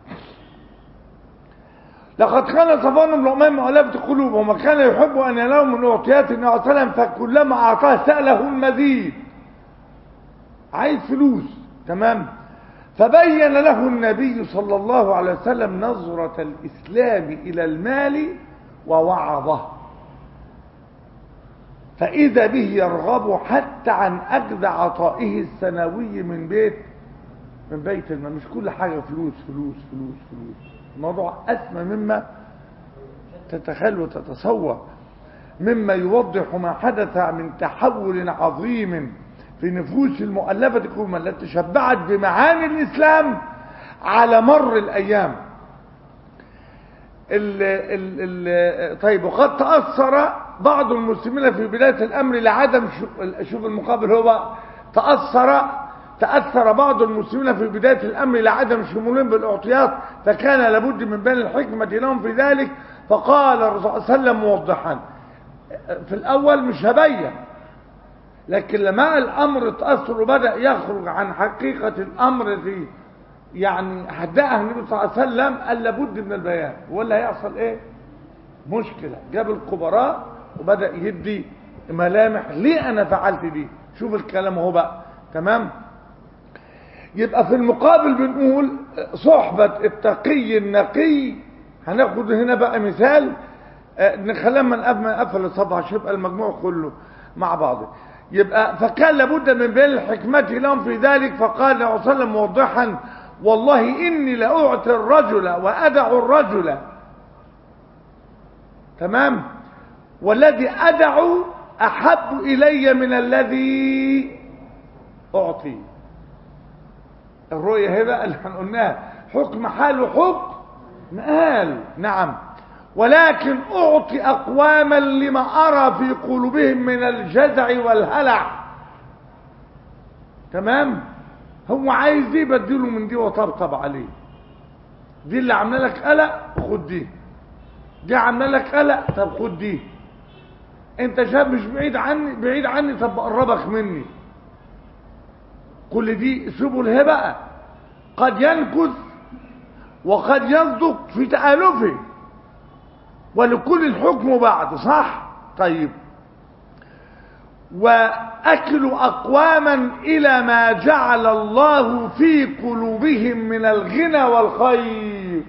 A: لقد كان صفوان بن أمية مؤلفة قلوبهم وكان يحب أن ينال من أعطيات النبي صلى الله عليه وسلم فكلما أعطاه سأله المزيد عايز فلوس تمام فبين له النبي صلى الله عليه وسلم نظرة الإسلام إلى المال ووعظه فإذا به يرغب حتى عن أجد عطائه السنوي من بيت من بيت المال مش كل حاجة فلوس فلوس فلوس فلوس الموضوع أسمى مما تتخيل وتتصور مما يوضح ما حدث من تحول عظيم في نفوس المؤلفة الكريمة التي تشبعت بمعاني الإسلام على مر الأيام ال ال ال طيب وقد تأثر بعض المسلمين في بداية الأمر لعدم شو- شوف المقابل هو بقى، تأثر تأثر بعض المسلمين في بداية الأمر لعدم شمولهم بالأعطيات فكان لابد من بين الحكمة لهم في ذلك فقال الرسول صلى الله عليه وسلم موضحا في الأول مش هبين لكن لما الأمر تأثر وبدأ يخرج عن حقيقة الأمر في يعني حدها النبي صلى الله عليه وسلم قال لابد من البيان ولا هيحصل ايه مشكلة جاب الكبراء وبدأ يدي ملامح ليه انا فعلت دي شوف الكلام اهو بقى تمام يبقى في المقابل بنقول صحبة التقي النقي هناخد هنا بقى مثال آه، نخليها من قبل ما نقفل الصفحة عشان يبقى المجموع كله مع بعضه يبقى فكان لابد من بين الحكمة لهم في ذلك فقال النبي صلى الله عليه وسلم موضحا والله إني لأعطي الرجل وأدع الرجل تمام والذي أدع أحب إلي من الذي أعطي الرؤية هي بقى اللي احنا قلناها حكم حال وحكم مآل نعم ولكن أعطي أقواما لما أرى في قلوبهم من الجزع والهلع تمام هو عايز دي بديله من دي وطبطب عليه دي اللي عامله لك قلق خد دي دي عامله لك قلق طب خد دي انت شاب مش بعيد عني بعيد عني طب بقربك مني كل دي سبل هبه قد ينكث وقد يصدق في تآلفه ولكل الحكم بعد صح طيب وأكل أقواما إلى ما جعل الله في قلوبهم من الغنى والخير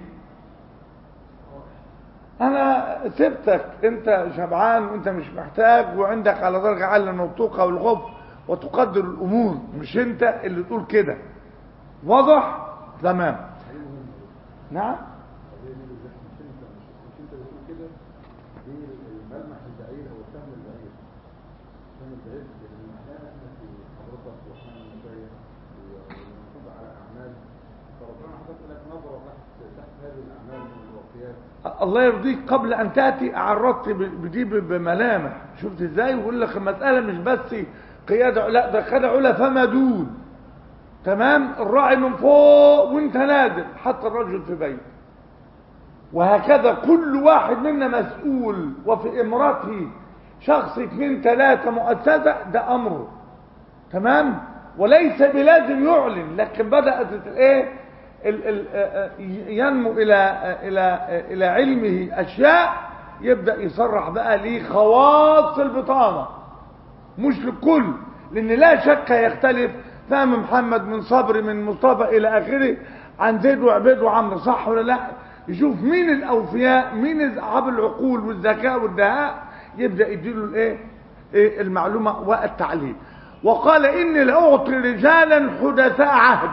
A: أنا سبتك أنت شبعان وأنت مش محتاج وعندك على درجة عالية من الطوقة والغف وتقدر الأمور مش أنت اللي تقول كده واضح؟ تمام نعم
E: القضيه دي بالذات مش انت مش مش انت بتقول كده دي الملمح البعيد او الفهم البعيد الفهم البعيد لان احيانا احنا في حضرتك واحيانا المشايخ والمفروض على اعمال فربنا حاطط لك نظره تحت تحت هذه الاعمال من الوقيات
A: الله يرضيك قبل ان تاتي عرضت ب- بدي ب- بملامح شفت ازاي ويقول لك المساله مش بس قياده لا ده قياده علا فما دون تمام الراعي من فوق وانت نازل حتى الرجل في بيت وهكذا كل واحد منا مسؤول وفي امرته شخص اثنين ثلاثه مؤسسه ده امره تمام وليس بلازم يعلن لكن بدات الايه ال- ال- آه، آه، ينمو الى آه، الى آه، الى علمه اشياء يبدا يصرح بقى ليه خواص البطانه مش للكل لان لا شك يختلف فهم محمد من صبري من مصطفى الى اخره عن زيد وعبيد وعمرو صح ولا لا يشوف مين الاوفياء مين اصحاب العقول والذكاء والدهاء يبدا يديله الايه إيه المعلومه والتعليم وقال اني لاعطي رجالا حدثاء عهد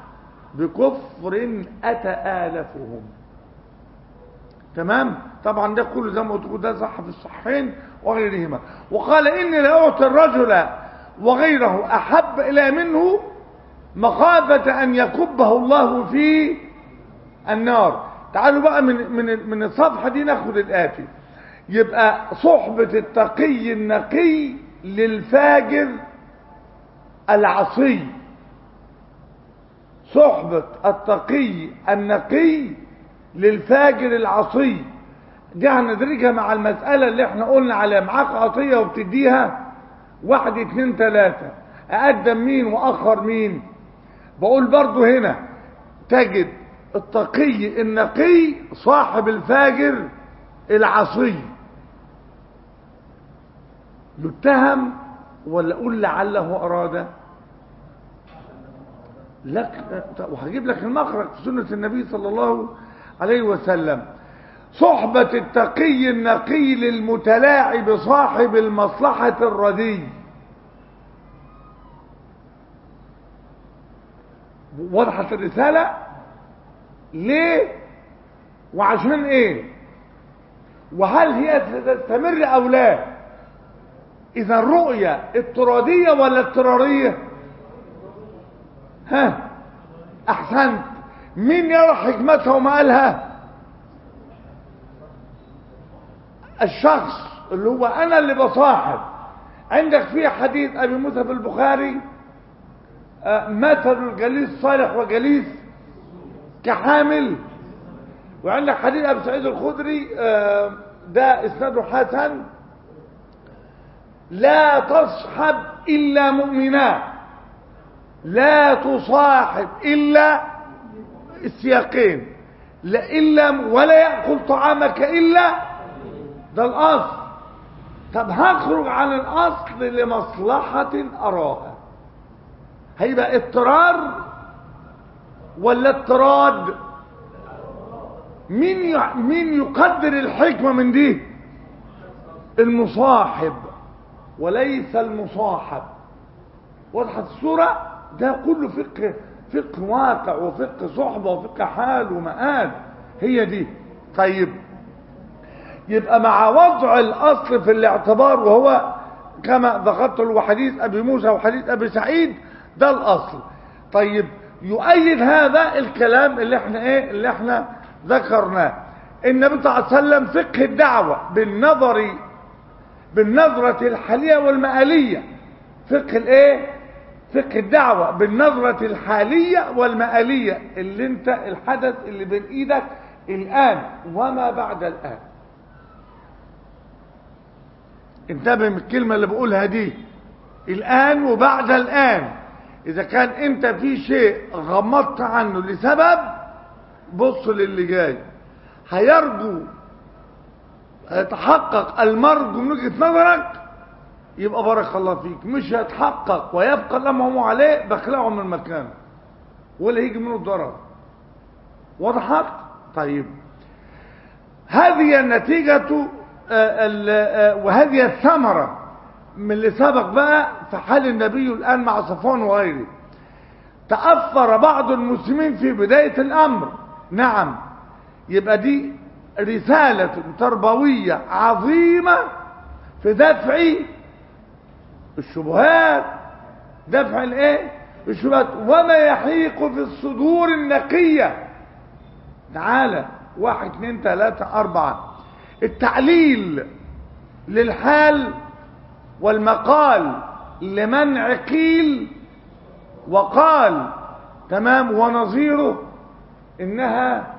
A: بكفر اتالفهم تمام طبعا ده كله زي ما قلت لكم ده صح في الصحيحين وغيرهما وقال اني لاعطي الرجل وغيره احب الى منه مخافه ان يكبه الله في النار تعالوا بقى من من من الصفحه دي ناخد الاتي يبقى صحبه التقي النقي للفاجر العصي صحبة التقي النقي للفاجر العصي دي هندرجها مع المسألة اللي احنا قلنا عليها معاك عطية وبتديها واحد اتنين تلاتة اقدم مين واخر مين بقول برضو هنا تجد التقي النقي صاحب الفاجر العصي يتهم ولا اقول لعله اراد لك وهجيب لك المخرج في سنة النبي صلى الله عليه وسلم صحبة التقي النقي للمتلاعب صاحب المصلحة الردي وضحت الرسالة ليه وعشان ايه وهل هي تستمر او لا اذا الرؤية اضطرادية ولا اضطرارية ها احسنت مين يرى حكمتها وما قالها الشخص اللي هو انا اللي بصاحب عندك في حديث ابي موسى في البخاري آه، مثل الجليس صالح وجليس كحامل وعندك حديث ابي سعيد الخدري آه، ده اسناده حسن لا تصحب الا مؤمنا لا تصاحب الا السياقين لا الا ولا ياكل طعامك الا ده الاصل طب هخرج عن الاصل لمصلحه اراها هيبقى اضطرار ولا اضطراد مين ي- مين يقدر الحكمه من دي المصاحب وليس المصاحب وضحت الصورة ده كله فقه فقه واقع وفقه صحبة وفقه حال ومآل هي دي طيب يبقى مع وضع الأصل في الاعتبار وهو كما ذكرت له حديث أبي موسى وحديث أبي سعيد ده الأصل طيب يؤيد هذا الكلام اللي احنا ايه اللي احنا ذكرناه النبي صلى الله عليه وسلم فقه الدعوة بالنظر بالنظرة الحالية والمآلية فقه الايه فقه الدعوة بالنظرة الحالية والمآلية اللي انت الحدث اللي بين ايدك الان وما بعد الان انتبه من الكلمة اللي بقولها دي الان وبعد الان اذا كان انت في شيء غمضت عنه لسبب بص للي جاي هيرجو هيتحقق المرجو من وجهة نظرك يبقى بارك الله فيك مش هيتحقق ويبقى الامر هو عليه بخلعه من مكانه ولا هيجي منه الضرر وضحت طيب هذه النتيجة آه، ال- آه، وهذه الثمرة من اللي سبق بقى في حال النبي الآن مع صفوان وغيره تأثر بعض المسلمين في بداية الأمر نعم يبقى دي رسالة تربوية عظيمة في دفع الشبهات دفع الايه الشبهات وما يحيق في الصدور النقية تعالى واحد اتنين تلاتة اربعة التعليل للحال والمقال لمنع قيل وقال تمام ونظيره انها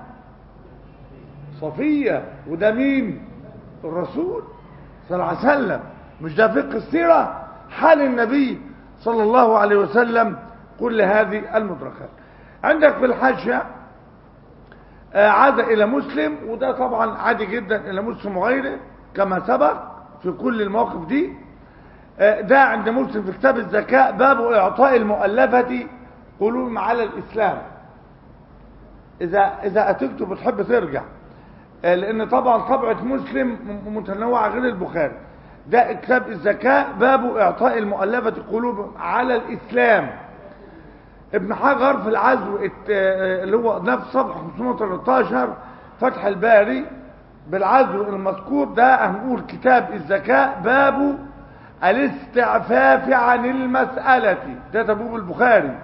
A: صفية وده مين الرسول صلى الله عليه وسلم مش ده فقه السيرة حال النبي صلى الله عليه وسلم كل هذه المدركات عندك في الحاشية آه، عاد إلى مسلم وده طبعا عادي جدا إلى مسلم وغيره كما سبق في كل المواقف دي آه، ده عند مسلم في كتاب الزكاة باب إعطاء المؤلفة قلوبهم على الإسلام إذا إذا أتكتب بتحب ترجع آه، لأن طبعا طبعة مسلم م- متنوعة غير البخاري ده كتاب الزكاة باب إعطاء المؤلفة قلوبهم على الإسلام ابن حجر في العزو الت- آه، اللي هو نفس صفحة 513 فتح الباري بالعزو المذكور ده هنقول كتاب الزكاة باب الاستعفاف عن المسألة ده تبوب البخاري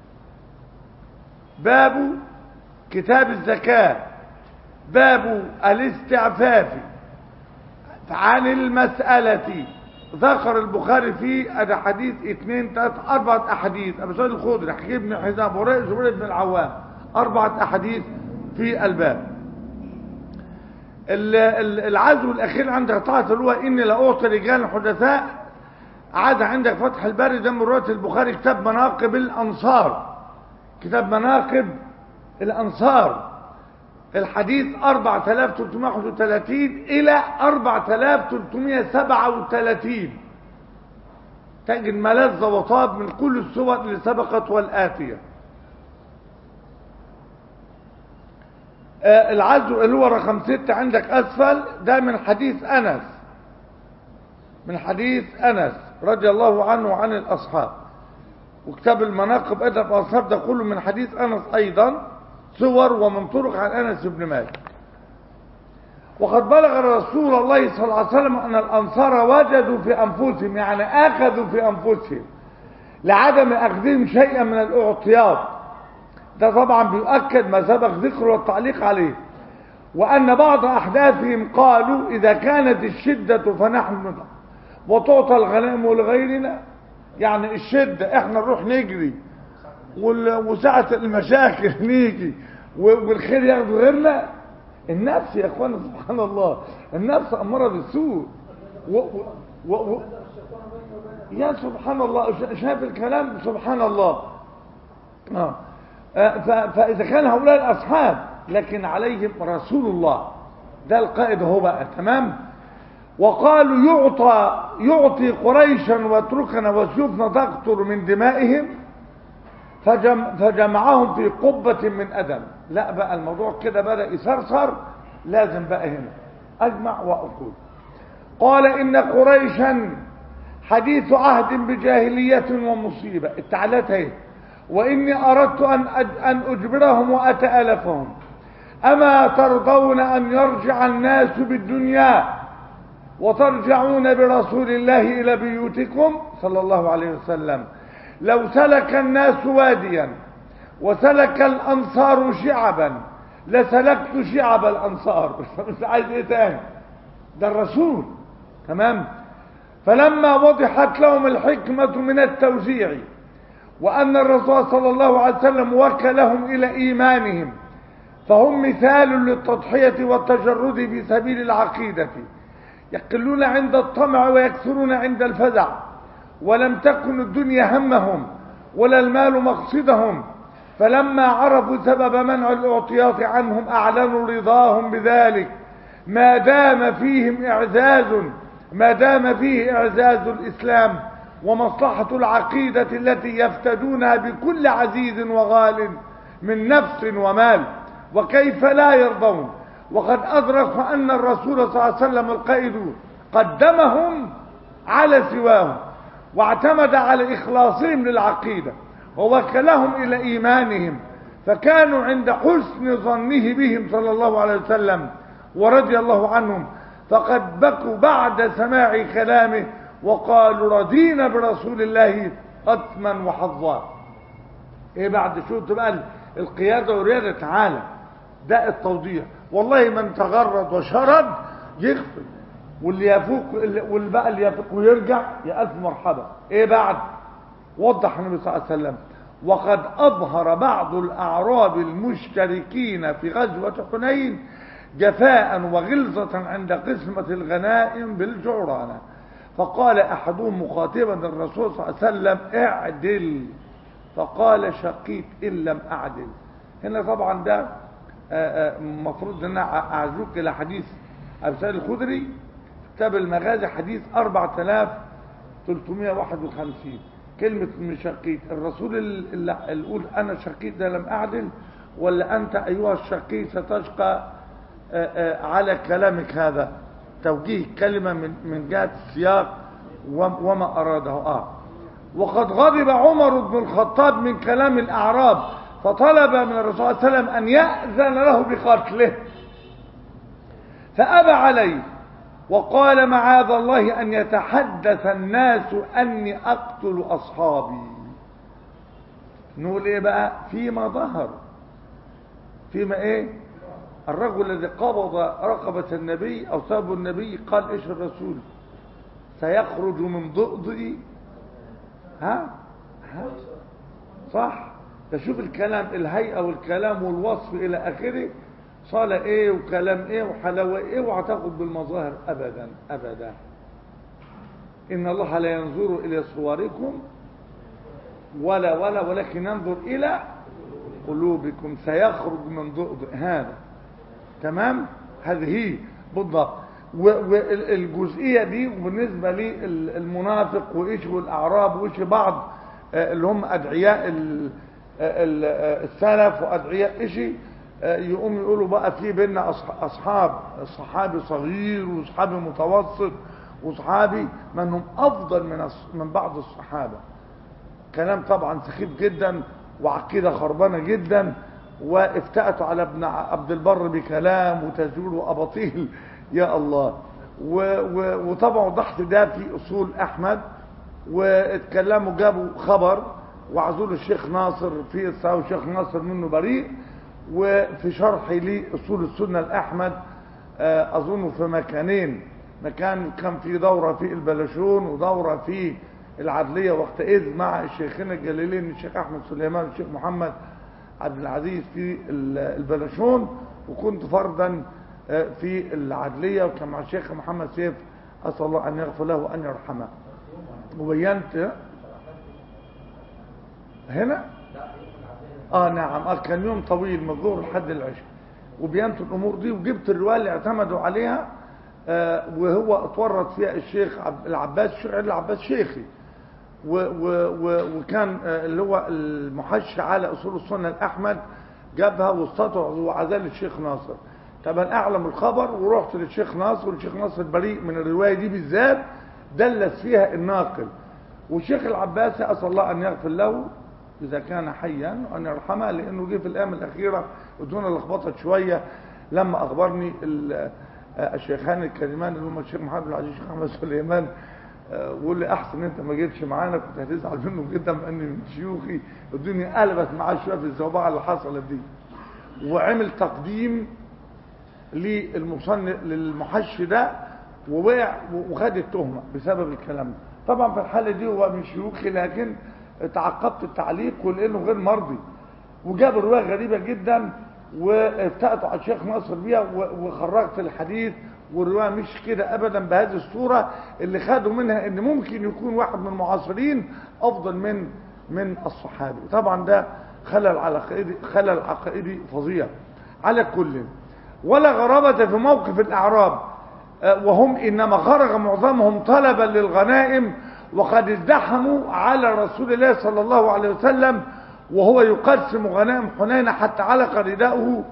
A: باب كتاب الزكاة باب الاستعفاف عن المسألة ذكر البخاري فيه ادي حديث اثنين ثلاث اربعة احاديث ابو سعيد الخدري حكيم بن حزام ابو هريره زبير بن العوام اربعة احاديث في الباب ال- ال- العزو الاخير عندك طاعة اللي هو اني لاعطي رجال حدثاء عاد عندك فتح الباري ده من روايه البخاري كتاب مناقب الانصار كتاب مناقب الانصار الحديث 4331 إلى 4337 تجد ملذ وطاب من كل الصور اللي سبقت والآتية آه، العزو اللي هو رقم ستة عندك أسفل ده من حديث أنس من حديث أنس رضي الله عنه وعن الأصحاب وكتاب المناقب أدب الأنصار ده كله من حديث أنس أيضا صور ومن طرق عن أنس بن مالك وقد بلغ رسول الله صلى الله عليه وسلم أن الأنصار وجدوا في أنفسهم يعني أخذوا في أنفسهم لعدم أخذهم شيئا من الأعطيات ده طبعا بيؤكد ما سبق ذكره والتعليق عليه وأن بعض أحداثهم قالوا إذا كانت الشدة فنحن نضع وتعطى الغنائم لغيرنا يعني الشدة احنا نروح نجري وال- وساعة المشاكل نيجي و- والخير ياخد غيرنا النفس يا اخوانا سبحان الله النفس أمارة بالسوء و و و و يا سبحان الله شا- شايف الكلام سبحان الله آه. آه، ف- فإذا كان هؤلاء الأصحاب لكن عليهم رسول الله ده القائد هو بقى تمام وقالوا يعطى يعطي قريشا واتركنا وسيوفنا تقطر من دمائهم فجم فجمعهم في قبة من أدم لا بقى الموضوع كده بدأ يصرصر لازم بقى هنا أجمع وأقول قال إن قريشا حديث عهد بجاهلية ومصيبة التعليلات اهي وإني أردت أن أج- أن أجبرهم وأتألفهم أما ترضون أن يرجع الناس بالدنيا وترجعون برسول الله إلى بيوتكم صلى الله عليه وسلم لو سلك الناس واديا وسلك الأنصار شعبا لسلكت شعب الأنصار مش عايز إيه تاني ده الرسول تمام فلما وضحت لهم الحكمة من التوزيع وأن الرسول صلى الله عليه وسلم وكلهم إلى إيمانهم فهم مثال للتضحية والتجرد في سبيل العقيدة يقلون عند الطمع ويكثرون عند الفزع ولم تكن الدنيا همهم ولا المال مقصدهم فلما عرفوا سبب منع الاعطيات عنهم أعلنوا رضاهم بذلك ما دام فيهم إعزاز ما دام فيه إعزاز الإسلام ومصلحة العقيدة التي يفتدونها بكل عزيز وغال من نفس ومال وكيف لا يرضون وقد أدركوا أن الرسول صلى الله عليه وسلم القائد قدمهم على سواهم واعتمد على إخلاصهم للعقيدة ووكلهم إلى إيمانهم فكانوا عند حسن ظنه بهم صلى الله عليه وسلم ورضي الله عنهم فقد بكوا بعد سماع كلامه وقالوا رضينا برسول الله قسما وحظا ايه بعد شو بقى القيادة والريادة تعالى ده التوضيح والله من تغرد وشرد يغفل واللي يفوق واللي بقى اللي يفوق ويرجع يا ألف مرحبا ايه بعد وضح النبي صلى الله عليه وسلم وقد أظهر بعض الأعراب المشتركين في غزوة حنين جفاء وغلظة عند قسمة الغنائم بالجعرانة فقال أحدهم مخاطبا الرسول صلى الله عليه وسلم اعدل فقال شقيت إن لم أعدل هنا طبعا ده المفروض ان انا اعزوك الى حديث ابي سعيد الخدري كتاب المغازي حديث 4351 كلمة من شقيت الرسول اللي يقول انا شقيت ده لم اعدل ولا انت ايها الشقي ستشقى على كلامك هذا توجيه كلمة من من جهة السياق وما اراده اه وقد غضب عمر بن الخطاب من كلام الاعراب فطلب من الرسول صلى الله عليه وسلم أن يأذن له بقتله فأبى عليه وقال معاذ الله أن يتحدث الناس أني أقتل أصحابي نقول إيه بقى فيما ظهر فيما إيه الرجل الذي قبض رقبة النبي أو ساب النبي قال إيش الرسول سيخرج من ضئضئي ها ها صح تشوف الكلام الهيئة والكلام والوصف إلى آخره صالة إيه وكلام إيه وحلاوة إيه وهتاخد بالمظاهر أبدا أبدا إن الله لا ينظر إلى صوركم ولا ولا ولكن ينظر إلى قلوبكم سيخرج من ضئضئ هذا تمام هذه هي بالضبط والجزئية دي بالنسبة للمنافق وإيش والأعراب وإيش بعض اللي هم أدعياء السلف وأدعياء إشي يقوم يقولوا بقى في بيننا أصحاب صحابي صغير وصحابي متوسط وصحابي منهم أفضل من من بعض الصحابة كلام طبعا سخيف جدا وعقيدة خربانة جدا وافتأتوا على ابن عبد البر بكلام وتزوير وأباطيل يا الله وطبعا ضحت ده في أصول أحمد واتكلموا جابوا خبر وعزول الشيخ ناصر في الصحابة الشيخ ناصر منه بريء وفي شرحي لأصول السنة الأحمد آه، أظن في مكانين مكان كان في دورة في البلشون ودورة في العدلية وقتئذ مع الشيخين الجليلين الشيخ أحمد سليمان والشيخ محمد عبد العزيز في ال- البلشون وكنت فردا آه، في العدلية وكان مع الشيخ محمد سيف أسأل الله أن يغفر له وأن يرحمه وبينت هنا اه نعم اه كان يوم طويل من الظهر لحد العشاء وبينت الامور دي وجبت الروايه اللي اعتمدوا عليها آه وهو اتورط فيها الشيخ عب- العباس الشيخ علي العباس شيخي و و و وكان آه اللي هو المحشي على اصول السنه الاحمد جابها واستطع وعزل الشيخ ناصر طب انا اعلم الخبر ورحت للشيخ ناصر والشيخ ناصر بريء من الروايه دي بالذات دلس فيها الناقل والشيخ العباسي اسال الله ان يغفر له إذا كان حيا وأن يرحمه لأنه جه في الأيام الأخيرة ودون لخبطت شوية لما أخبرني ال- آه، الشيخان الكريمان اللي هم الشيخ محمد العزيز والشيخ أحمد سليمان آه، وقول لي أحسن أنت ما جيتش معانا كنت هتزعل منه جدا مع إني من شيوخي الدنيا قلبت معاه شوية في الزوبعة اللي حصلت دي وعمل تقديم للمصنف للمحشي ده ووقع وخد التهمة بسبب الكلام ده طبعا في الحالة دي هو من شيوخي لكن تعقبت التعليق ولانه غير مرضي وجاب رواية غريبة جدا وافتقتوا على الشيخ ناصر بيها و- وخرجت الحديث والرواية مش كده ابدا بهذه الصورة اللي خدوا منها ان ممكن يكون واحد من المعاصرين افضل من من الصحابي طبعا ده خلل على عقائدي خلل عقائدي فظيع على كل ولا غرابة في موقف الأعراب آه، وهم إنما خرج معظمهم طلبا للغنائم وقد ازدحموا على رسول الله صلى الله عليه وسلم وهو يقسم غنائم حنين حتى علق رداؤه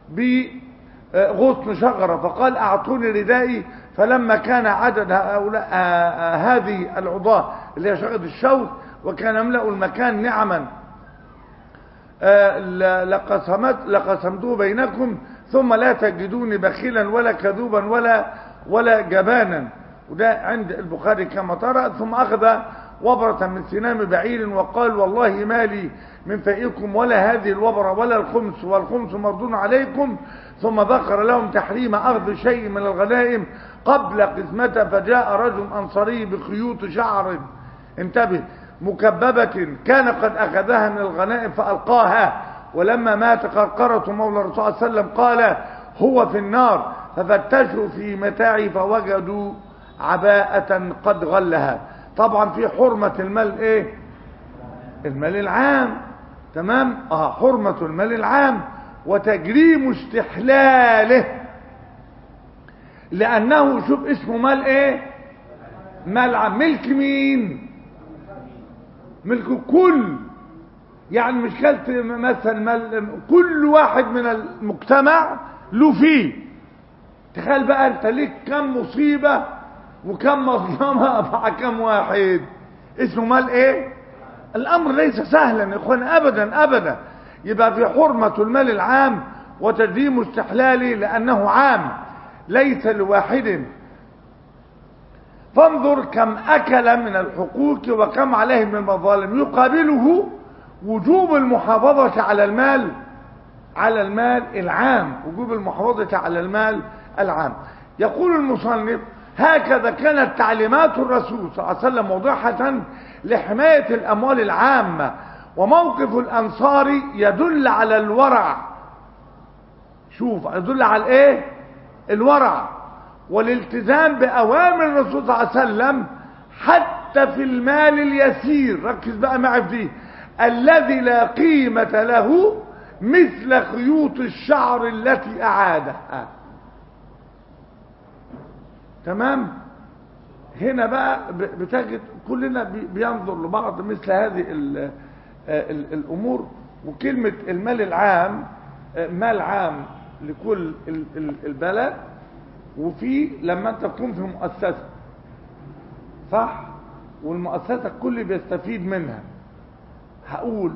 A: بغصن شجرة فقال أعطوني ردائي فلما كان عدد هؤلاء آه، آه، هذه العضاة اللي هي شجرة الشوك وكان يملأ المكان نعما آه، ل- لقسمت لقسمته بينكم ثم لا تجدوني بخيلا ولا كذوبا ولا ولا جبانا وده عند البخاري كما ترى ثم أخذ وبرة من سنام بعير وقال والله ما لي من فائكم ولا هذه الوبرة ولا الخمس والخمس مردون عليكم ثم ذكر لهم تحريم أخذ شيء من الغنائم قبل قسمته فجاء رجل أنصاري بخيوط شعر انتبه مكببة كان قد أخذها من الغنائم فألقاها ولما مات قرقرة مولى الرسول صلى الله عليه وسلم قال هو في النار ففتشوا في متاعي فوجدوا عباءة قد غلها طبعا في حرمة المال ايه المال العام تمام اه حرمة المال العام وتجريم استحلاله لانه شوف اسمه مال ايه مال عام ملك مين ملك الكل يعني مش كلت مثلا مال كل واحد من المجتمع له فيه تخيل بقى انت ليك كم مصيبة وكم مظلمة مع كم واحد اسمه مال ايه الامر ليس سهلا يا اخوانا ابدا ابدا يبقى في حرمة المال العام وتجريم استحلاله لانه عام ليس لواحد فانظر كم اكل من الحقوق وكم عليه من المظالم يقابله وجوب المحافظة على المال على المال العام وجوب المحافظة على المال العام يقول المصنف هكذا كانت تعليمات الرسول صلى الله عليه وسلم موضحة لحماية الأموال العامة وموقف الأنصار يدل على الورع شوف يدل على الايه الورع والالتزام بأوامر الرسول صلى الله عليه وسلم حتى في المال اليسير ركز بقى معي في دي الذي لا قيمة له مثل خيوط الشعر التي أعادها تمام هنا بقى بتجد كلنا بينظر لبعض مثل هذه ال ال الأمور وكلمة المال العام مال عام لكل البلد وفي لما انت تكون في مؤسسة صح والمؤسسة الكل بيستفيد منها هقول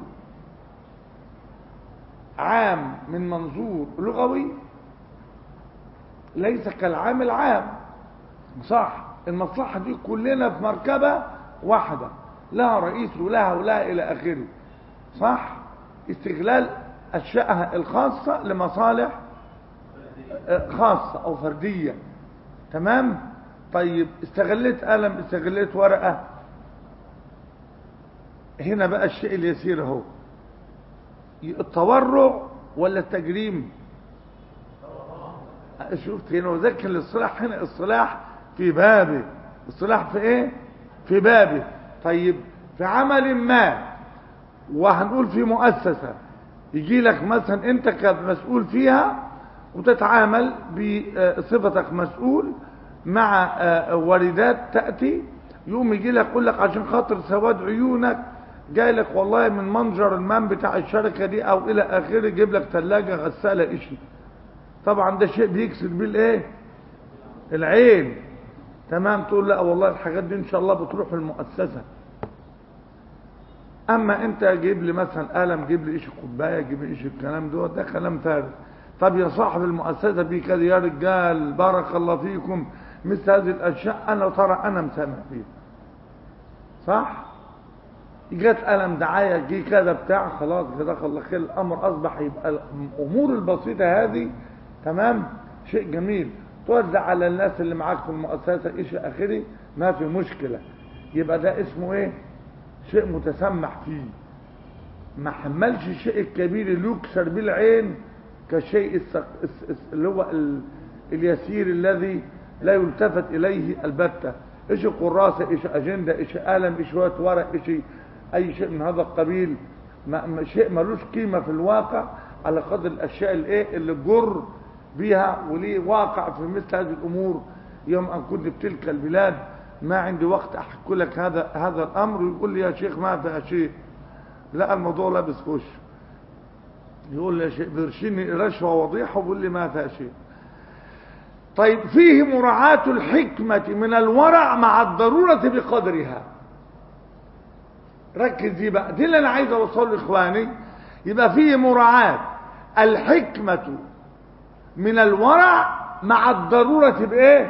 A: عام من منظور لغوي ليس كالعام العام صح المصلحة دي كلنا في مركبة واحدة لها رئيس ولها ولها إلى آخره صح استغلال أشياءها الخاصة لمصالح آه، خاصة أو فردية تمام طيب استغلت قلم استغلت ورقة هنا بقى الشيء اليسير اهو التورع ولا التجريم شفت هنا وذكر الاصطلاح هنا اصطلاح في بابه اصطلاح في ايه في بابه طيب في عمل ما وهنقول في مؤسسة يجي لك مثلا انت كمسؤول فيها وتتعامل بصفتك مسؤول مع آه، واردات تأتي يقوم يجي لك يقول لك عشان خاطر سواد عيونك جاي لك والله من منجر المام بتاع الشركة دي او الى اخره يجيب لك ثلاجة غسالة اشي طبعا ده شيء بيكسر بيه الايه العين تمام تقول لا والله الحاجات دي ان شاء الله بتروح المؤسسة اما انت جيب لي مثلا قلم جيب لي ايش كوبايه جيب لي ايش الكلام دوت ده كلام فارغ طب يا صاحب المؤسسه دي كده يا رجال بارك الله فيكم مثل هذه الاشياء انا ترى انا مسامح فيها صح جت قلم دعايه جه كذا بتاع خلاص جزاك الله خير الامر اصبح يبقى الامور البسيطه هذه تمام شيء جميل توزع على الناس اللي معاك في المؤسسه ايش اخري ما في مشكله يبقى ده اسمه ايه شيء متسمح فيه ما حملش الشيء الكبير اللي يكسر بيه العين كشيء السق... الس- الس- اللي هو ال... اليسير الذي لا يلتفت اليه البتة ايش قراسة ايش اجندة ايش قلم ايش شوية ورق ايش اي شيء من هذا القبيل ما... ما شيء ملوش قيمة في الواقع على قدر الاشياء الايه اللي جر بها وليه واقع في مثل هذه الامور يوم ان كنت بتلك البلاد ما عندي وقت احكي لك هذا هذا الامر ويقول لي يا شيخ ما فيها شيء لا الموضوع لابس وش يقول لي يا شيخ بيرشيني رشوه وضيحه وبيقول لي ما فيها شيء طيب فيه مراعاة الحكمة من الورع مع الضرورة بقدرها ركز دي بقى دي اللي انا عايز اوصله لاخواني يبقى فيه مراعاة الحكمة من الورع مع الضرورة بايه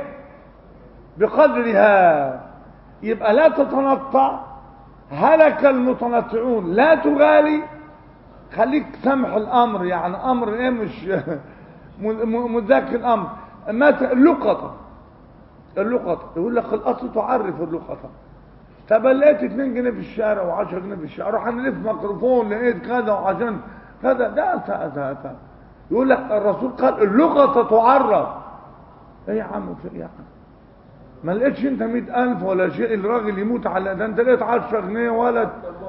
A: بقدرها يبقى لا تتنطع هلك المتنطعون لا تغالي خليك سمح الامر يعني امر ايه مش مذاكر الامر متى اللقطة اللقطة يقول لك الاصل تعرف اللقطة طب لقيت 2 جنيه في الشارع و10 جنيه في الشارع اروح انا الف ميكروفون لقيت كذا وعشان كذا ده تا تا تا يقول لك الرسول قال اللقطة تعرف ايه يا عم في إيه يا عم ما لقيتش انت 100000 ولا شيء الراجل يموت على ده انت لقيت 10 جنيه ولا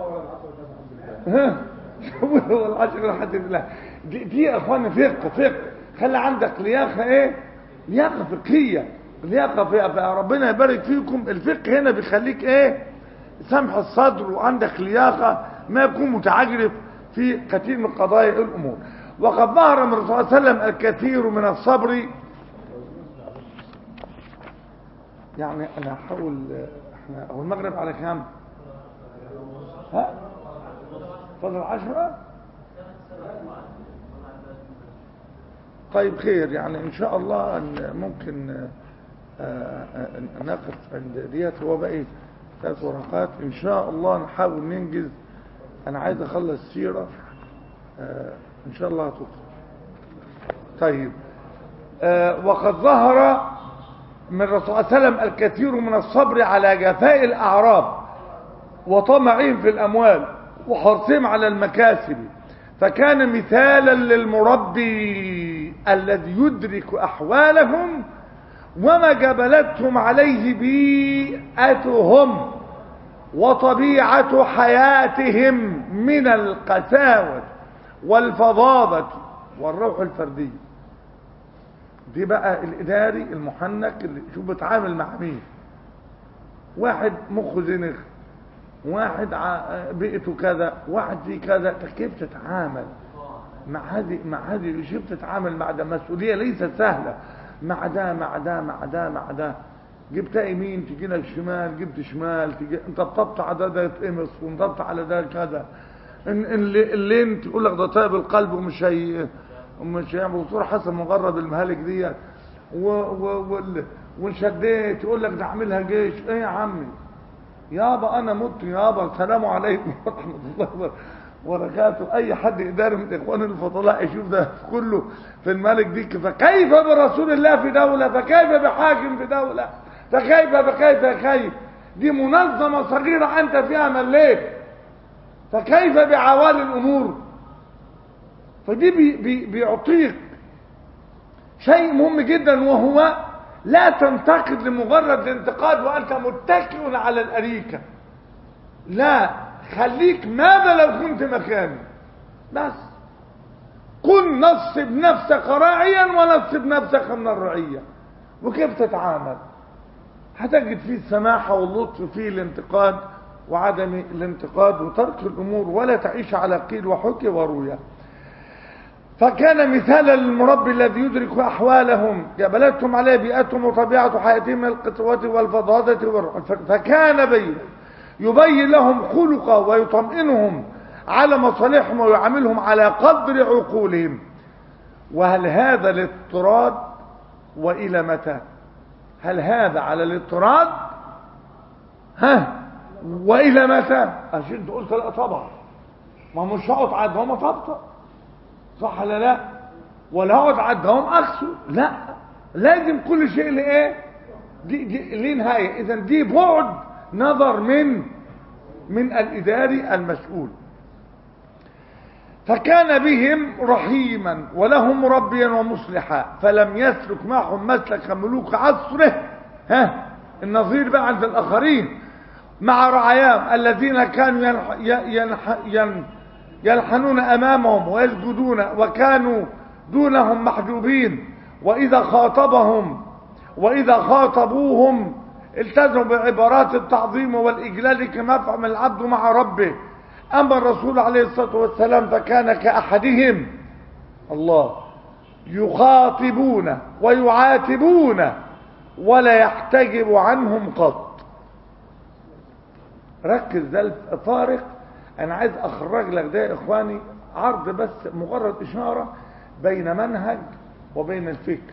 A: ها والعشر لحد الله دي, دي يا اخوانا فقه فقه خلي عندك لياقه ايه لياقه فقهيه لياقه في ربنا يبارك فيكم الفقه هنا بيخليك ايه سمح الصدر وعندك لياقه ما يكون متعجرف في كثير من قضايا الامور وقد ظهر من الرسول صلى الله عليه وسلم الكثير من الصبر يعني انا هحاول احنا هو المغرب على كام ها فضل عشرة طيب خير يعني ان شاء الله إن ممكن آه، آه، نقف عند ديت هو بقى ثلاث ورقات ان شاء الله نحاول ننجز انا عايز اخلص سيرة آه، ان شاء الله هتقف طيب آه، وقد ظهر من الرسول صلى الله عليه وسلم الكثير من الصبر على جفاء الاعراب وطمعهم في الاموال وحرصهم على المكاسب فكان مثالا للمربي الذي يدرك احوالهم وما جبلتهم عليه بيئتهم وطبيعة حياتهم من القساوة والفظاظة والروح الفردي دي بقى الإداري المحنك اللي شوف بيتعامل مع مين واحد مخه زنخ واحد ع- بيئته كذا واحد في كذا أنت كيف تتعامل مع هذه مع هذه كيف تتعامل مع ده مسؤولية ليست سهلة مع ده مع ده مع ده مع ده جبت يمين تجي لك شمال جبت شمال تجي انت طبطبت على ده ده يتقمص وانطبطت على ده كذا ان ان اللي- اللين تقول لك ده طيب القلب ومش هي ومش هيعمل دكتور حسن مغرب المهالك ديت و و وال- وانشديت يقول لك ده اعملها جيش ايه يا عمي يابا انا مت يابا السلام عليكم ورحمه الله وبركاته وبركاته اي حد اداري من اخوان الفضلاء يشوف ده كله في الملك دي فكيف برسول الله في دولة فكيف بحاكم في دولة فكيف فكيف كيف دي منظمة صغيرة انت فيها مليت فكيف بعوالي الامور فدي بي بي بيعطيك شيء مهم جدا وهو لا تنتقد لمجرد الانتقاد وانت متكئ على الاريكه لا خليك ماذا لو كنت مكاني بس كن نصب نفسك راعيا ونصب نفسك من الرعية وكيف تتعامل هتجد فيه السماحة واللطف فيه الانتقاد وعدم الانتقاد وترك الأمور ولا تعيش على قيل وحكي وروية فكان مثالا للمربي الذي يدرك أحوالهم جبلتهم عليه بيئتهم وطبيعة حياتهم من القسوة والفظاظة والرعب فكان بين يبين لهم خلقه ويطمئنهم على مصالحهم ويعاملهم على قدر عقولهم وهل هذا الاضطراد وإلى متى هل هذا على الاضطراد ها وإلى متى عشان انت قلت لا طبعا ما مش هقعد عدهم اطبطب صح ولا لا ولا هقعد عدهم اخسو لا لازم كل شيء لايه دي, دي ليه نهايه اذا دي بعد نظر من من الاداري المسؤول فكان بهم رحيما ولهم مربيا ومصلحا فلم يسلك معهم مسلك ملوك عصره ها النظير بقى عند الاخرين مع رعاياهم الذين كانوا ينح ينح ين يلحنون امامهم ويسجدون وكانوا دونهم محجوبين واذا خاطبهم واذا خاطبوهم التزموا بعبارات التعظيم والاجلال كما فهم العبد مع ربه اما الرسول عليه الصلاه والسلام فكان كاحدهم الله يخاطبون ويعاتبون ولا يحتجب عنهم قط ركز ده الفارق انا عايز اخرج لك ده يا اخواني عرض بس مجرد اشاره بين منهج وبين الفكر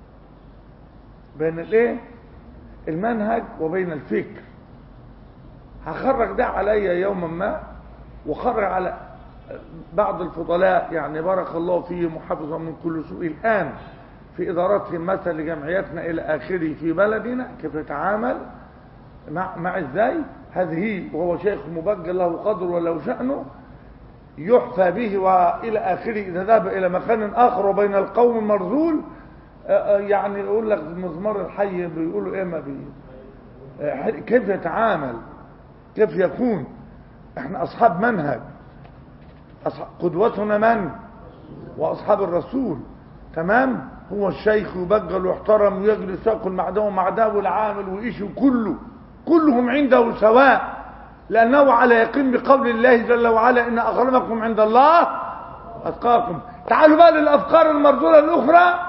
A: بين الايه المنهج وبين الفكر هخرج ده عليا يوما ما وخرج على بعض الفضلاء يعني بارك الله فيه محافظا من كل سوء الان في ادارتهم مثلا لجمعياتنا الى اخره في بلدنا كيف يتعامل مع مع ازاي هذه وهو شيخ مبجل له قدر وله شأنه يحفى به والى اخره اذا ذهب الى مكان اخر وبين القوم مرذول يعني يقول لك مزمار الحي بيقولوا ايه ما بي كيف يتعامل كيف يكون احنا اصحاب منهج أصحاب قدوتنا من واصحاب الرسول تمام هو الشيخ يبجل ويحترم ويجلس ياكل مع ده ومع ده والعامل وإيش كله كلهم عنده سواء لأنه على يقين بقول الله جل وعلا إن أكرمكم عند الله أتقاكم تعالوا بقى للأفكار المرذولة الأخرى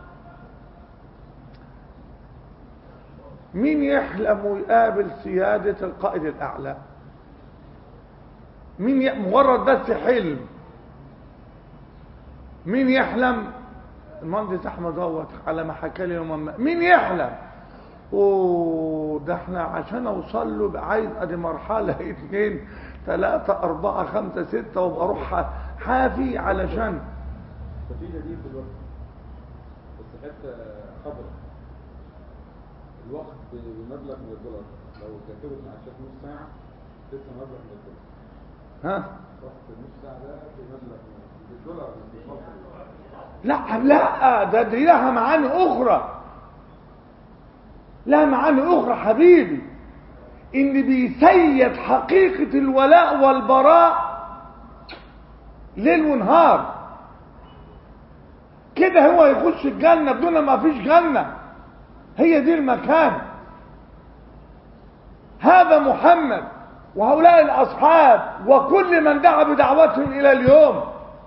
A: مين يحلم ويقابل سيادة القائد الأعلى مين ي... مجرد بس حلم مين يحلم المهندس احمد دوت على ما حكى لي يوم ما مين يحلم اوه ده احنا عشان اوصل له عايز ادي مرحله اثنين ثلاثة أربعة خمسة ستة وابقى اروح حافي علشان
E: السفينة دي في الوقت بس حتة خضرا الوقت بمبلغ من الدولار لو كتبت مع الشيخ نص ساعة لسه مبلغ من الدولار
A: ها
E: وقت النص ساعة ده بمبلغ من الدولار مش مصري
A: لا لا ده دي لها معاني أخرى لها معاني أخرى حبيبي إن بيسيد حقيقة الولاء والبراء ليل ونهار كده هو يخش الجنة بدون ما فيش جنة هي دي المكان هذا محمد وهؤلاء الأصحاب وكل من دعا بدعوتهم إلى اليوم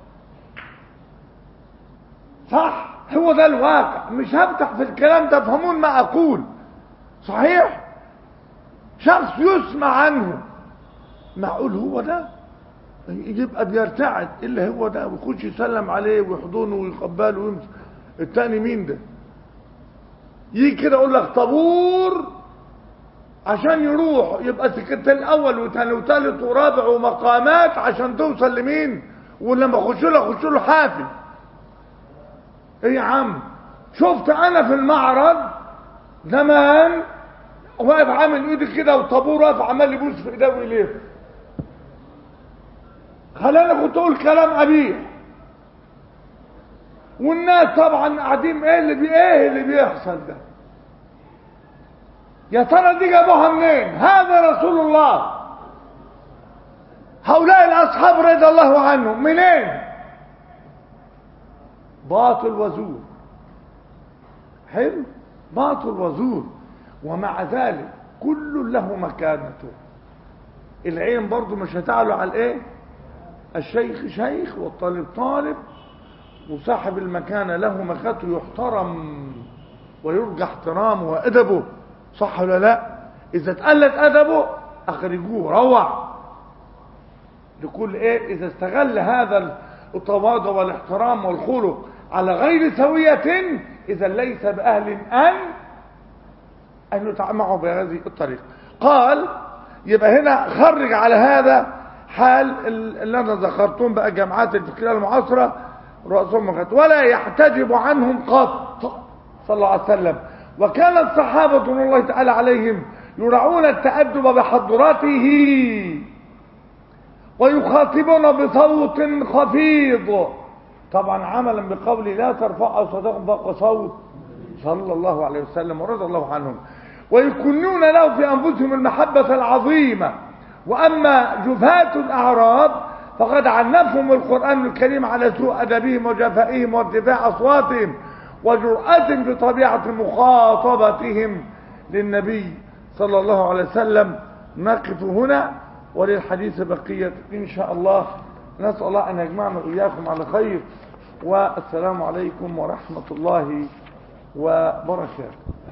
A: صح هو ده الواقع مش هفتح في الكلام تفهمون ما أقول صحيح شخص يسمع عنه معقول هو ده يبقى بيرتعد الا هو ده ويخش يسلم عليه ويحضنه ويقبله ويمسك التاني مين ده يجي كده يقول لك طابور عشان يروح يبقى سكتين الاول وثاني وثالث ورابع ومقامات عشان توصل لمين ولما اخش له اخش له حافل ايه يا عم شفت انا في المعرض زمان واقف عامل ايدي كده وطابور واقف عمال يبوس في ايديه ويلف خلاني كنت اقول كلام قبيح والناس طبعا قاعدين ايه اللي بي ايه اللي بيحصل ده يا ترى دي جابوها منين هذا رسول الله هؤلاء الاصحاب رضي الله عنهم منين باطل وزور حلو باطل وزور ومع ذلك كل له مكانته العين برضو مش هتعلو على الايه الشيخ شيخ والطالب طالب وصاحب المكانة له مكانته يحترم ويرجى احترامه وأدبه صح ولا لا إذا تقلت أدبه أخرجوه روع لكل إيه إذا استغل هذا التواضع والاحترام والخلق على غير سوية إذا ليس بأهل أن أن يتعامعوا بهذه الطريقة قال يبقى هنا خرج على هذا حال اللي أنا ذكرتهم بقى جامعات الفكرية المعاصرة رؤسهم مخت ولا يحتجب عنهم قط صلى الله عليه وسلم وكان الصحابة رضي الله تعالى عليهم يرعون التأدب بحضراته ويخاطبون بصوت خفيض طبعا عملا بقول لا ترفع صوتكم فوق صوت صلى الله عليه وسلم ورضي الله عنهم ويكنون له في أنفسهم المحبة العظيمة وأما جفاة الأعراب فقد عنفهم القرآن الكريم على سوء أدبهم وجفائهم وارتفاع أصواتهم وجرأة بطبيعة مخاطبتهم للنبي صلى الله عليه وسلم نقف هنا وللحديث بقية إن شاء الله نسأل الله أن يجمعنا وإياكم على خير والسلام عليكم ورحمة الله وبركاته